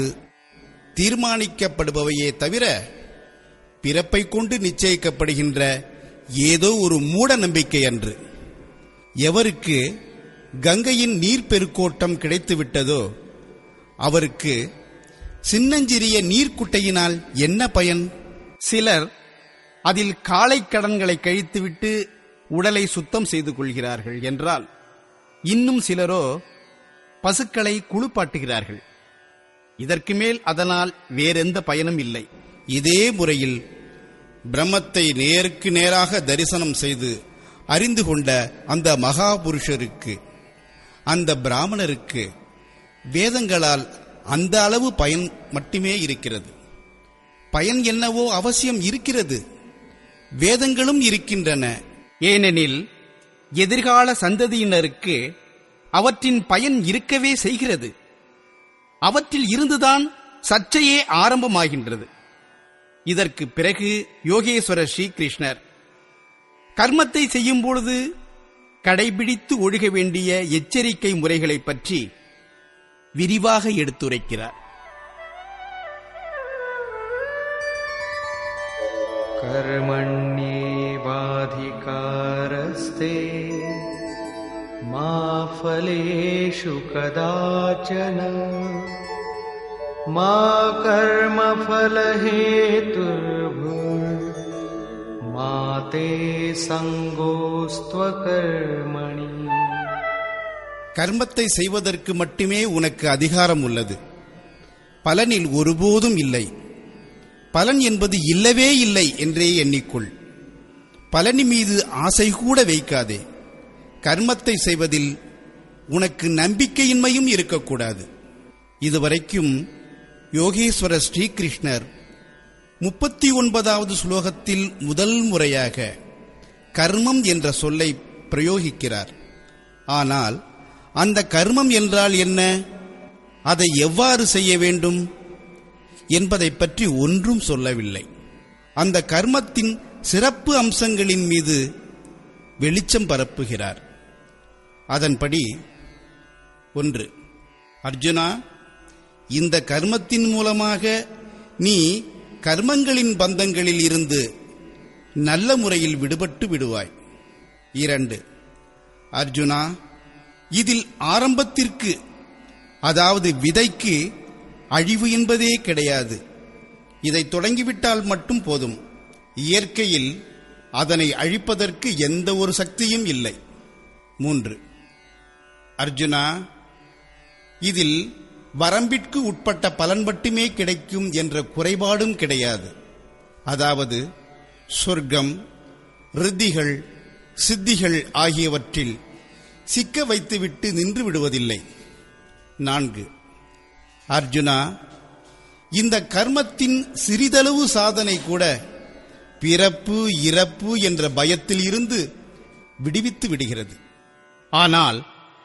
S1: தீர்மானிக்கப்படுபவையே தவிர பிறப்பை கொண்டு நிச்சயிக்கப்படுகின்ற ஏதோ ஒரு மூட நம்பிக்கை அன்று எவருக்கு கங்கையின் நீர்ப்பெருக்கோட்டம் கிடைத்துவிட்டதோ அவருக்கு சின்னஞ்சிறிய நீர்க்குட்டையினால் என்ன பயன்
S3: சிலர் அதில் காலை கடன்களை கழித்துவிட்டு உடலை சுத்தம் செய்து கொள்கிறார்கள் என்றால் இன்னும் சிலரோ பசுக்களை குளிப்பாட்டுகிறார்கள் இதற்கு மேல் அதனால் வேறெந்த பயனும் இல்லை
S1: இதே முறையில் பிரம்மத்தை நேருக்கு நேராக தரிசனம் செய்து அறிந்து கொண்ட அந்த மகாபுருஷருக்கு அந்த பிராமணருக்கு வேதங்களால் அந்த அளவு பயன் மட்டுமே இருக்கிறது பயன் என்னவோ அவசியம் இருக்கிறது வேதங்களும் இருக்கின்றன
S3: ஏனெனில் எதிர்கால சந்ததியினருக்கு அவற்றின் பயன் இருக்கவே செய்கிறது அவற்றில் இருந்துதான் சர்ச்சையே ஆரம்பமாகின்றது இதற்கு பிறகு யோகேஸ்வரர் ஸ்ரீகிருஷ்ணர் கர்மத்தை செய்யும் பொழுது கடைபிடித்து ஒழுக வேண்டிய எச்சரிக்கை முறைகளைப் பற்றி விரிவாக எடுத்துரைக்கிறார்
S2: कर्मण्येवाधिकारस्ते मा फलेषु कदाचन मा कर्मफलहेतुर्भुर् मा ते सङ्गोस्त्वकर्मणि
S1: கர்மத்தை செய்வதற்கு மட்டுமே உனக்கு அதிகாரம் உள்ளது பலனில் ஒருபோதும் இல்லை பலன் என்பது இல்லவே இல்லை என்றே எண்ணிக்கொள் பலனி மீது ஆசை கூட வைக்காதே கர்மத்தை செய்வதில் உனக்கு நம்பிக்கையின்மையும் இருக்கக்கூடாது இதுவரைக்கும் யோகேஸ்வர ஸ்ரீகிருஷ்ணர் முப்பத்தி ஒன்பதாவது ஸ்லோகத்தில் முதல் முறையாக கர்மம் என்ற சொல்லை பிரயோகிக்கிறார் ஆனால் அந்த கர்மம் என்றால் என்ன அதை எவ்வாறு செய்ய வேண்டும் என்பதை பற்றி ஒன்றும் சொல்லவில்லை அந்த கர்மத்தின் சிறப்பு அம்சங்களின் மீது வெளிச்சம் பரப்புகிறார் அதன்படி ஒன்று அர்ஜுனா இந்த கர்மத்தின் மூலமாக நீ கர்மங்களின் பந்தங்களில் இருந்து நல்ல முறையில் விடுபட்டு விடுவாய் இரண்டு அர்ஜுனா இதில் ஆரம்பத்திற்கு அதாவது விதைக்கு அழிவு என்பதே கிடையாது இதை தொடங்கிவிட்டால் மட்டும் போதும் இயற்கையில் அதனை அழிப்பதற்கு எந்த ஒரு சக்தியும் இல்லை மூன்று அர்ஜுனா இதில் வரம்பிற்கு உட்பட்ட பலன் மட்டுமே கிடைக்கும் என்ற குறைபாடும் கிடையாது அதாவது சொர்க்கம் ரித்திகள் சித்திகள் ஆகியவற்றில் சிக்க வைத்துவிட்டு நின்று விடுவதில்லை நான்கு அர்ஜுனா இந்த கர்மத்தின் சிறிதளவு சாதனை கூட பிறப்பு இறப்பு என்ற பயத்தில் இருந்து விடுவித்து விடுகிறது
S3: ஆனால்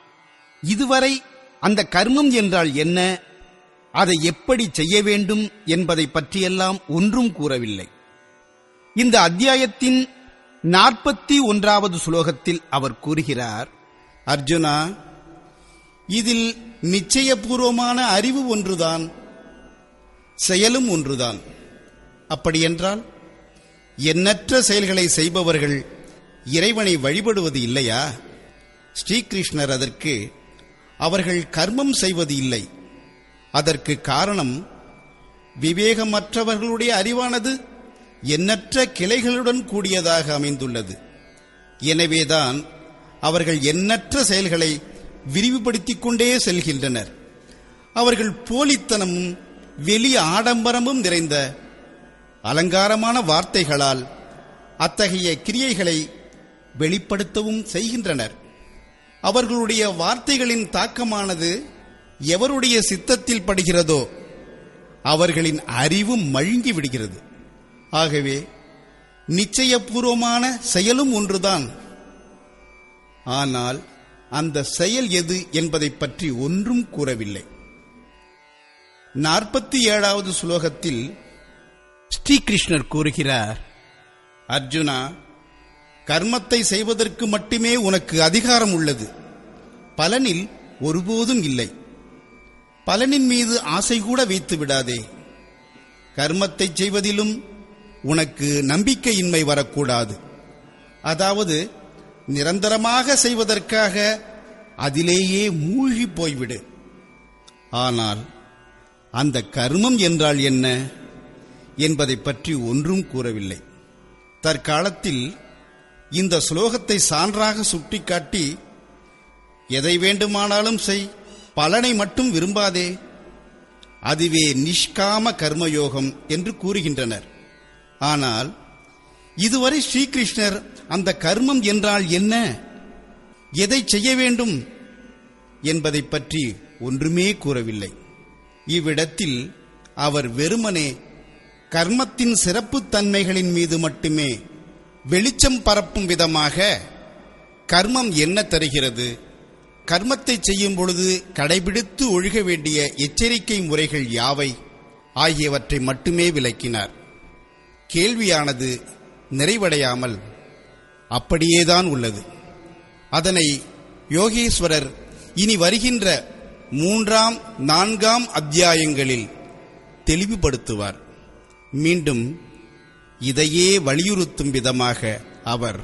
S3: இதுவரை அந்த கர்மம் என்றால் என்ன அதை எப்படி செய்ய வேண்டும் என்பதை பற்றியெல்லாம் ஒன்றும் கூறவில்லை இந்த அத்தியாயத்தின் நாற்பத்தி ஒன்றாவது சுலோகத்தில் அவர் கூறுகிறார்
S1: அர்ஜுனா இதில் நிச்சயபூர்வமான அறிவு ஒன்றுதான் செயலும் ஒன்றுதான் அப்படியென்றால் எண்ணற்ற செயல்களை செய்பவர்கள் இறைவனை வழிபடுவது இல்லையா ஸ்ரீகிருஷ்ணர் அதற்கு அவர்கள் கர்மம் செய்வது இல்லை அதற்கு காரணம் விவேகமற்றவர்களுடைய அறிவானது எண்ணற்ற கிளைகளுடன் கூடியதாக அமைந்துள்ளது எனவேதான் அவர்கள் எண்ணற்ற செயல்களை விரிவுபடுத்திக் கொண்டே செல்கின்றனர் அவர்கள் போலித்தனமும் வெளி ஆடம்பரமும் நிறைந்த அலங்காரமான வார்த்தைகளால் அத்தகைய கிரியைகளை வெளிப்படுத்தவும் செய்கின்றனர் அவர்களுடைய வார்த்தைகளின் தாக்கமானது எவருடைய சித்தத்தில் படுகிறதோ அவர்களின் அறிவு மழுங்கி விடுகிறது ஆகவே நிச்சயபூர்வமான செயலும் ஒன்றுதான் ஆனால் அந்த செயல் எது என்பதை பற்றி ஒன்றும் கூறவில்லை நாற்பத்தி ஏழாவது ஸ்லோகத்தில்
S3: ஸ்ரீகிருஷ்ணர் கூறுகிறார்
S1: அர்ஜுனா கர்மத்தை செய்வதற்கு மட்டுமே உனக்கு அதிகாரம் உள்ளது பலனில் ஒருபோதும் இல்லை பலனின் மீது ஆசை கூட வைத்து விடாதே கர்மத்தை செய்வதிலும் உனக்கு நம்பிக்கையின்மை வரக்கூடாது அதாவது நிரந்தரமாக செய்வதற்காக அதிலேயே மூழ்கி போய்விடு ஆனால் அந்த கர்மம் என்றால் என்ன என்பதை பற்றி ஒன்றும் கூறவில்லை தற்காலத்தில் இந்த ஸ்லோகத்தை சான்றாக சுட்டிக்காட்டி எதை வேண்டுமானாலும் செய் பலனை மட்டும் விரும்பாதே அதுவே நிஷ்காம கர்மயோகம் என்று கூறுகின்றனர் ஆனால் இதுவரை ஸ்ரீகிருஷ்ணர் அந்த கர்மம் என்றால் என்ன எதை செய்ய வேண்டும் என்பதை பற்றி ஒன்றுமே கூறவில்லை இவ்விடத்தில் அவர் வெறுமனே கர்மத்தின் சிறப்புத் தன்மைகளின் மீது மட்டுமே வெளிச்சம் பரப்பும் விதமாக கர்மம் என்ன தருகிறது கர்மத்தை செய்யும் பொழுது கடைபிடித்து ஒழுக வேண்டிய எச்சரிக்கை முறைகள் யாவை ஆகியவற்றை மட்டுமே விளக்கினார் கேள்வியானது நிறைவடையாமல் அப்படியேதான் உள்ளது அதனை யோகேஸ்வரர் இனி வருகின்ற மூன்றாம் நான்காம் அத்தியாயங்களில் தெளிவுபடுத்துவார் மீண்டும் இதையே வலியுறுத்தும் விதமாக அவர்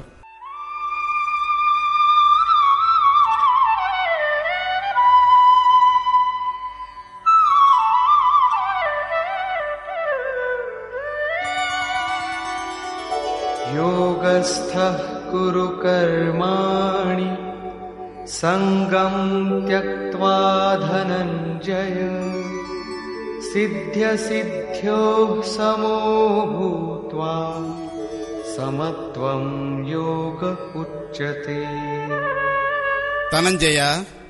S2: योगस्थः कुरु कर्माणि सङ्गम् त्यक्त्वा धनञ्जय सिद्ध्यसिद्ध्योः समो भूत्वा समत्वं योग उच्यते
S1: தனஞ்சயா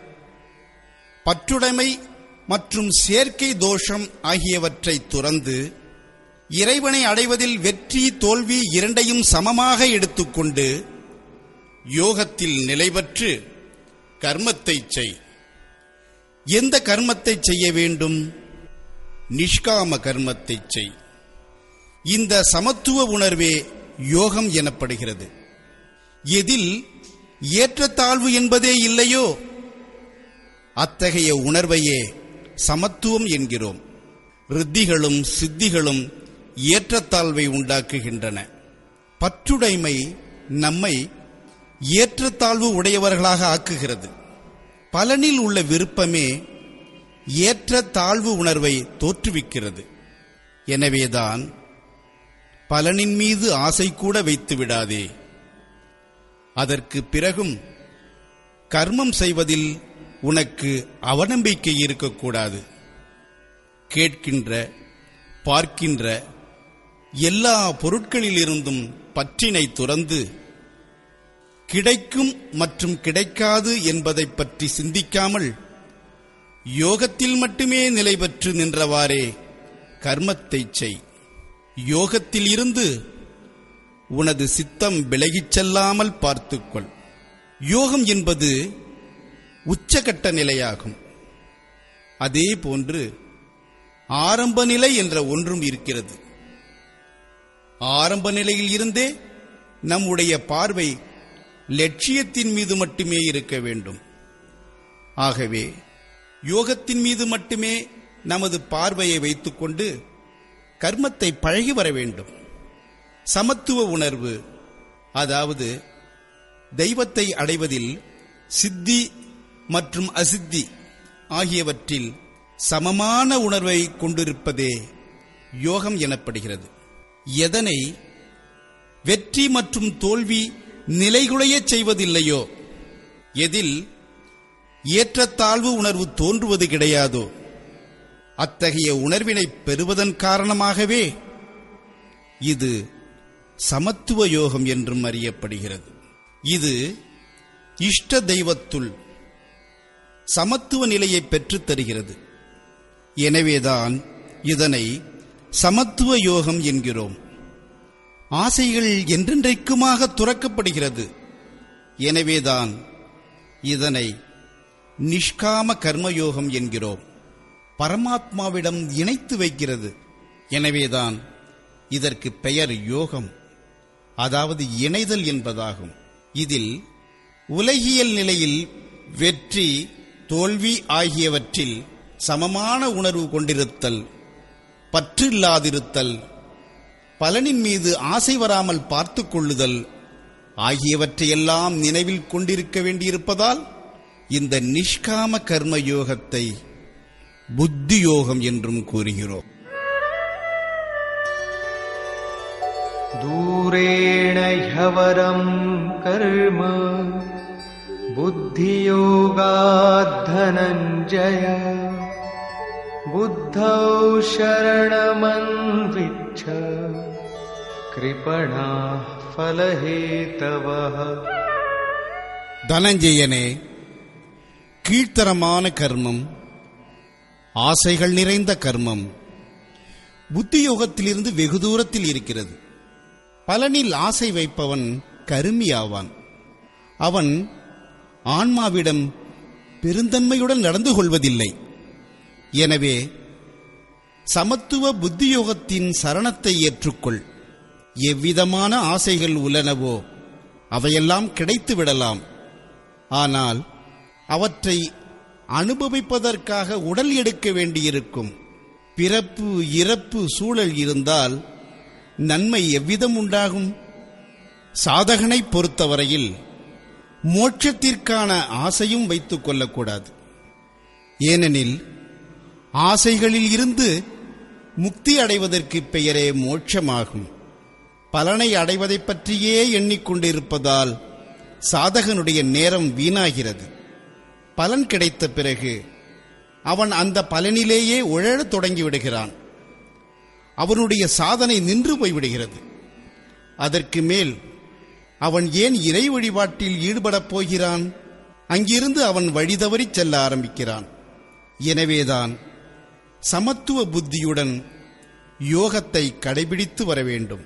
S1: பற்றுடைமை மற்றும் சேர்க்கை தோஷம் ஆகியவற்றை துறந்து இறைவனை அடைவதில் வெற்றி தோல்வி இரண்டையும் சமமாக எடுத்துக்கொண்டு யோகத்தில் நிலைபெற்று கர்மத்தை செய் எந்த கர்மத்தை செய்ய வேண்டும் நிஷ்காம கர்மத்தை செய் இந்த சமத்துவ உணர்வே யோகம் எனப்படுகிறது எதில் ஏற்றத்தாழ்வு என்பதே இல்லையோ அத்தகைய உணர்வையே சமத்துவம் என்கிறோம் ரித்திகளும் சித்திகளும் ஏற்றத்தாழ்வை உண்டாக்குகின்றன பற்றுடைமை நம்மை ஏற்றத்தாழ்வு உடையவர்களாக ஆக்குகிறது பலனில் உள்ள விருப்பமே ஏற்ற தாழ்வு உணர்வை தோற்றுவிக்கிறது எனவேதான் பலனின் மீது ஆசை கூட வைத்து விடாதே அதற்கு பிறகும் கர்மம் செய்வதில் உனக்கு அவநம்பிக்கை இருக்கக்கூடாது கேட்கின்ற பார்க்கின்ற எல்லா பொருட்களிலிருந்தும் பற்றினை துறந்து கிடைக்கும் மற்றும் கிடைக்காது என்பதைப் பற்றி சிந்திக்காமல் யோகத்தில் மட்டுமே நிலை பெற்று நின்றவாறே கர்மத்தை செய் யோகத்தில் இருந்து உனது சித்தம் விலகிச் செல்லாமல் பார்த்துக்கொள் யோகம் என்பது உச்சகட்ட நிலையாகும் அதே போன்று ஆரம்ப நிலை என்ற ஒன்றும் இருக்கிறது ஆரம்ப நிலையில் இருந்தே நம்முடைய பார்வை லட்சியத்தின் மீது மட்டுமே இருக்க வேண்டும் ஆகவே யோகத்தின் மீது மட்டுமே நமது பார்வையை வைத்துக்கொண்டு கர்மத்தை பழகி வர வேண்டும் சமத்துவ உணர்வு அதாவது தெய்வத்தை அடைவதில் சித்தி மற்றும் அசித்தி ஆகியவற்றில் சமமான உணர்வை கொண்டிருப்பதே யோகம் எனப்படுகிறது எதனை வெற்றி மற்றும் தோல்வி நிலைகுலையச் செய்வதில்லையோ எதில் ஏற்றத்தாழ்வு உணர்வு தோன்றுவது கிடையாதோ அத்தகைய உணர்வினை பெறுவதன் காரணமாகவே இது சமத்துவ யோகம் என்றும் அறியப்படுகிறது இது இஷ்ட தெய்வத்துள் சமத்துவ நிலையை பெற்றுத் தருகிறது எனவேதான் இதனை சமத்துவ யோகம் என்கிறோம் ஆசைகள் என்றென்றைக்குமாக துறக்கப்படுகிறது எனவேதான் இதனை நிஷ்காம கர்மயோகம் என்கிறோம் பரமாத்மாவிடம் இணைத்து வைக்கிறது எனவேதான் இதற்கு பெயர் யோகம் அதாவது இணைதல் என்பதாகும் இதில் உலகியல் நிலையில் வெற்றி தோல்வி ஆகியவற்றில் சமமான உணர்வு கொண்டிருத்தல் பற்றில்லாதிருத்தல் பலனின் மீது ஆசை வராமல் பார்த்துக் கொள்ளுதல் ஆகியவற்றையெல்லாம் நினைவில் கொண்டிருக்க வேண்டியிருப்பதால் இந்த நிஷ்காம கர்ம யோகத்தை புத்தி யோகம் என்றும் கூறுகிறோம்
S2: दूरेण ह्यवरम् कर्म बुद्धियोगाद्धनञ्जय बुद्धौ शरणमन्विच्छ कृपणाः फलहेतवः
S1: தனஞ்சயனே கீழ்த்தரமான கர்மம் ஆசைகள் நிறைந்த கர்மம் புத்தி யோகத்திலிருந்து வெகு தூரத்தில் இருக்கிறது பலனில் ஆசை வைப்பவன் கருமி ஆவான் அவன் ஆன்மாவிடம் பெருந்தன்மையுடன் நடந்து கொள்வதில்லை எனவே சமத்துவ புத்தியோகத்தின் சரணத்தை ஏற்றுக்கொள் எவ்விதமான ஆசைகள் உள்ளனவோ அவையெல்லாம் கிடைத்து விடலாம் ஆனால் அவற்றை அனுபவிப்பதற்காக உடல் எடுக்க வேண்டியிருக்கும் பிறப்பு இறப்பு சூழல் இருந்தால் நன்மை எவ்விதம் உண்டாகும் சாதகனை பொறுத்தவரையில் மோட்சத்திற்கான ஆசையும் வைத்துக் கொள்ளக்கூடாது ஏனெனில் ஆசைகளில் இருந்து முக்தி அடைவதற்கு பெயரே மோட்சமாகும் பலனை அடைவதைப் பற்றியே எண்ணிக்கொண்டிருப்பதால் சாதகனுடைய நேரம் வீணாகிறது பலன் கிடைத்த பிறகு அவன் அந்த பலனிலேயே உழழத் தொடங்கிவிடுகிறான் அவனுடைய சாதனை நின்று போய்விடுகிறது அதற்கு மேல் அவன் ஏன் இறை வழிபாட்டில் ஈடுபடப் போகிறான் அங்கிருந்து அவன் வழிதவறிச் செல்ல ஆரம்பிக்கிறான் எனவேதான் சமத்துவ புத்தியுடன் யோகத்தை கடைபிடித்து வர வேண்டும்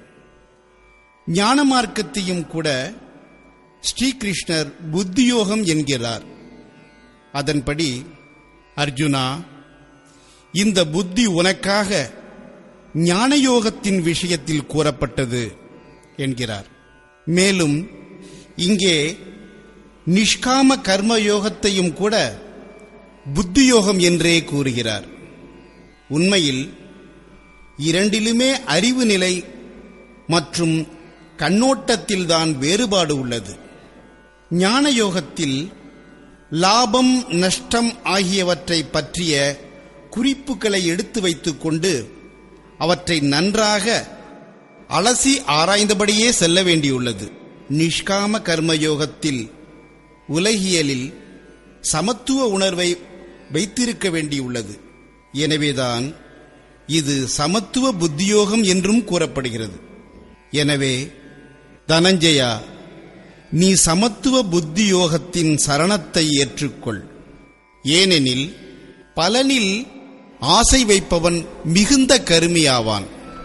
S1: ஞான மார்க்கத்தையும் கூட ஸ்ரீகிருஷ்ணர் புத்தியோகம் என்கிறார் அதன்படி அர்ஜுனா இந்த புத்தி உனக்காக ஞான யோகத்தின் விஷயத்தில் கூறப்பட்டது என்கிறார் மேலும் இங்கே நிஷ்காம கர்ம யோகத்தையும் கூட புத்தியோகம் என்றே கூறுகிறார் உண்மையில் இரண்டிலுமே அறிவு நிலை மற்றும் கண்ணோட்டத்தில்தான் வேறுபாடு உள்ளது ஞான யோகத்தில் லாபம் நஷ்டம் ஆகியவற்றை பற்றிய குறிப்புகளை எடுத்து வைத்துக்கொண்டு அவற்றை நன்றாக அலசி ஆராய்ந்தபடியே செல்ல வேண்டியுள்ளது நிஷ்காம கர்மயோகத்தில் உலகியலில் சமத்துவ உணர்வை வைத்திருக்க வேண்டியுள்ளது எனவேதான் இது சமத்துவ புத்தியோகம் என்றும் கூறப்படுகிறது எனவே தனஞ்சயா நீ சமத்துவ புத்தியோகத்தின் சரணத்தை ஏற்றுக்கொள் ஏனெனில் பலனில் ஆசை வைப்பவன் மிகுந்த கருமியாவான்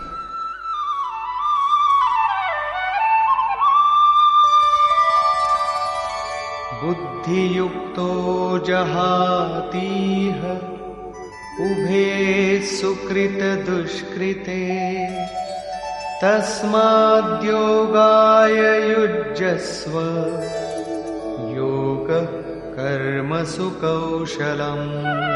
S2: बुद्धियुक्तो जहातीह उभे सुकृतदुष्कृते तस्माद्योगाय युज्यस्व योगः कर्मसु कौशलम्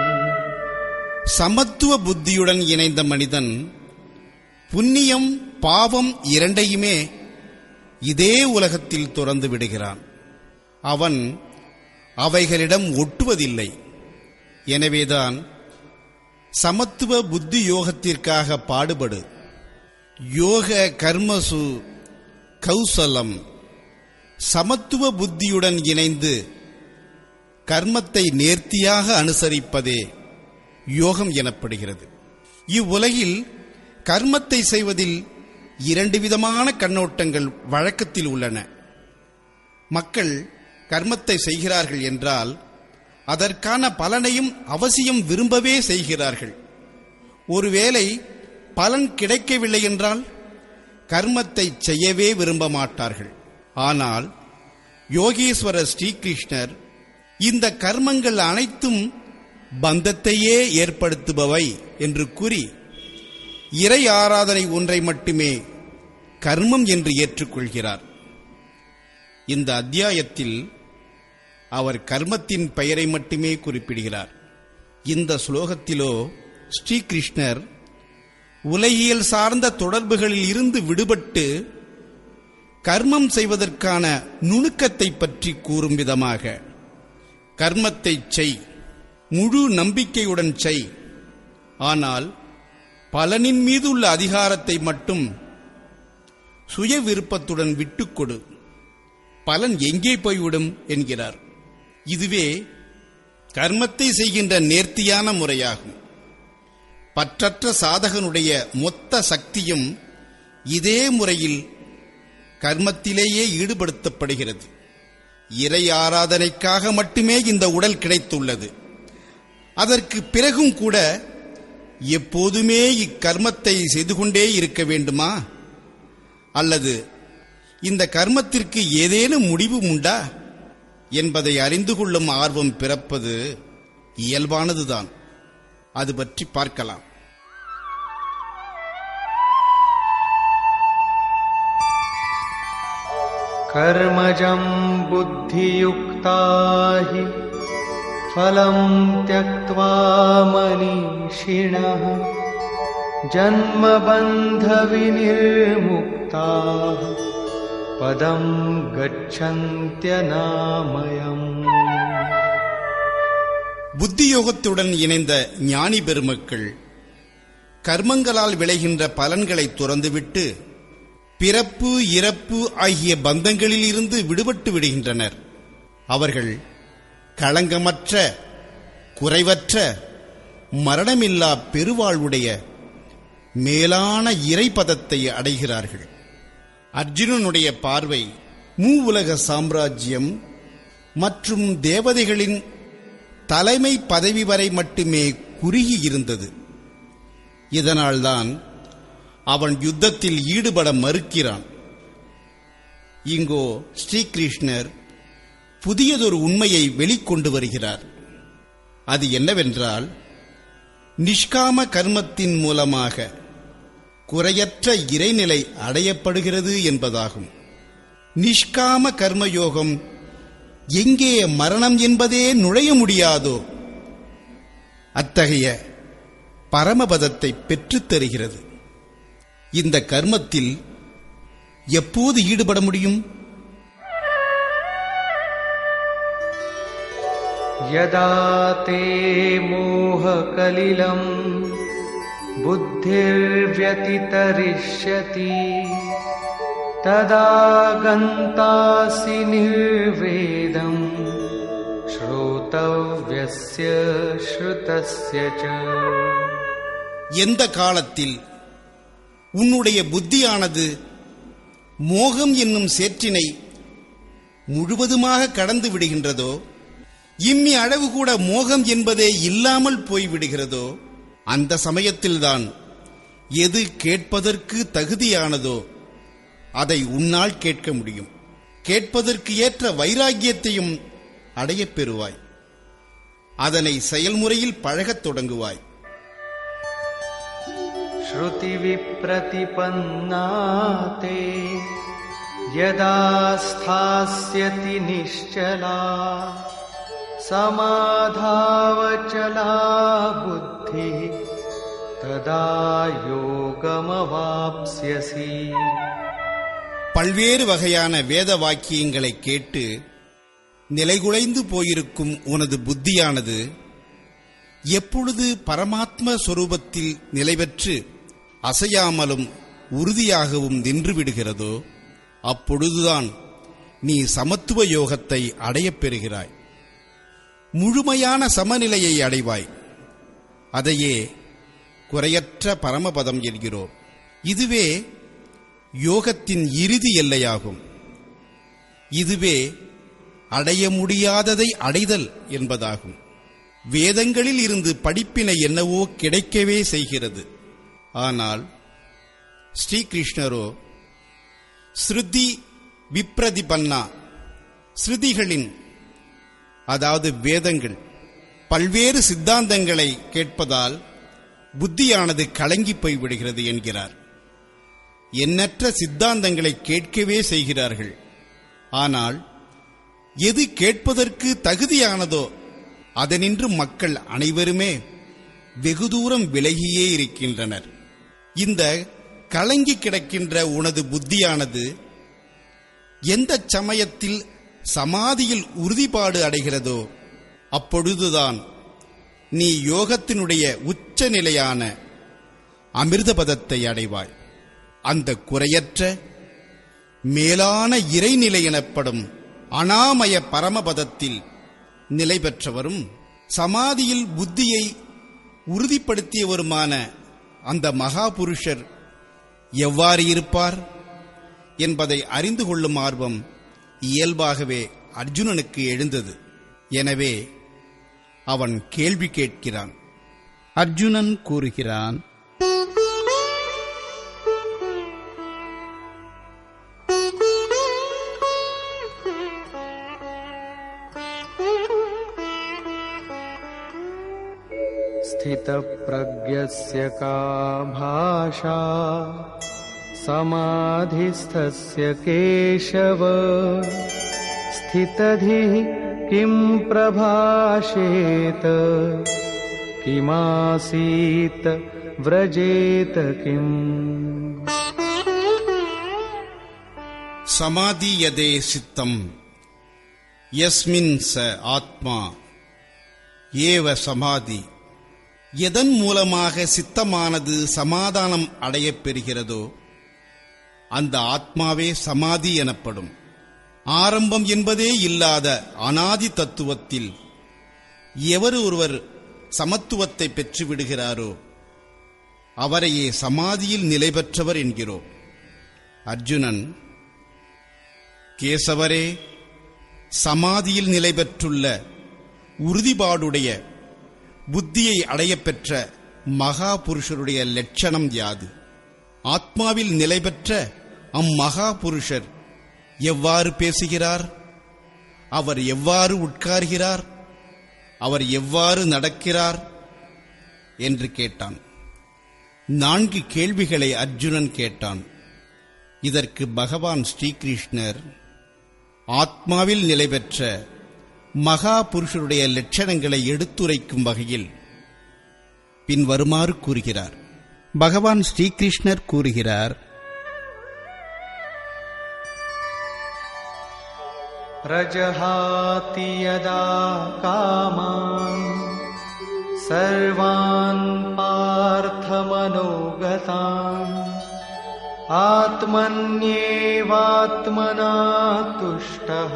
S1: சமத்துவ புத்தியுடன் இணைந்த மனிதன் புண்ணியம் பாவம் இரண்டையுமே இதே உலகத்தில் துறந்து விடுகிறான் அவன் அவைகளிடம் ஒட்டுவதில்லை எனவேதான் சமத்துவ புத்தி யோகத்திற்காக பாடுபடு யோக கர்மசு கௌசலம் சமத்துவ புத்தியுடன் இணைந்து கர்மத்தை நேர்த்தியாக அனுசரிப்பதே யோகம் எனப்படுகிறது இவ்வுலகில் கர்மத்தை செய்வதில் இரண்டு விதமான கண்ணோட்டங்கள் வழக்கத்தில் உள்ளன மக்கள் கர்மத்தை செய்கிறார்கள் என்றால் அதற்கான பலனையும் அவசியம் விரும்பவே செய்கிறார்கள் ஒருவேளை பலன் கிடைக்கவில்லை என்றால் கர்மத்தை செய்யவே விரும்ப மாட்டார்கள் ஆனால் யோகேஸ்வரர் ஸ்ரீகிருஷ்ணர் இந்த கர்மங்கள் அனைத்தும் பந்தத்தையே ஏற்படுத்துபவை என்று கூறி இறை ஆராதனை ஒன்றை மட்டுமே கர்மம் என்று ஏற்றுக்கொள்கிறார் இந்த அத்தியாயத்தில் அவர் கர்மத்தின் பெயரை மட்டுமே குறிப்பிடுகிறார் இந்த ஸ்லோகத்திலோ ஸ்ரீகிருஷ்ணர் உலகியல் சார்ந்த தொடர்புகளில் இருந்து விடுபட்டு கர்மம் செய்வதற்கான நுணுக்கத்தை பற்றி கூறும் விதமாக கர்மத்தை செய் முழு நம்பிக்கையுடன் செய் ஆனால் பலனின் மீது உள்ள அதிகாரத்தை மட்டும் சுய விருப்பத்துடன் விட்டுக்கொடு பலன் எங்கே போய்விடும் என்கிறார் இதுவே கர்மத்தை செய்கின்ற நேர்த்தியான முறையாகும் பற்றற்ற சாதகனுடைய மொத்த சக்தியும் இதே முறையில் கர்மத்திலேயே ஈடுபடுத்தப்படுகிறது இறை ஆராதனைக்காக மட்டுமே இந்த உடல் கிடைத்துள்ளது அதற்கு பிறகும் கூட எப்போதுமே இக்கர்மத்தை செய்து கொண்டே இருக்க வேண்டுமா அல்லது இந்த கர்மத்திற்கு ஏதேனும் முடிவு உண்டா என்பதை அறிந்து கொள்ளும் ஆர்வம் பிறப்பது இயல்பானதுதான் அது பற்றி பார்க்கலாம்
S2: कर्मजं बुद्धियुक्ता हि फलं त्यक्त्वा मनीषिणः जन्मबन्धविनिर्मुक्ताः पदं गच्छन्त्यनामयम्
S1: புத்தியோகத்துடன் இணைந்த ஞானி பெருமக்கள் கர்மங்களால் விளைகின்ற பலன்களை துறந்துவிட்டு பிறப்பு இறப்பு ஆகிய பந்தங்களில் இருந்து விடுபட்டு விடுகின்றனர் அவர்கள் களங்கமற்ற குறைவற்ற மரணமில்லா பெருவாழ்வுடைய மேலான இறைபதத்தை அடைகிறார்கள் அர்ஜுனனுடைய பார்வை மூ உலக சாம்ராஜ்யம் மற்றும் தேவதைகளின் தலைமை பதவி வரை மட்டுமே குறுகி இருந்தது இதனால்தான் அவன் யுத்தத்தில் ஈடுபட மறுக்கிறான் இங்கோ ஸ்ரீகிருஷ்ணர் புதியதொரு உண்மையை வெளிக்கொண்டு வருகிறார் அது என்னவென்றால் நிஷ்காம கர்மத்தின் மூலமாக குறையற்ற இறைநிலை அடையப்படுகிறது என்பதாகும் நிஷ்காம கர்மயோகம் எங்கே மரணம் என்பதே நுழைய முடியாதோ அத்தகைய பரமபதத்தை பெற்றுத் தருகிறது இந்த கர்மத்தில் எப்போது ஈடுபட முடியும்
S2: यदा ते मोहकलिलं बुद्धिर्व्यतितरिष्यति तदा गन्तासि निर्वेदम् श्रोतव्यस्य श्रुतस्य च
S1: எந்த காலத்தில் உன்னுடைய புத்தியானது மோகம் என்னும் சேற்றினை முழுவதுமாக கடந்து விடுகின்றதோ இம்மி அளவு கூட மோகம் என்பதே இல்லாமல் போய்விடுகிறதோ அந்த சமயத்தில்தான் எது கேட்பதற்கு தகுதியானதோ அதை உன்னால் கேட்க முடியும் கேட்பதற்கு ஏற்ற வைராக்கியத்தையும் அடையப் பெறுவாய் அதனை செயல்முறையில் பழகத் தொடங்குவாய்
S2: श्रुतिविप्रतिपन्ना ते यदा स्थास्यति निश्चला समाधावचला बुद्धिः तदा योगमवाप्स्यसि
S1: பல்வேறு வகையான வேத வாக்கியங்களை கேட்டு நிலைகுலைந்து போயிருக்கும் உனது புத்தியானது எப்பொழுது பரமாத்ம சொரூபத்தில் நிலைபெற்று அசையாமலும் உறுதியாகவும் நின்று விடுகிறதோ அப்பொழுதுதான் நீ சமத்துவ யோகத்தை அடையப் பெறுகிறாய் முழுமையான சமநிலையை அடைவாய் அதையே குறையற்ற பரமபதம் என்கிறோம் இதுவே யோகத்தின் இறுதி எல்லையாகும் இதுவே அடைய முடியாததை அடைதல் என்பதாகும் வேதங்களில் இருந்து படிப்பினை என்னவோ கிடைக்கவே செய்கிறது ஆனால் ஸ்ரீகிருஷ்ணரோ ஸ்ருதி விப்ரதிபன்னா ஸ்ருதிகளின் அதாவது வேதங்கள் பல்வேறு சித்தாந்தங்களை கேட்பதால் புத்தியானது கலங்கி போய்விடுகிறது என்கிறார் எண்ணற்ற சித்தாந்தங்களை கேட்கவே செய்கிறார்கள் ஆனால் எது கேட்பதற்கு தகுதியானதோ அதனின்று மக்கள் அனைவருமே வெகு தூரம் விலகியே இருக்கின்றனர் இந்த கலங்கி கிடக்கின்ற உனது புத்தியானது எந்த சமயத்தில் சமாதியில் உறுதிப்பாடு அடைகிறதோ அப்பொழுதுதான் நீ யோகத்தினுடைய உச்ச நிலையான அமிர்தபதத்தை அடைவாய் அந்த குறையற்ற மேலான இறைநிலை எனப்படும் அனாமய பரமபதத்தில் நிலை பெற்றவரும் சமாதியில் புத்தியை உறுதிப்படுத்தியவருமான அந்த மகாபுருஷர் எவ்வாறு இருப்பார் என்பதை அறிந்து கொள்ளும் ஆர்வம் இயல்பாகவே அர்ஜுனனுக்கு எழுந்தது எனவே அவன் கேள்வி கேட்கிறான்
S3: அர்ஜுனன் கூறுகிறான்
S2: स्थितप्रज्ञस्य का भाषा समाधिस्थस्य केशव स्थितधिः किं प्रभाषेत किमासीत् व्रजेत किम्
S1: சமாதியதே சித்தம் யஸ்மின் ச ஆத்மா ஏவ சமாதி எதன் மூலமாக சித்தமானது சமாதானம் அடையப் பெறுகிறதோ அந்த ஆத்மாவே சமாதி எனப்படும் ஆரம்பம் என்பதே இல்லாத அனாதி தத்துவத்தில் எவர் ஒருவர் சமத்துவத்தை பெற்று விடுகிறாரோ அவரையே சமாதியில் நிலை பெற்றவர் என்கிறோம் அர்ஜுனன் கேசவரே சமாதியில் நிலை பெற்றுள்ள உறுதிபாடுடைய புத்தியை அடையப் பெற்ற மகா புருஷருடைய லட்சணம் யாது ஆத்மாவில் நிலை பெற்ற அம்மகா புருஷர் எவ்வாறு பேசுகிறார் அவர் எவ்வாறு உட்கார்கிறார் அவர் எவ்வாறு நடக்கிறார் என்று கேட்டான் நான்கு கேள்விகளை அர்ஜுனன் கேட்டான் இதற்கு பகவான் ஸ்ரீகிருஷ்ணர் ஆத்மாவில் நிலை பெற்ற மகா புருஷருடைய லட்சணங்களை எடுத்துரைக்கும் வகையில் பின்வருமாறு கூறுகிறார் பகவான் ஸ்ரீகிருஷ்ணர் கூறுகிறார்
S2: प्रजहाति यदा कामान् सर्वान् पार्थमनोगतान् आत्मन्येवात्मना तुष्टः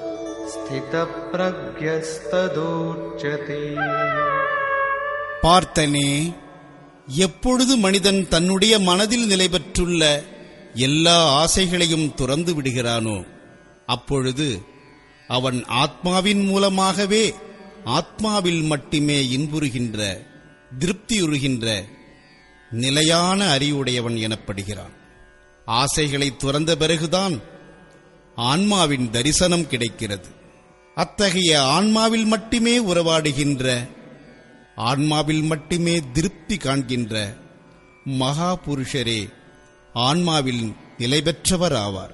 S2: स्थितप्रज्ञस्तदोच्यते
S1: பார்த்தனே எப்பொழுது மனிதன் தன்னுடைய மனதில் நிலை பெற்றுள்ள எல்லா ஆசைகளையும் துறந்து விடுகிறானோ அப்பொழுது அவன் ஆத்மாவின் மூலமாகவே ஆத்மாவில் மட்டுமே இன்புறுகின்ற திருப்தியுறுகின்ற நிலையான அறிவுடையவன் எனப்படுகிறான் ஆசைகளை துறந்த பிறகுதான் ஆன்மாவின் தரிசனம் கிடைக்கிறது அத்தகைய ஆன்மாவில் மட்டுமே உறவாடுகின்ற ஆன்மாவில் மட்டுமே திருப்தி காண்கின்ற மகா புருஷரே ஆன்மாவில் நிலை பெற்றவர் ஆவார்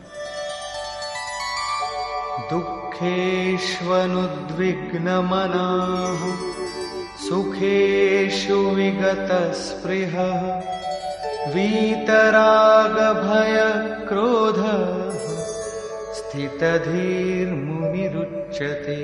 S2: दुःखेष्वनुद्विग्नमनाः सुखेषु विगतस्पृहः वीतरागभयक्रोधः स्थितधीर्मुनिरुच्यते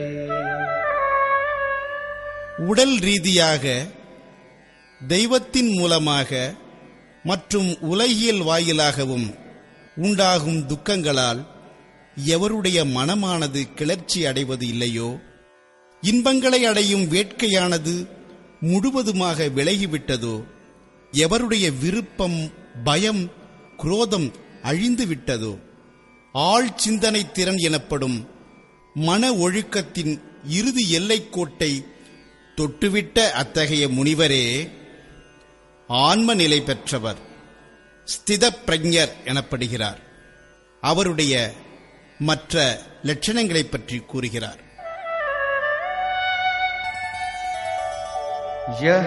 S1: உடல் ரீதியாக தெய்வத்தின் மூலமாக மற்றும் உலகியல் வாயிலாகவும் உண்டாகும் துக்கங்களால் எவருடைய மனமானது கிளர்ச்சி அடைவது இல்லையோ இன்பங்களை அடையும் வேட்கையானது முழுவதுமாக விலகிவிட்டதோ எவருடைய விருப்பம் பயம் குரோதம் அழிந்து விட்டதோ ஆள் சிந்தனை திறன் எனப்படும் மன ஒழுக்கத்தின் இறுதி எல்லைக்கோட்டை தொட்டுவிட்ட அத்தகைய முனிவரே ஆன்ம நிலை பெற்றவர் ஸ்தித பிரஞர் எனப்படுகிறார் அவருடைய மற்ற லட்சணங்களைப் பற்றி கூறுகிறார்
S2: यः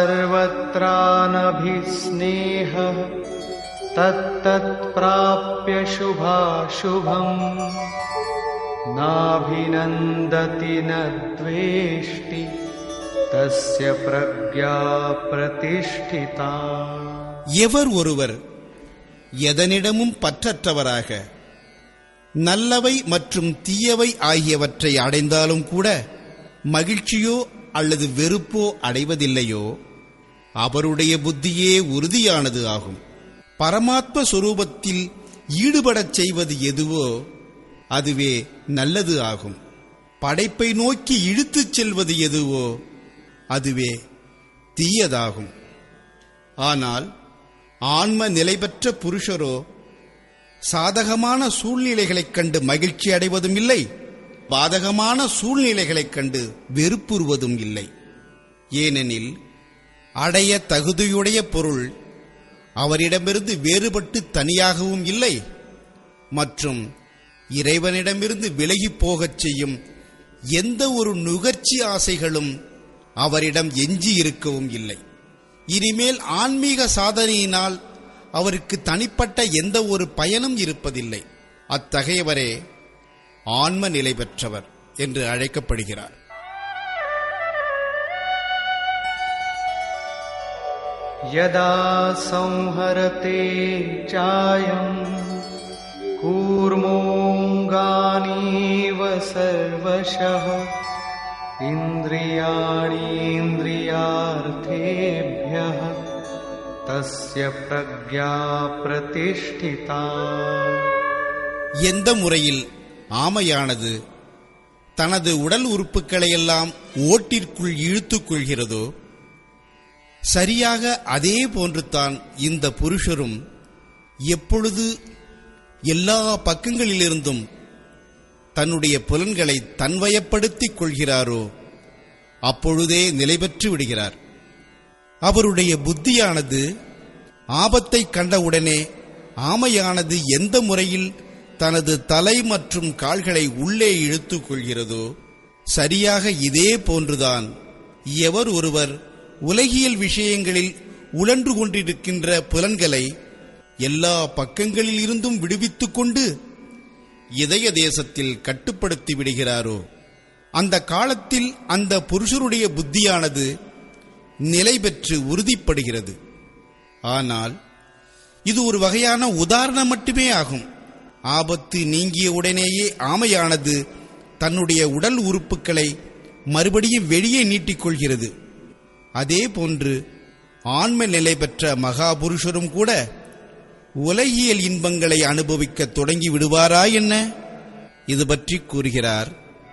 S2: सर्वत्रानभिस्नेहः तत्तत्प्राप्य शुभाशुभम् नाभिनन्दति न द्वेष्टि तस्य प्रज्ञा प्रतिष्ठिता
S1: எவர் ஒருவர் எதனிடமும் பற்றற்றவராக நல்லவை மற்றும் தீயவை ஆகியவற்றை அடைந்தாலும் கூட மகிழ்ச்சியோ அல்லது வெறுப்போ அடைவதில்லையோ அவருடைய புத்தியே உறுதியானது ஆகும் பரமாத்ம சொரூபத்தில் ஈடுபடச் செய்வது எதுவோ அதுவே நல்லது ஆகும் படைப்பை நோக்கி இழுத்துச் செல்வது எதுவோ அதுவே தீயதாகும் ஆனால் ஆன்ம நிலை பெற்ற புருஷரோ சாதகமான சூழ்நிலைகளைக் கண்டு மகிழ்ச்சி அடைவதும் இல்லை பாதகமான சூழ்நிலைகளைக் கண்டு வெறுப்புறுவதும் இல்லை ஏனெனில் அடைய தகுதியுடைய பொருள் அவரிடமிருந்து வேறுபட்டு தனியாகவும் இல்லை மற்றும் இறைவனிடமிருந்து விலகிப் போகச் செய்யும் எந்த ஒரு நுகர்ச்சி ஆசைகளும் அவரிடம் எஞ்சி இருக்கவும் இல்லை இனிமேல் ஆன்மீக சாதனையினால் அவருக்கு தனிப்பட்ட எந்த ஒரு பயனும் இருப்பதில்லை அத்தகையவரே ஆன்ம நிலை பெற்றவர் என்று அழைக்கப்படுகிறார்
S2: यदा संहरते चायम् कूर्मोऽङ्गानीव सर्वशः इन्द्रियाणीन्द्रियार्थेभ्यः तस्य प्रज्ञा प्रतिष्ठिता
S1: எந்த முறையில் ஆமையானது தனது உடல் உறுப்புகளையெல்லாம் ஓட்டிற்குள் இழுத்துக் கொள்கிறதோ சரியாக அதே போன்றுதான் இந்த புருஷரும் எப்பொழுது எல்லா பக்கங்களிலிருந்தும் தன்னுடைய புலன்களை தன்வயப்படுத்திக் கொள்கிறாரோ அப்பொழுதே நிலை பெற்று விடுகிறார் அவருடைய புத்தியானது ஆபத்தை கண்டவுடனே ஆமையானது எந்த முறையில் தனது தலை மற்றும் கால்களை உள்ளே இழுத்துக் கொள்கிறதோ சரியாக இதே போன்றுதான் எவர் ஒருவர் உலகியல் விஷயங்களில் உழன்று கொண்டிருக்கின்ற புலன்களை எல்லா பக்கங்களில் இருந்தும் விடுவித்துக் கொண்டு இதய தேசத்தில் கட்டுப்படுத்தி விடுகிறாரோ அந்த காலத்தில் அந்த புருஷருடைய புத்தியானது நிலை பெற்று உறுதிப்படுகிறது ஆனால் இது ஒரு வகையான உதாரணம் மட்டுமே ஆகும் ஆபத்து நீங்கிய உடனேயே ஆமையானது தன்னுடைய உடல் உறுப்புகளை மறுபடியும் வெளியே நீட்டிக்கொள்கிறது அதே போன்று ஆன்ம நிலை பெற்ற மகாபுருஷரும் கூட உலகியல் இன்பங்களை அனுபவிக்க தொடங்கி விடுவாரா என்ன இது பற்றி கூறுகிறார்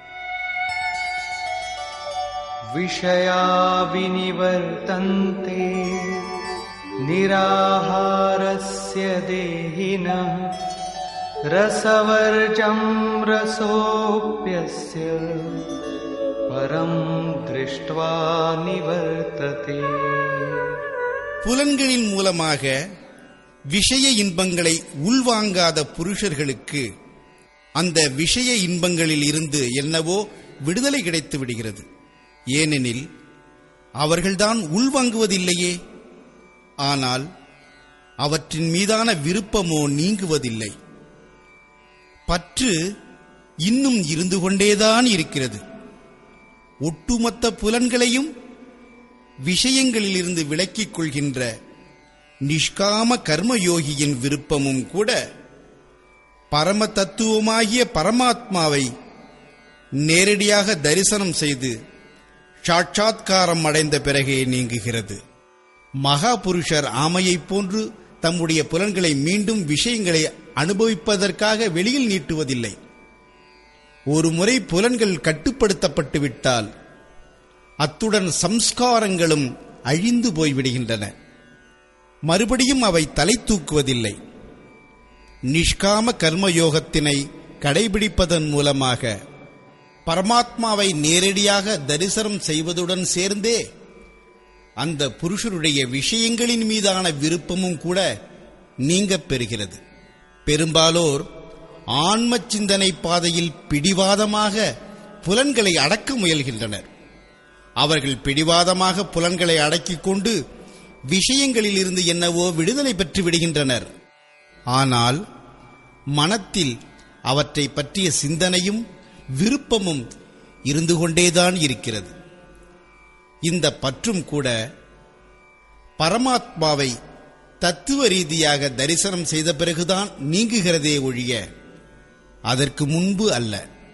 S2: विषया विनिवर्तन्ते निराहारस्य देहिनः रसवर्जं रसोऽप्यस्य परं दृष्ट्वा निवर्तते
S1: புலன்களின் மூலமாக விஷய இன்பங்களை உள்வாங்காத புருஷர்களுக்கு அந்த விஷய இன்பங்களில் இருந்து என்னவோ விடுதலை கிடைத்து விடுகிறது ஏனெனில் அவர்கள்தான் உள்வாங்குவதில்லையே ஆனால் அவற்றின் மீதான விருப்பமோ நீங்குவதில்லை பற்று இன்னும் இருந்து கொண்டேதான் இருக்கிறது ஒட்டுமொத்த புலன்களையும் விஷயங்களிலிருந்து விலக்கிக் கொள்கின்ற நிஷ்காம கர்மயோகியின் விருப்பமும் கூட பரம தத்துவமாகிய பரமாத்மாவை நேரடியாக தரிசனம் செய்து சாட்சாத்காரம் அடைந்த பிறகே நீங்குகிறது மகா புருஷர் ஆமையைப் போன்று தம்முடைய புலன்களை மீண்டும் விஷயங்களை அனுபவிப்பதற்காக வெளியில் நீட்டுவதில்லை ஒரு முறை புலன்கள் கட்டுப்படுத்தப்பட்டு விட்டால் அத்துடன் சம்ஸ்காரங்களும் அழிந்து போய்விடுகின்றன மறுபடியும் அவை தலை தூக்குவதில்லை நிஷ்காம கர்மயோகத்தினை கடைபிடிப்பதன் மூலமாக பரமாத்மாவை நேரடியாக தரிசனம் செய்வதுடன் சேர்ந்தே அந்த புருஷருடைய விஷயங்களின் மீதான விருப்பமும் கூட நீங்கப் பெறுகிறது பெரும்பாலோர் ஆன்ம சிந்தனை பாதையில் பிடிவாதமாக புலன்களை அடக்க முயல்கின்றனர் அவர்கள் பிடிவாதமாக புலன்களை அடக்கிக் கொண்டு விஷயங்களில் இருந்து என்னவோ விடுதலை பெற்று விடுகின்றனர் ஆனால் மனத்தில் அவற்றை பற்றிய சிந்தனையும் விருப்பமும் இருந்து கொண்டேதான் இருக்கிறது இந்த பற்றும் கூட பரமாத்மாவை தத்துவ ரீதியாக தரிசனம் செய்த பிறகுதான் நீங்குகிறதே ஒழிய அதற்கு முன்பு அல்ல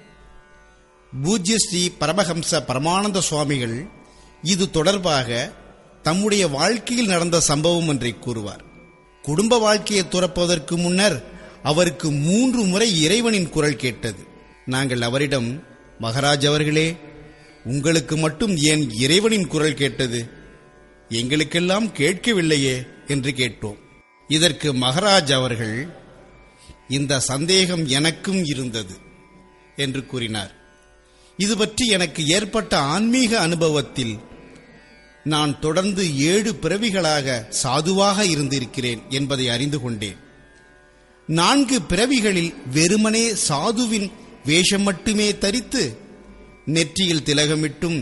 S1: பூஜ்ய ஸ்ரீ பரமஹம்ச பரமானந்த சுவாமிகள் இது தொடர்பாக தம்முடைய வாழ்க்கையில் நடந்த சம்பவம் ஒன்றை கூறுவார் குடும்ப வாழ்க்கையை துறப்பதற்கு முன்னர் அவருக்கு மூன்று முறை இறைவனின் குரல் கேட்டது நாங்கள் அவரிடம் மகாராஜ் அவர்களே உங்களுக்கு மட்டும் ஏன் இறைவனின் குரல் கேட்டது எங்களுக்கெல்லாம் கேட்கவில்லையே என்று கேட்டோம் இதற்கு மகாராஜ் அவர்கள் இந்த சந்தேகம் எனக்கும் இருந்தது என்று கூறினார் இது பற்றி எனக்கு ஏற்பட்ட ஆன்மீக அனுபவத்தில் நான் தொடர்ந்து ஏழு பிறவிகளாக சாதுவாக இருந்திருக்கிறேன் என்பதை அறிந்து கொண்டேன் நான்கு பிறவிகளில் வெறுமனே சாதுவின் வேஷம் மட்டுமே தரித்து நெற்றியில் திலகமிட்டும்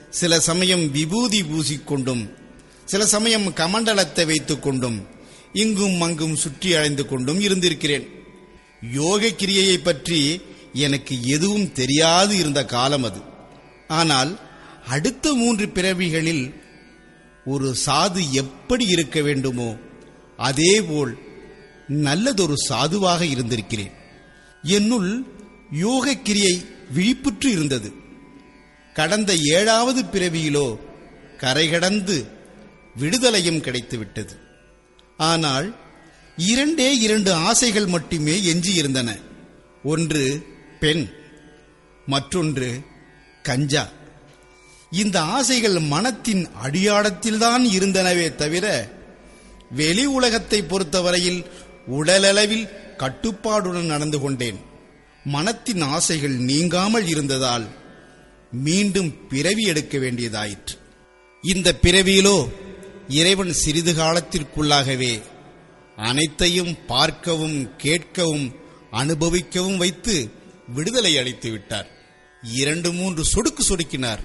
S1: சில சமயம் விபூதி பூசிக்கொண்டும் சில சமயம் கமண்டலத்தை வைத்துக் கொண்டும் இங்கும் அங்கும் சுற்றி அலைந்து கொண்டும் இருந்திருக்கிறேன் யோக கிரியையை பற்றி எனக்கு எதுவும் தெரியாது இருந்த காலம் அது ஆனால் அடுத்த மூன்று பிறவிகளில் ஒரு சாது எப்படி இருக்க வேண்டுமோ அதேபோல் நல்லதொரு சாதுவாக இருந்திருக்கிறேன் என்னுள் யோக கிரியை விழிப்புற்று இருந்தது கடந்த ஏழாவது பிறவியிலோ கரை கடந்து விடுதலையும் கிடைத்துவிட்டது ஆனால் இரண்டே இரண்டு ஆசைகள் மட்டுமே எஞ்சியிருந்தன ஒன்று பெண் மற்றொன்று கஞ்சா இந்த ஆசைகள் மனத்தின் அடியாடத்தில்தான் இருந்தனவே தவிர வெளி உலகத்தை பொறுத்தவரையில் உடலளவில் கட்டுப்பாடுடன் நடந்து கொண்டேன் மனத்தின் ஆசைகள் நீங்காமல் இருந்ததால் மீண்டும் பிறவி எடுக்க வேண்டியதாயிற்று இந்த பிறவியிலோ இறைவன் சிறிது காலத்திற்குள்ளாகவே அனைத்தையும் பார்க்கவும் கேட்கவும் அனுபவிக்கவும் வைத்து விடுதலை அளித்து விட்டார் இரண்டு மூன்று சொடுக்கு சொடுக்கினார்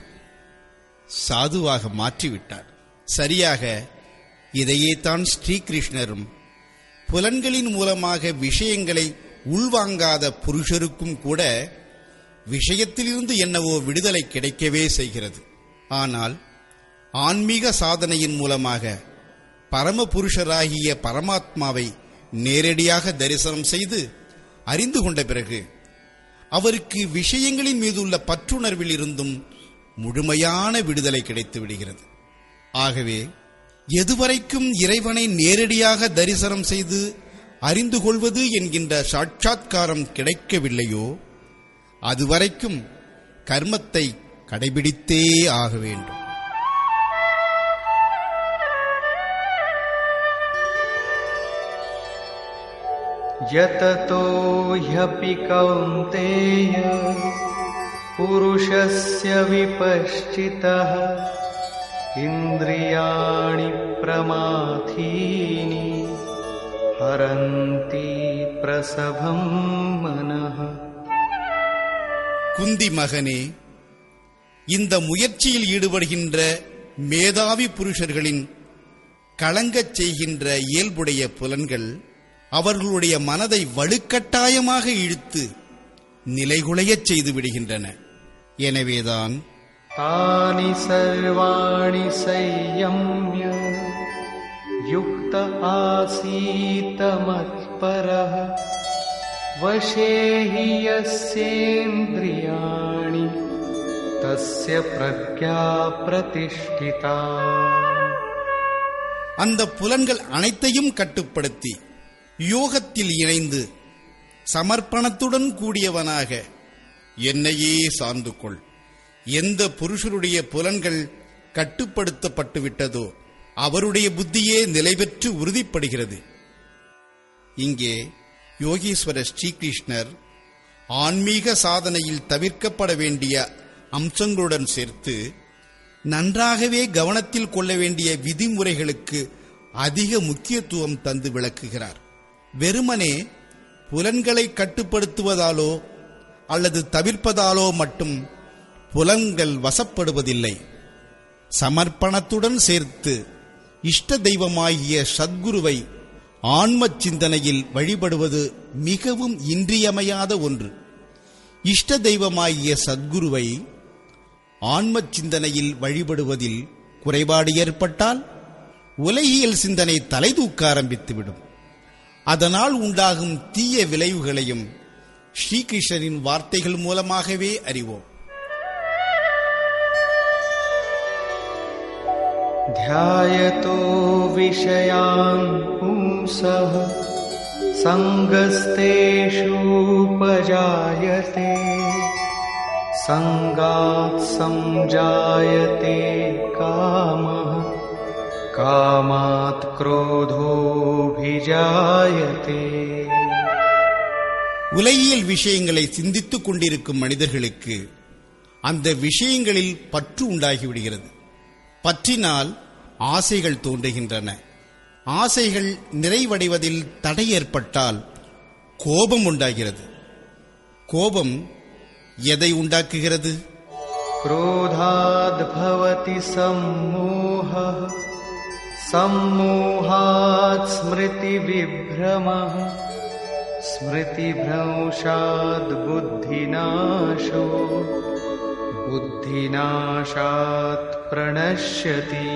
S1: சாதுவாக மாற்றிவிட்டார் சரியாக இதையே தான் ஸ்ரீகிருஷ்ணரும் புலன்களின் மூலமாக விஷயங்களை உள்வாங்காத புருஷருக்கும் கூட விஷயத்திலிருந்து என்னவோ விடுதலை கிடைக்கவே செய்கிறது ஆனால் ஆன்மீக சாதனையின் மூலமாக பரம புருஷராகிய பரமாத்மாவை நேரடியாக தரிசனம் செய்து அறிந்து கொண்ட பிறகு அவருக்கு விஷயங்களின் மீதுள்ள பற்றுணர்வில் இருந்தும் முழுமையான விடுதலை கிடைத்து விடுகிறது ஆகவே எதுவரைக்கும் இறைவனை நேரடியாக தரிசனம் செய்து அறிந்து கொள்வது என்கின்ற சாட்சாத்காரம் கிடைக்கவில்லையோ அதுவரைக்கும் கர்மத்தை கடைபிடித்தே ஆக வேண்டும்
S2: यततो ह्यपि कौन्तेय पुरुषस्य विपश्चितः इन्द्रियाणि प्रमाथीनि हरन्ति प्रसभं मनः
S1: குந்தி மகனே இந்த முயற்சியில் ஈடுபடுகின்ற மேதாவி புருஷர்களின் களங்கச் செய்கின்ற இயல்புடைய புலன்கள் அவர்களுடைய மனதை வலுக்கட்டாயமாக இழுத்து நிலைகுலையச் செய்து விடுகின்றன எனவேதான்
S2: तानि सर्वाणि संयम्य युक्त आसीत मत्परः वशे हि यस्येन्द्रियाणि तस्य प्रज्ञा प्रतिष्ठिता
S1: அந்த புலன்கள் அனைத்தையும் கட்டுப்படுத்தி யோகத்தில் இணைந்து சமர்ப்பணத்துடன் கூடியவனாக என்னையே சார்ந்து கொள் எந்த புருஷருடைய புலன்கள் கட்டுப்படுத்தப்பட்டு விட்டதோ அவருடைய புத்தியே நிலை பெற்று உறுதிப்படுகிறது இங்கே யோகீஸ்வர ஸ்ரீகிருஷ்ணர் ஆன்மீக சாதனையில் தவிர்க்கப்பட வேண்டிய அம்சங்களுடன் சேர்த்து நன்றாகவே கவனத்தில் கொள்ள வேண்டிய விதிமுறைகளுக்கு அதிக முக்கியத்துவம் தந்து விளக்குகிறார் வெறுமனே புலன்களை கட்டுப்படுத்துவதாலோ அல்லது தவிர்ப்பதாலோ மட்டும் புலன்கள் வசப்படுவதில்லை சமர்ப்பணத்துடன் சேர்த்து இஷ்ட தெய்வமாகிய சத்குருவை ஆன்ம சிந்தனையில் வழிபடுவது மிகவும் இன்றியமையாத ஒன்று இஷ்ட தெய்வமாகிய சத்குருவை ஆன்ம சிந்தனையில் வழிபடுவதில் குறைபாடு ஏற்பட்டால் உலகியல் சிந்தனை தலைதூக்க ஆரம்பித்துவிடும் அதனால் உண்டாகும் தீய விளைவுகளையும் ஸ்ரீகிருஷ்ணரின் வார்த்தைகள் மூலமாகவே அறிவோம்
S2: ध्यायतो विषयान् पुंसः सङ्गस्तेषूपजायते सङ्गात् सञ्जायते कामः कामात् क्रोधोऽभिजायते
S1: உலகியல் விஷயங்களை சிந்தித்துக் கொண்டிருக்கும் மனிதர்களுக்கு அந்த விஷயங்களில் பற்று உண்டாகிவிடுகிறது பற்றினால் ஆசைகள் தோன்றுகின்றன ஆசைகள் நிறைவடைவதில் தடை ஏற்பட்டால் கோபம் உண்டாகிறது கோபம் எதை உண்டாக்குகிறது
S2: क्रोधाद्भवति सम्मोहः सम्मोहात् स्मृतिविभ्रमः स्मृतिभ्रंशाद् बुद्धिनाशो बुद्धिनाशात् प्रणश्यति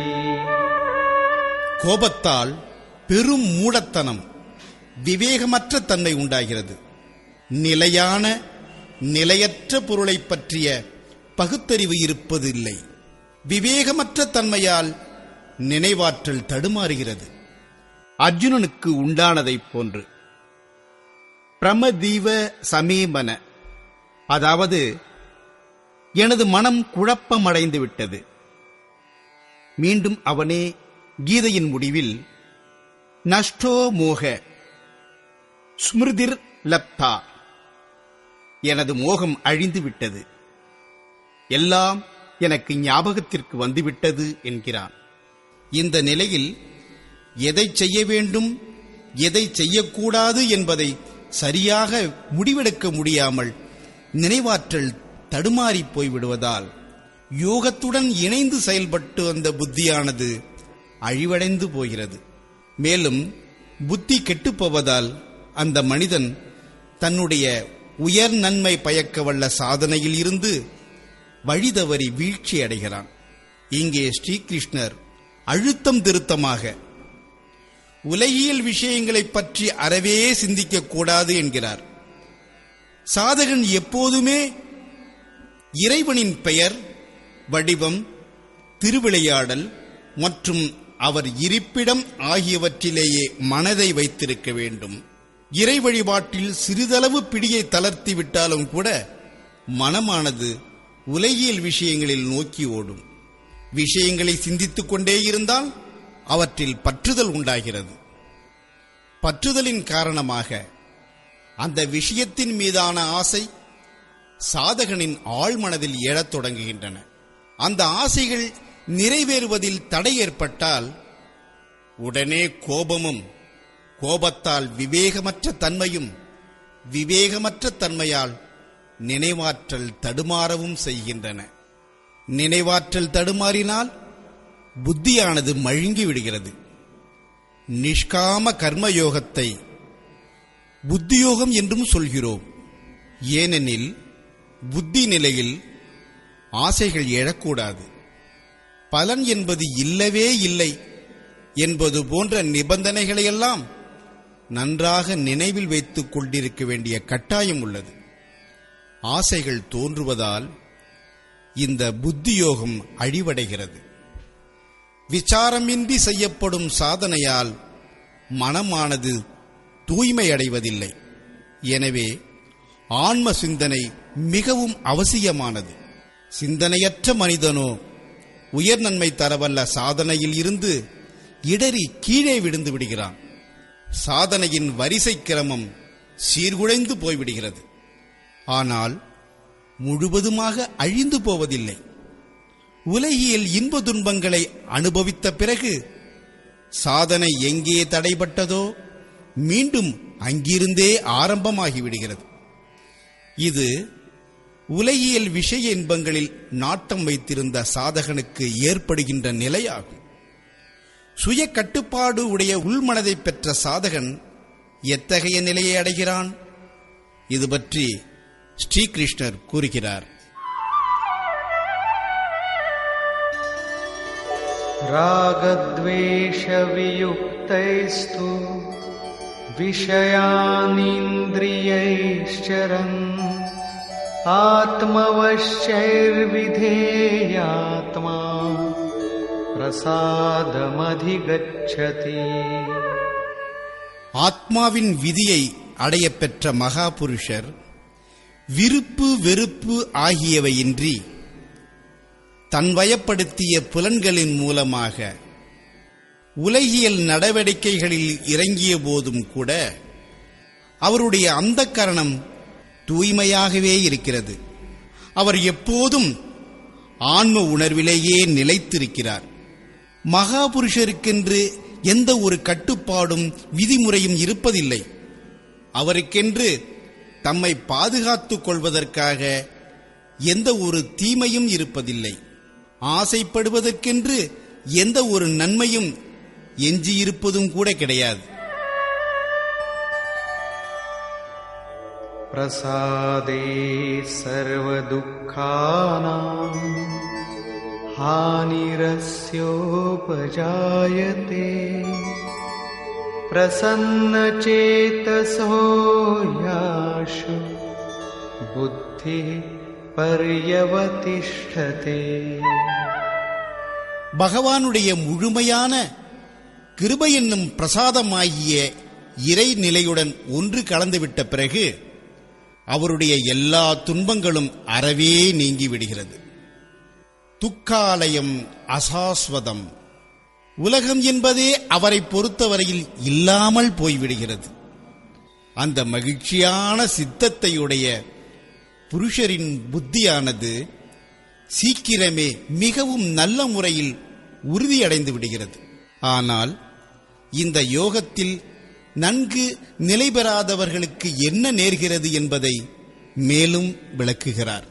S1: கோபத்தால் பெரும் மூடத்தனம் விவேகமற்ற தன்மை உண்டாகிறது நிலையான நிலையற்ற பொருளைப் பற்றிய பகுத்தறிவு இருப்பது இல்லை விவேகமற்ற தன்மையால் நினைவாற்றல் தடுமாறுகிறது
S3: அர்ஜுனனுக்கு உண்டானதைப் போன்று பிரமதீவ சமீபன அதாவது எனது மனம் குழப்பமடைந்து விட்டது மீண்டும் அவனே கீதையின் முடிவில் நஷ்டோ மோக ஸ்மிருதிர் லப்தா எனது மோகம் அழிந்து விட்டது எல்லாம் எனக்கு ஞாபகத்திற்கு வந்துவிட்டது என்கிறான்
S1: இந்த நிலையில் எதை செய்ய வேண்டும் எதை செய்யக்கூடாது என்பதை சரியாக முடிவெடுக்க முடியாமல் நினைவாற்றல் தடுமாறிப் போய்விடுவதால் யோகத்துடன் இணைந்து செயல்பட்டு வந்த புத்தியானது அழிவடைந்து போகிறது மேலும் புத்தி கெட்டுப்போவதால் அந்த மனிதன் தன்னுடைய உயர் நன்மை பயக்க வல்ல சாதனையில் இருந்து வழிதவறி வீழ்ச்சி அடைகிறான் இங்கே ஸ்ரீகிருஷ்ணர் அழுத்தம் திருத்தமாக உலகியல் விஷயங்களைப் பற்றி அறவே சிந்திக்கக் கூடாது என்கிறார் சாதகன் எப்போதுமே இறைவனின் பெயர் வடிவம் திருவிளையாடல் மற்றும் அவர் இருப்பிடம் ஆகியவற்றிலேயே மனதை வைத்திருக்க வேண்டும் இறை வழிபாட்டில் சிறிதளவு பிடியை தளர்த்தி விட்டாலும் கூட மனமானது உலகியல் விஷயங்களில் நோக்கி ஓடும் விஷயங்களை சிந்தித்துக் கொண்டே இருந்தால் அவற்றில் பற்றுதல் உண்டாகிறது பற்றுதலின் காரணமாக அந்த விஷயத்தின் மீதான ஆசை சாதகனின் ஆழ்மனதில் எழத் தொடங்குகின்றன அந்த ஆசைகள் நிறைவேறுவதில் தடை ஏற்பட்டால் உடனே கோபமும் கோபத்தால் விவேகமற்ற தன்மையும் விவேகமற்ற தன்மையால் நினைவாற்றல் தடுமாறவும் செய்கின்றன நினைவாற்றல் தடுமாறினால் புத்தியானது மழுங்கி விடுகிறது நிஷ்காம கர்மயோகத்தை புத்தியோகம் என்றும் சொல்கிறோம் ஏனெனில் புத்தி நிலையில் ஆசைகள் எழக்கூடாது பலன் என்பது இல்லவே இல்லை என்பது போன்ற நிபந்தனைகளையெல்லாம் நன்றாக நினைவில் வைத்துக் கொண்டிருக்க வேண்டிய கட்டாயம் உள்ளது ஆசைகள் தோன்றுவதால் இந்த புத்தியோகம் அழிவடைகிறது விசாரமின்றி செய்யப்படும் சாதனையால் மனமானது தூய்மையடைவதில்லை எனவே ஆன்ம சிந்தனை மிகவும் அவசியமானது சிந்தனையற்ற மனிதனோ உயர் நன்மை தரவல்ல சாதனையில் இருந்து இடறி கீழே விழுந்து விடுகிறான் சாதனையின் வரிசை கிரமம் சீர்குலைந்து போய்விடுகிறது ஆனால் முழுவதுமாக அழிந்து போவதில்லை உலகியல் இன்ப துன்பங்களை அனுபவித்த பிறகு சாதனை எங்கே தடைபட்டதோ மீண்டும் அங்கிருந்தே ஆரம்பமாகிவிடுகிறது இது உலகியல் விஷய இன்பங்களில் நாட்டம் வைத்திருந்த சாதகனுக்கு ஏற்படுகின்ற நிலையாகும் சுய கட்டுப்பாடு உடைய உள்மனதை பெற்ற சாதகன் எத்தகைய நிலையை அடைகிறான் இது பற்றி ஸ்ரீகிருஷ்ணர் கூறுகிறார்
S2: रागद्वेषवियुक्तैस्तु विषयानीन्द्रियैश्चरन् आत्मवश्यैर्विधेयात्मा प्रसादमधिगच्छति
S1: ஆத்மாவின் விதியை அடையப் பெற்ற மகாபுருஷர் விருப்பு வெறுப்பு ஆகியவையின்றி தன்வயப்படுத்திய புலன்களின் மூலமாக உலகியல் நடவடிக்கைகளில் இறங்கிய போதும் கூட அவருடைய அந்த கரணம் தூய்மையாகவே இருக்கிறது அவர் எப்போதும் ஆன்ம உணர்விலேயே நிலைத்திருக்கிறார் மகாபுருஷருக்கென்று எந்த ஒரு கட்டுப்பாடும் விதிமுறையும் இருப்பதில்லை அவருக்கென்று தம்மை பாதுகாத்துக் கொள்வதற்காக எந்த ஒரு தீமையும் இருப்பதில்லை ஆசைப்படுவதற்கென்று எந்த ஒரு நன்மையும் எஞ்சியிருப்பதும் கூட கிடையாது
S2: प्रसादे सर्वदुःखानाम् हानिरस्योपजायते प्रसन्नचेतसो याशु बुद्धिः पर्यवतिष्ठते
S1: பகவானுடைய முழுமையான கிருபை என்னும் பிரசாதமாகிய இறைநிலையுடன் ஒன்று கலந்துவிட்ட பிறகு அவருடைய எல்லா துன்பங்களும் அறவே நீங்கிவிடுகிறது துக்காலயம் அசாஸ்வதம் உலகம் என்பதே அவரை பொறுத்தவரையில் இல்லாமல் போய்விடுகிறது அந்த மகிழ்ச்சியான சித்தத்தையுடைய புருஷரின் புத்தியானது சீக்கிரமே மிகவும் நல்ல முறையில் உறுதியடைந்து விடுகிறது ஆனால் இந்த யோகத்தில் நன்கு நிலை பெறாதவர்களுக்கு என்ன நேர்கிறது என்பதை மேலும் விளக்குகிறார்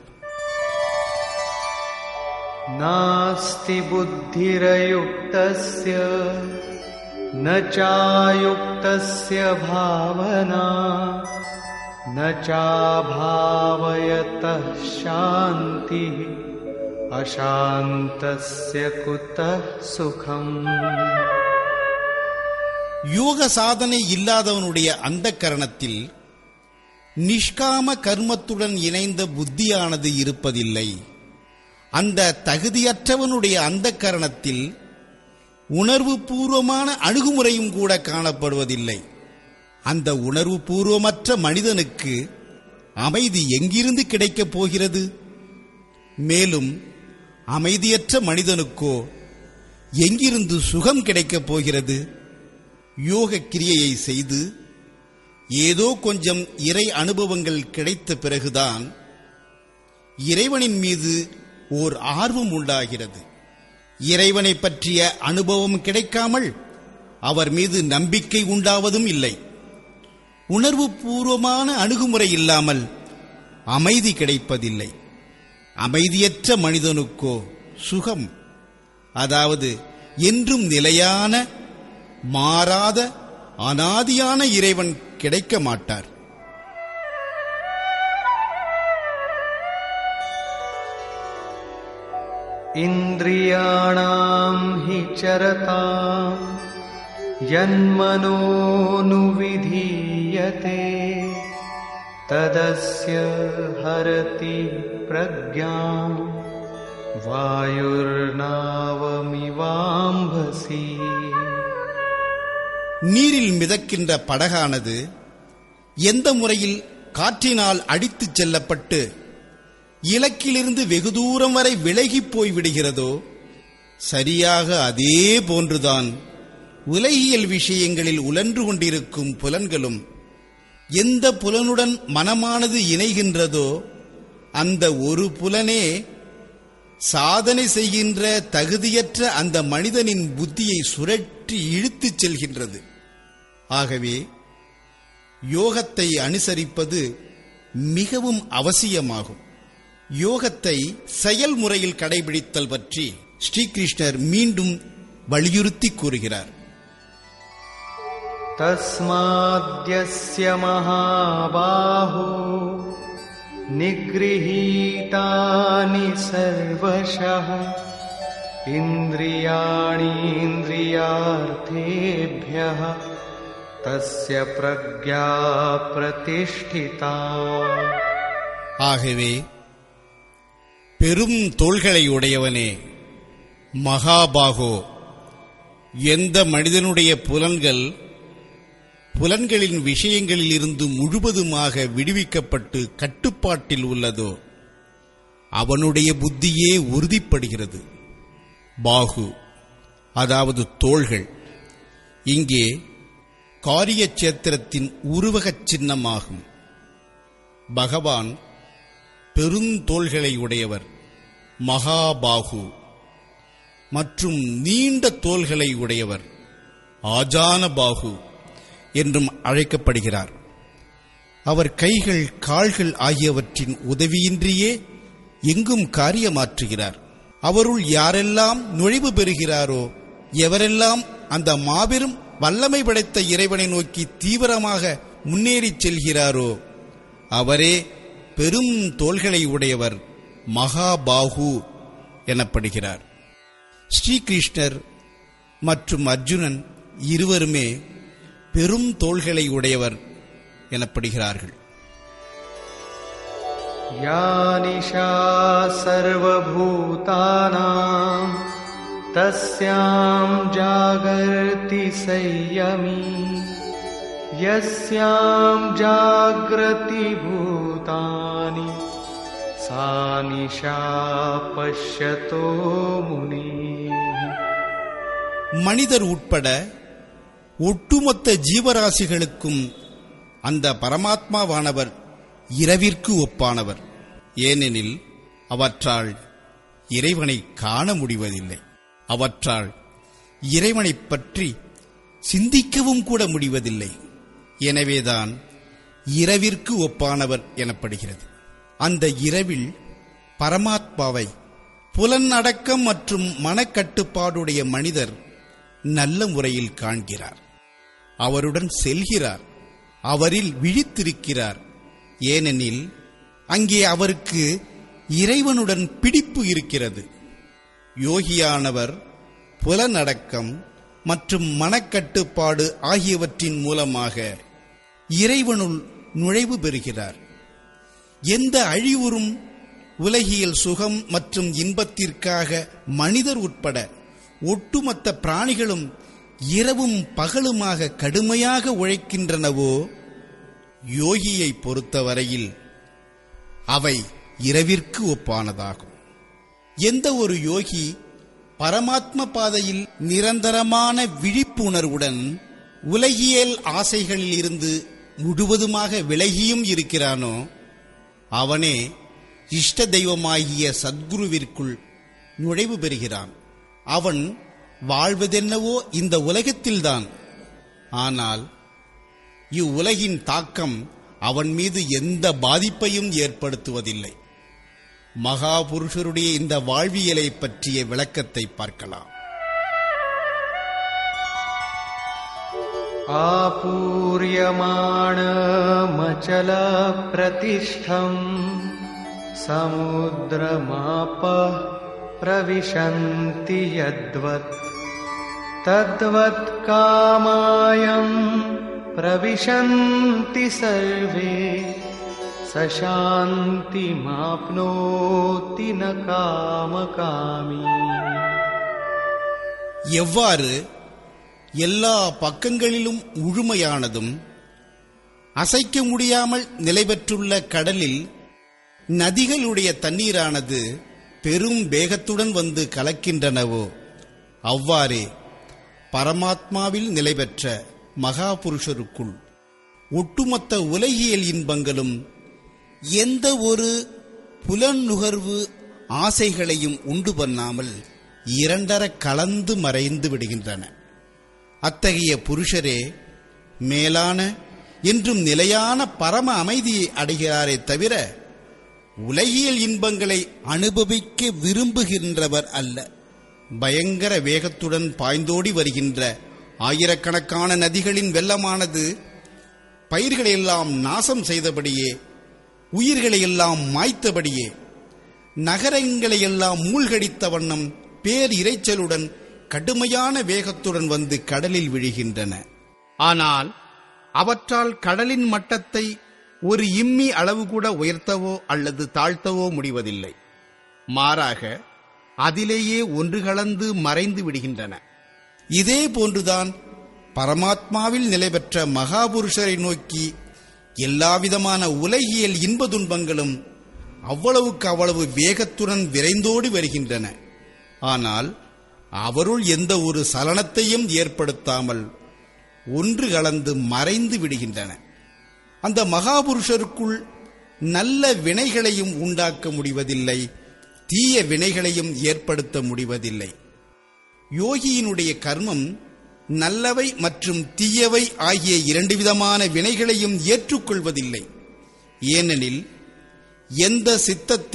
S2: नास्ति बुद्धिरयुक्तस्य न चायुक्तस्य भावना न चाभावयतः शान्तिः अशान्तस्य कुतः सुखम्
S1: யோக சாதனை இல்லாதவனுடைய அந்த கரணத்தில் நிஷ்காம கர்மத்துடன் இணைந்த புத்தியானது இருப்பதில்லை அந்த தகுதியற்றவனுடைய அந்த கரணத்தில் உணர்வு பூர்வமான அணுகுமுறையும் கூட காணப்படுவதில்லை அந்த உணர்வு பூர்வமற்ற மனிதனுக்கு அமைதி எங்கிருந்து கிடைக்கப் போகிறது மேலும் அமைதியற்ற மனிதனுக்கோ எங்கிருந்து சுகம் கிடைக்கப் போகிறது யோக கிரியையை செய்து ஏதோ கொஞ்சம் இறை அனுபவங்கள் கிடைத்த பிறகுதான் இறைவனின் மீது ஓர் ஆர்வம் உண்டாகிறது இறைவனை பற்றிய அனுபவம் கிடைக்காமல் அவர் மீது நம்பிக்கை உண்டாவதும் இல்லை உணர்வு பூர்வமான அணுகுமுறை இல்லாமல் அமைதி கிடைப்பதில்லை அமைதியற்ற மனிதனுக்கோ சுகம் அதாவது என்றும் நிலையான மாறாத அனாதியான இறைவன் கிடைக்க மாட்டார்
S2: इन्द्रियाणाम् हि चरताम् यन्मनोनुविधीयते तदस्य हरति प्रज्ञाम् वायुर्नावमिवाम्भसि
S1: நீரில் மிதக்கின்ற படகானது எந்த முறையில் காற்றினால் அடித்துச் செல்லப்பட்டு இலக்கிலிருந்து வெகு தூரம் வரை விலகிப் போய் விடுகிறதோ சரியாக அதே போன்றுதான் உலகியல் விஷயங்களில் உழன்று கொண்டிருக்கும் புலன்களும் எந்த புலனுடன் மனமானது இணைகின்றதோ அந்த ஒரு புலனே சாதனை செய்கின்ற தகுதியற்ற அந்த மனிதனின் புத்தியை சுழற்றி இழுத்துச் செல்கின்றது ஆகவே யோகத்தை அனுசரிப்பது மிகவும் அவசியமாகும் யோகத்தை செயல்முறையில் கடைபிடித்தல் பற்றி ஸ்ரீகிருஷ்ணர் மீண்டும் வலியுறுத்தி கூறுகிறார்
S2: तस्माद्यस्य महाबाहो निगृहीतानि सर्वशः इन्द्रियाणीन्द्रियार्थेभ्यः तस्य प्रज्ञा प्रतिष्ठिता
S1: ஆகவே பெரும் தோள்களை உடையவனே மகாபாகோ எந்த மனிதனுடைய புலன்கள் புலன்களின் விஷயங்களில் இருந்து முழுவதுமாக விடுவிக்கப்பட்டு கட்டுப்பாட்டில் உள்ளதோ அவனுடைய புத்தியே உறுதிப்படுகிறது பாகு அதாவது தோள்கள் இங்கே காரியச்சேத்திரத்தின் உருவகச் சின்னமாகும் பகவான் பெருந்தோள்களை உடையவர் மகாபாகு மற்றும் நீண்ட தோள்களை உடையவர் ஆஜான பாகு என்றும் அழைக்கப்படுகிறார் அவர் கைகள் கால்கள் ஆகியவற்றின் உதவியின்றியே எங்கும் காரியமாற்றுகிறார் அவருள் யாரெல்லாம் நுழைவு பெறுகிறாரோ எவரெல்லாம் அந்த மாபெரும் வல்லமை படைத்த இறைவனை நோக்கி தீவிரமாக முன்னேறிச் செல்கிறாரோ அவரே பெரும் தோள்களை உடையவர் மகாபாகு எனப்படுகிறார் ஸ்ரீகிருஷ்ணர் மற்றும் அர்ஜுனன் இருவருமே பெரும் தோள்களை உடையவர் எனப்படுகிறார்கள்
S2: या निशा सर्वभूतानां तस्यां जागर्ति संयमी यस्यां जाग्रति भूतानि सा निशा पश्यतो मुनिः
S1: மனிதர் உட்பட ஒட்டுமொத்த ஜீவராசிகளுக்கும் அந்த பரமாத்மாவானவர் இரவிற்கு ஒப்பானவர் ஏனெனில் அவற்றால் இறைவனை காண முடிவதில்லை அவற்றால் இறைவனைப் பற்றி சிந்திக்கவும் கூட முடிவதில்லை எனவேதான் இரவிற்கு ஒப்பானவர் எனப்படுகிறது அந்த இரவில் பரமாத்மாவை புலன் அடக்கம் மற்றும் மனக்கட்டுப்பாடுடைய மனிதர் நல்ல முறையில் காண்கிறார் அவருடன் செல்கிறார் அவரில் விழித்திருக்கிறார் ஏனெனில் அங்கே அவருக்கு இறைவனுடன் பிடிப்பு இருக்கிறது யோகியானவர் புலனடக்கம் மற்றும் மனக்கட்டுப்பாடு ஆகியவற்றின் மூலமாக இறைவனுள் நுழைவு பெறுகிறார் எந்த அழிவுறும் உலகியல் சுகம் மற்றும் இன்பத்திற்காக மனிதர் உட்பட ஒட்டுமொத்த பிராணிகளும் இரவும் பகலுமாக கடுமையாக உழைக்கின்றனவோ யோகியை பொறுத்தவரையில் அவை இரவிற்கு ஒப்பானதாகும் எந்த ஒரு யோகி பரமாத்ம பாதையில் நிரந்தரமான விழிப்புணர்வுடன் உலகியல் ஆசைகளில் இருந்து முழுவதுமாக விலகியும் இருக்கிறானோ அவனே இஷ்ட தெய்வமாகிய சத்குருவிற்குள் நுழைவு பெறுகிறான் அவன் வாழ்வதென்னவோ இந்த உலகத்தில்தான் ஆனால் இவ்வுலகின் தாக்கம் அவன் மீது எந்த பாதிப்பையும் ஏற்படுத்துவதில்லை மகாபுருஷருடைய இந்த வாழ்வியலை பற்றிய விளக்கத்தை பார்க்கலாம்
S2: आपूर्यमाणमचलप्रतिष्ठम् समुद्रमापः प्रविशन्ति यद्वत् तद्वत् कामायम् प्रविशन्ति सर्वे स शान्तिमाप्नोति न कामकामी
S1: எவ்வாறு எல்லா பக்கங்களிலும் முழுமையானதும் அசைக்க முடியாமல் நிலை பெற்றுள்ள கடலில் நதிகளுடைய தண்ணீரானது பெரும் வேகத்துடன் வந்து கலக்கின்றனவோ அவ்வாறே பரமாத்மாவில் நிலை பெற்ற மகாபுருஷருக்குள் ஒட்டுமொத்த உலகியல் இன்பங்களும் எந்த ஒரு புலனுகர்வு ஆசைகளையும் உண்டு பண்ணாமல் இரண்டர கலந்து மறைந்து விடுகின்றன அத்தகைய புருஷரே மேலான என்றும் நிலையான பரம அமைதியை அடைகிறாரே தவிர உலகியல் இன்பங்களை அனுபவிக்க விரும்புகின்றவர் அல்ல பயங்கர வேகத்துடன் பாய்ந்தோடி வருகின்ற ஆயிரக்கணக்கான நதிகளின் வெள்ளமானது பயிர்களையெல்லாம் நாசம் செய்தபடியே உயிர்களையெல்லாம் மாய்த்தபடியே நகரங்களையெல்லாம் மூழ்கடித்த வண்ணம் பேர் இரைச்சலுடன் கடுமையான வேகத்துடன் வந்து கடலில் விழுகின்றன ஆனால் அவற்றால் கடலின் மட்டத்தை ஒரு இம்மி அளவு கூட உயர்த்தவோ அல்லது தாழ்த்தவோ முடிவதில்லை மாறாக அதிலேயே ஒன்று கலந்து மறைந்து விடுகின்றன இதே போன்றுதான் பரமாத்மாவில் நிலை பெற்ற மகாபுருஷரை நோக்கி எல்லாவிதமான உலகியல் இன்ப துன்பங்களும் அவ்வளவுக்கு அவ்வளவு வேகத்துடன் விரைந்தோடி வருகின்றன ஆனால் அவருள் எந்த ஒரு சலனத்தையும் ஏற்படுத்தாமல் ஒன்று கலந்து மறைந்து விடுகின்றன அந்த மகாபுருஷருக்குள் நல்ல வினைகளையும் உண்டாக்க முடிவதில்லை தீய வினைகளையும் ஏற்படுத்த முடிவதில்லை யோகியினுடைய கர்மம் நல்லவை மற்றும் தீயவை ஆகிய இரண்டு விதமான வினைகளையும் ஏற்றுக்கொள்வதில்லை ஏனெனில் எந்த சித்தத்தில்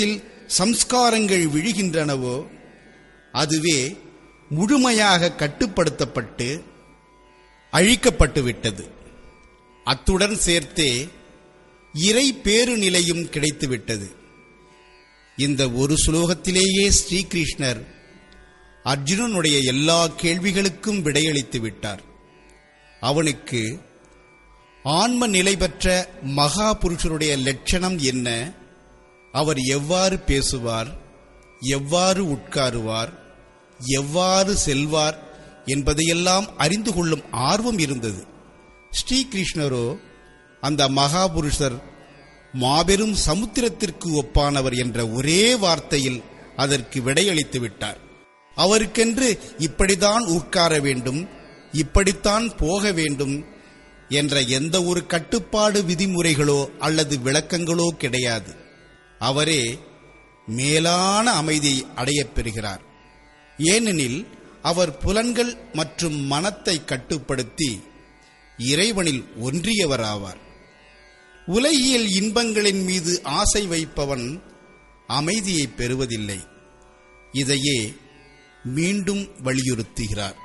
S1: சம்ஸ்காரங்கள் விழுகின்றனவோ அதுவே முழுமையாக கட்டுப்படுத்தப்பட்டு அழிக்கப்பட்டு விட்டது அத்துடன் சேர்த்தே இறை பேருநிலையும் கிடைத்துவிட்டது இந்த ஒரு ஸ்லோகத்திலேயே ஸ்ரீகிருஷ்ணர் அர்ஜுனனுடைய எல்லா கேள்விகளுக்கும் விடையளித்து விட்டார் அவனுக்கு ஆன்ம நிலை பெற்ற மகா புருஷருடைய லட்சணம் என்ன அவர் எவ்வாறு பேசுவார் எவ்வாறு உட்காருவார் எவ்வாறு செல்வார் என்பதையெல்லாம் அறிந்து கொள்ளும் ஆர்வம் இருந்தது ஸ்ரீகிருஷ்ணரோ அந்த மகாபுருஷர் மாபெரும் சமுத்திரத்திற்கு ஒப்பானவர் என்ற ஒரே வார்த்தையில் அதற்கு விடையளித்து விட்டார் அவருக்கென்று இப்படித்தான் உட்கார வேண்டும் இப்படித்தான் போக வேண்டும் என்ற எந்த ஒரு கட்டுப்பாடு விதிமுறைகளோ அல்லது விளக்கங்களோ கிடையாது அவரே மேலான அமைதியை அடையப் பெறுகிறார் ஏனெனில் அவர் புலன்கள் மற்றும் மனத்தை கட்டுப்படுத்தி இறைவனில் ஒன்றியவராவார் உலகியல் இன்பங்களின் மீது ஆசை வைப்பவன் அமைதியை பெறுவதில்லை இதையே மீண்டும் வலியுறுத்துகிறார்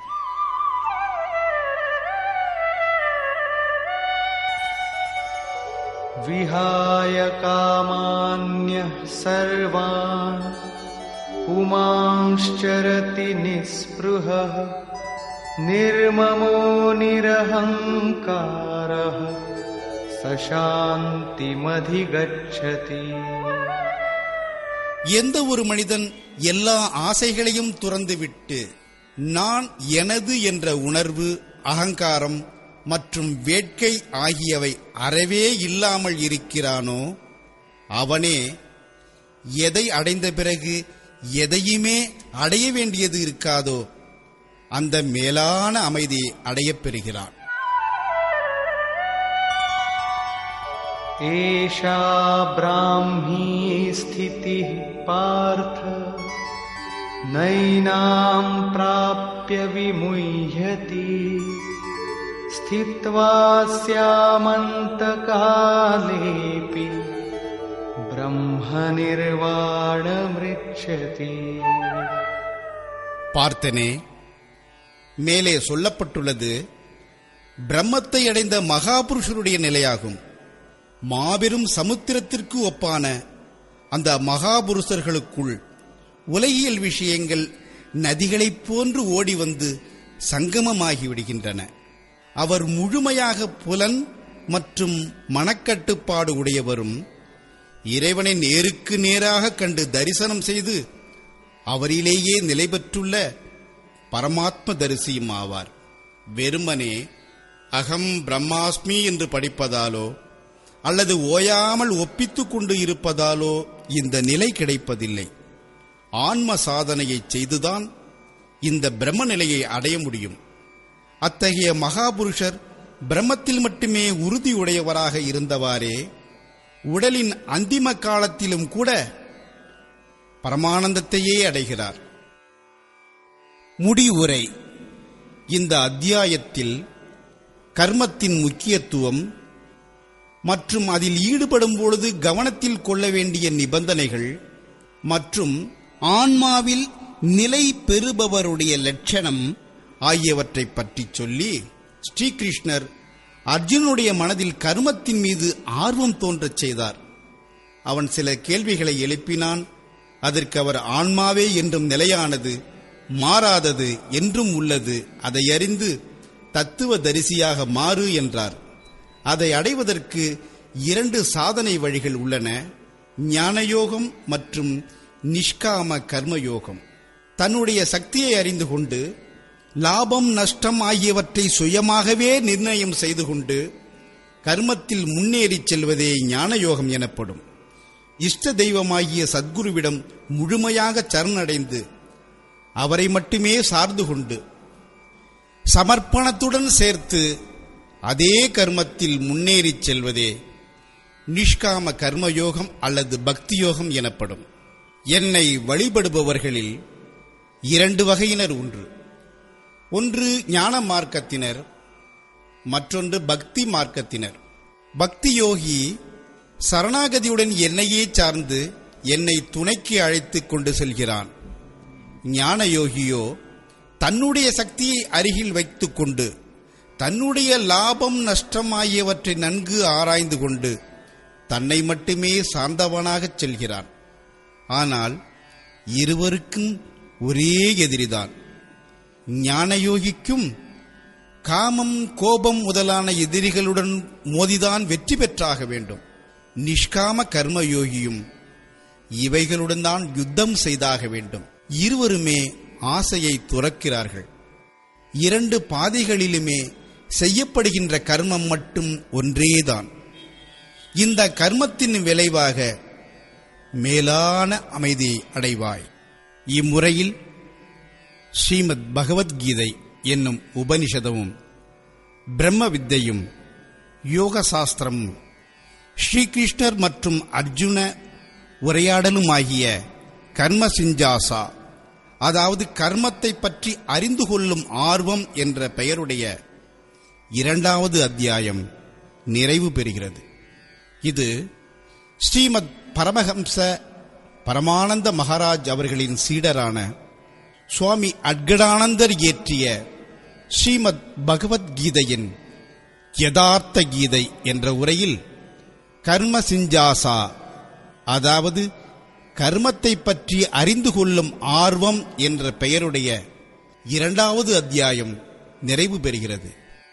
S2: विहाय कामान्यः सर्वान् पुमांश्चरति निःस्पृहः निर्ममो निरहङ्कारः स शान्तिमधिगच्छति
S1: எந்த ஒரு மனிதன் எல்லா ஆசைகளையும் துறந்துவிட்டு நான் எனது என்ற உணர்வு அகங்காரம் மற்றும் வேட்கை ஆகியவை அறவே இல்லாமல் இருக்கிறானோ அவனே எதை அடைந்த பிறகு எதையுமே அடைய வேண்டியது இருக்காதோ அந்த மேலான அமைதியை அடையப் பெறுகிறான்
S2: एषा ब्राह्मी स्थितिः पार्थ नैनां प्राप्य विमुह्यति स्थित्वा स्यामन्तकालेऽपि ब्रह्मनिर्वाणमृच्छति
S1: பார்த்தனே மேலே சொல்லப்பட்டுள்ளது பிரம்மத்தை அடைந்த மகாபுருஷருடைய நிலையாகும் மாபெரும் சமுத்திரத்திற்கு ஒப்பான அந்த மகாபுருஷர்களுக்குள் உலகியல் விஷயங்கள் நதிகளைப் போன்று ஓடி வந்து சங்கமமாகி விடுகின்றன அவர் முழுமையாக புலன் மற்றும் மனக்கட்டுப்பாடு உடையவரும் இறைவனை நேருக்கு நேராக கண்டு தரிசனம் செய்து அவரிலேயே நிலை பெற்றுள்ள பரமாத்ம தரிசியும் ஆவார் வெறுமனே அகம் பிரம்மாஸ்மி என்று படிப்பதாலோ அல்லது ஓயாமல் ஒப்பித்துக் கொண்டு இருப்பதாலோ இந்த நிலை கிடைப்பதில்லை ஆன்ம சாதனையை செய்துதான் இந்த பிரம்ம நிலையை அடைய முடியும் அத்தகைய மகாபுருஷர் பிரம்மத்தில் மட்டுமே உறுதியுடையவராக இருந்தவாறே உடலின் அந்திம காலத்திலும் கூட பரமானந்தத்தையே அடைகிறார் முடிவுரை இந்த அத்தியாயத்தில் கர்மத்தின் முக்கியத்துவம் மற்றும் அதில் ஈடுபடும் பொழுது கவனத்தில் கொள்ள வேண்டிய நிபந்தனைகள் மற்றும் ஆன்மாவில் நிலை பெறுபவருடைய லட்சணம் ஆகியவற்றை பற்றி சொல்லி ஸ்ரீகிருஷ்ணர் அர்ஜுனுடைய மனதில் கர்மத்தின் மீது ஆர்வம் தோன்றச் செய்தார் அவன் சில கேள்விகளை எழுப்பினான் அதற்கு அவர் ஆன்மாவே என்றும் நிலையானது மாறாதது என்றும் உள்ளது அதை அறிந்து தத்துவ தரிசியாக மாறு என்றார் அதை அடைவதற்கு இரண்டு சாதனை வழிகள் உள்ளன ஞானயோகம் மற்றும் நிஷ்காம கர்மயோகம் தன்னுடைய சக்தியை அறிந்து கொண்டு லாபம் நஷ்டம் ஆகியவற்றை சுயமாகவே நிர்ணயம் செய்து கொண்டு கர்மத்தில் முன்னேறிச் செல்வதே ஞானயோகம் எனப்படும் இஷ்ட தெய்வமாகிய சத்குருவிடம் முழுமையாக சரணடைந்து அவரை மட்டுமே சார்ந்து கொண்டு சமர்ப்பணத்துடன் சேர்த்து அதே கர்மத்தில் முன்னேறிச் செல்வதே நிஷ்காம கர்மயோகம் அல்லது பக்தி யோகம் எனப்படும் என்னை வழிபடுபவர்களில் இரண்டு வகையினர் ஒன்று ஒன்று ஞான மார்க்கத்தினர் மற்றொன்று பக்தி மார்க்கத்தினர் பக்தி யோகி சரணாகதியுடன் என்னையே சார்ந்து என்னை துணைக்கு அழைத்துக் கொண்டு செல்கிறான் ஞான யோகியோ தன்னுடைய சக்தியை அருகில் வைத்துக் கொண்டு தன்னுடைய லாபம் நஷ்டம் ஆகியவற்றை நன்கு ஆராய்ந்து கொண்டு தன்னை மட்டுமே சார்ந்தவனாகச் செல்கிறான் ஆனால் இருவருக்கும் ஒரே எதிரிதான் ஞானயோகிக்கும் காமம் கோபம் முதலான எதிரிகளுடன் மோதிதான் வெற்றி பெற்றாக வேண்டும் நிஷ்காம கர்மயோகியும் இவைகளுடன் தான் யுத்தம் செய்தாக வேண்டும் இருவருமே ஆசையை துறக்கிறார்கள் இரண்டு பாதைகளிலுமே செய்யப்படுகின்ற கர்மம் மட்டும் ஒன்றேதான் இந்த கர்மத்தின் விளைவாக மேலான அமைதியை அடைவாய் இம்முறையில் ஸ்ரீமத் பகவத்கீதை என்னும் உபனிஷதமும் பிரம்ம வித்தையும் யோக சாஸ்திரமும் ஸ்ரீகிருஷ்ணர் மற்றும் அர்ஜுன உரையாடலுமாகிய கர்ம சிஞ்சாசா அதாவது கர்மத்தை பற்றி அறிந்து கொள்ளும் ஆர்வம் என்ற பெயருடைய இரண்டாவது அத்தியாயம் நிறைவு பெறுகிறது இது ஸ்ரீமத் பரமஹம்ச பரமானந்த மகாராஜ் அவர்களின் சீடரான சுவாமி அட்கடானந்தர் இயற்றிய ஸ்ரீமத் பகவத்கீதையின் யதார்த்த கீதை என்ற உரையில் கர்ம சிஞ்சாசா அதாவது கர்மத்தை பற்றி அறிந்து கொள்ளும் ஆர்வம் என்ற பெயருடைய இரண்டாவது அத்தியாயம் நிறைவு பெறுகிறது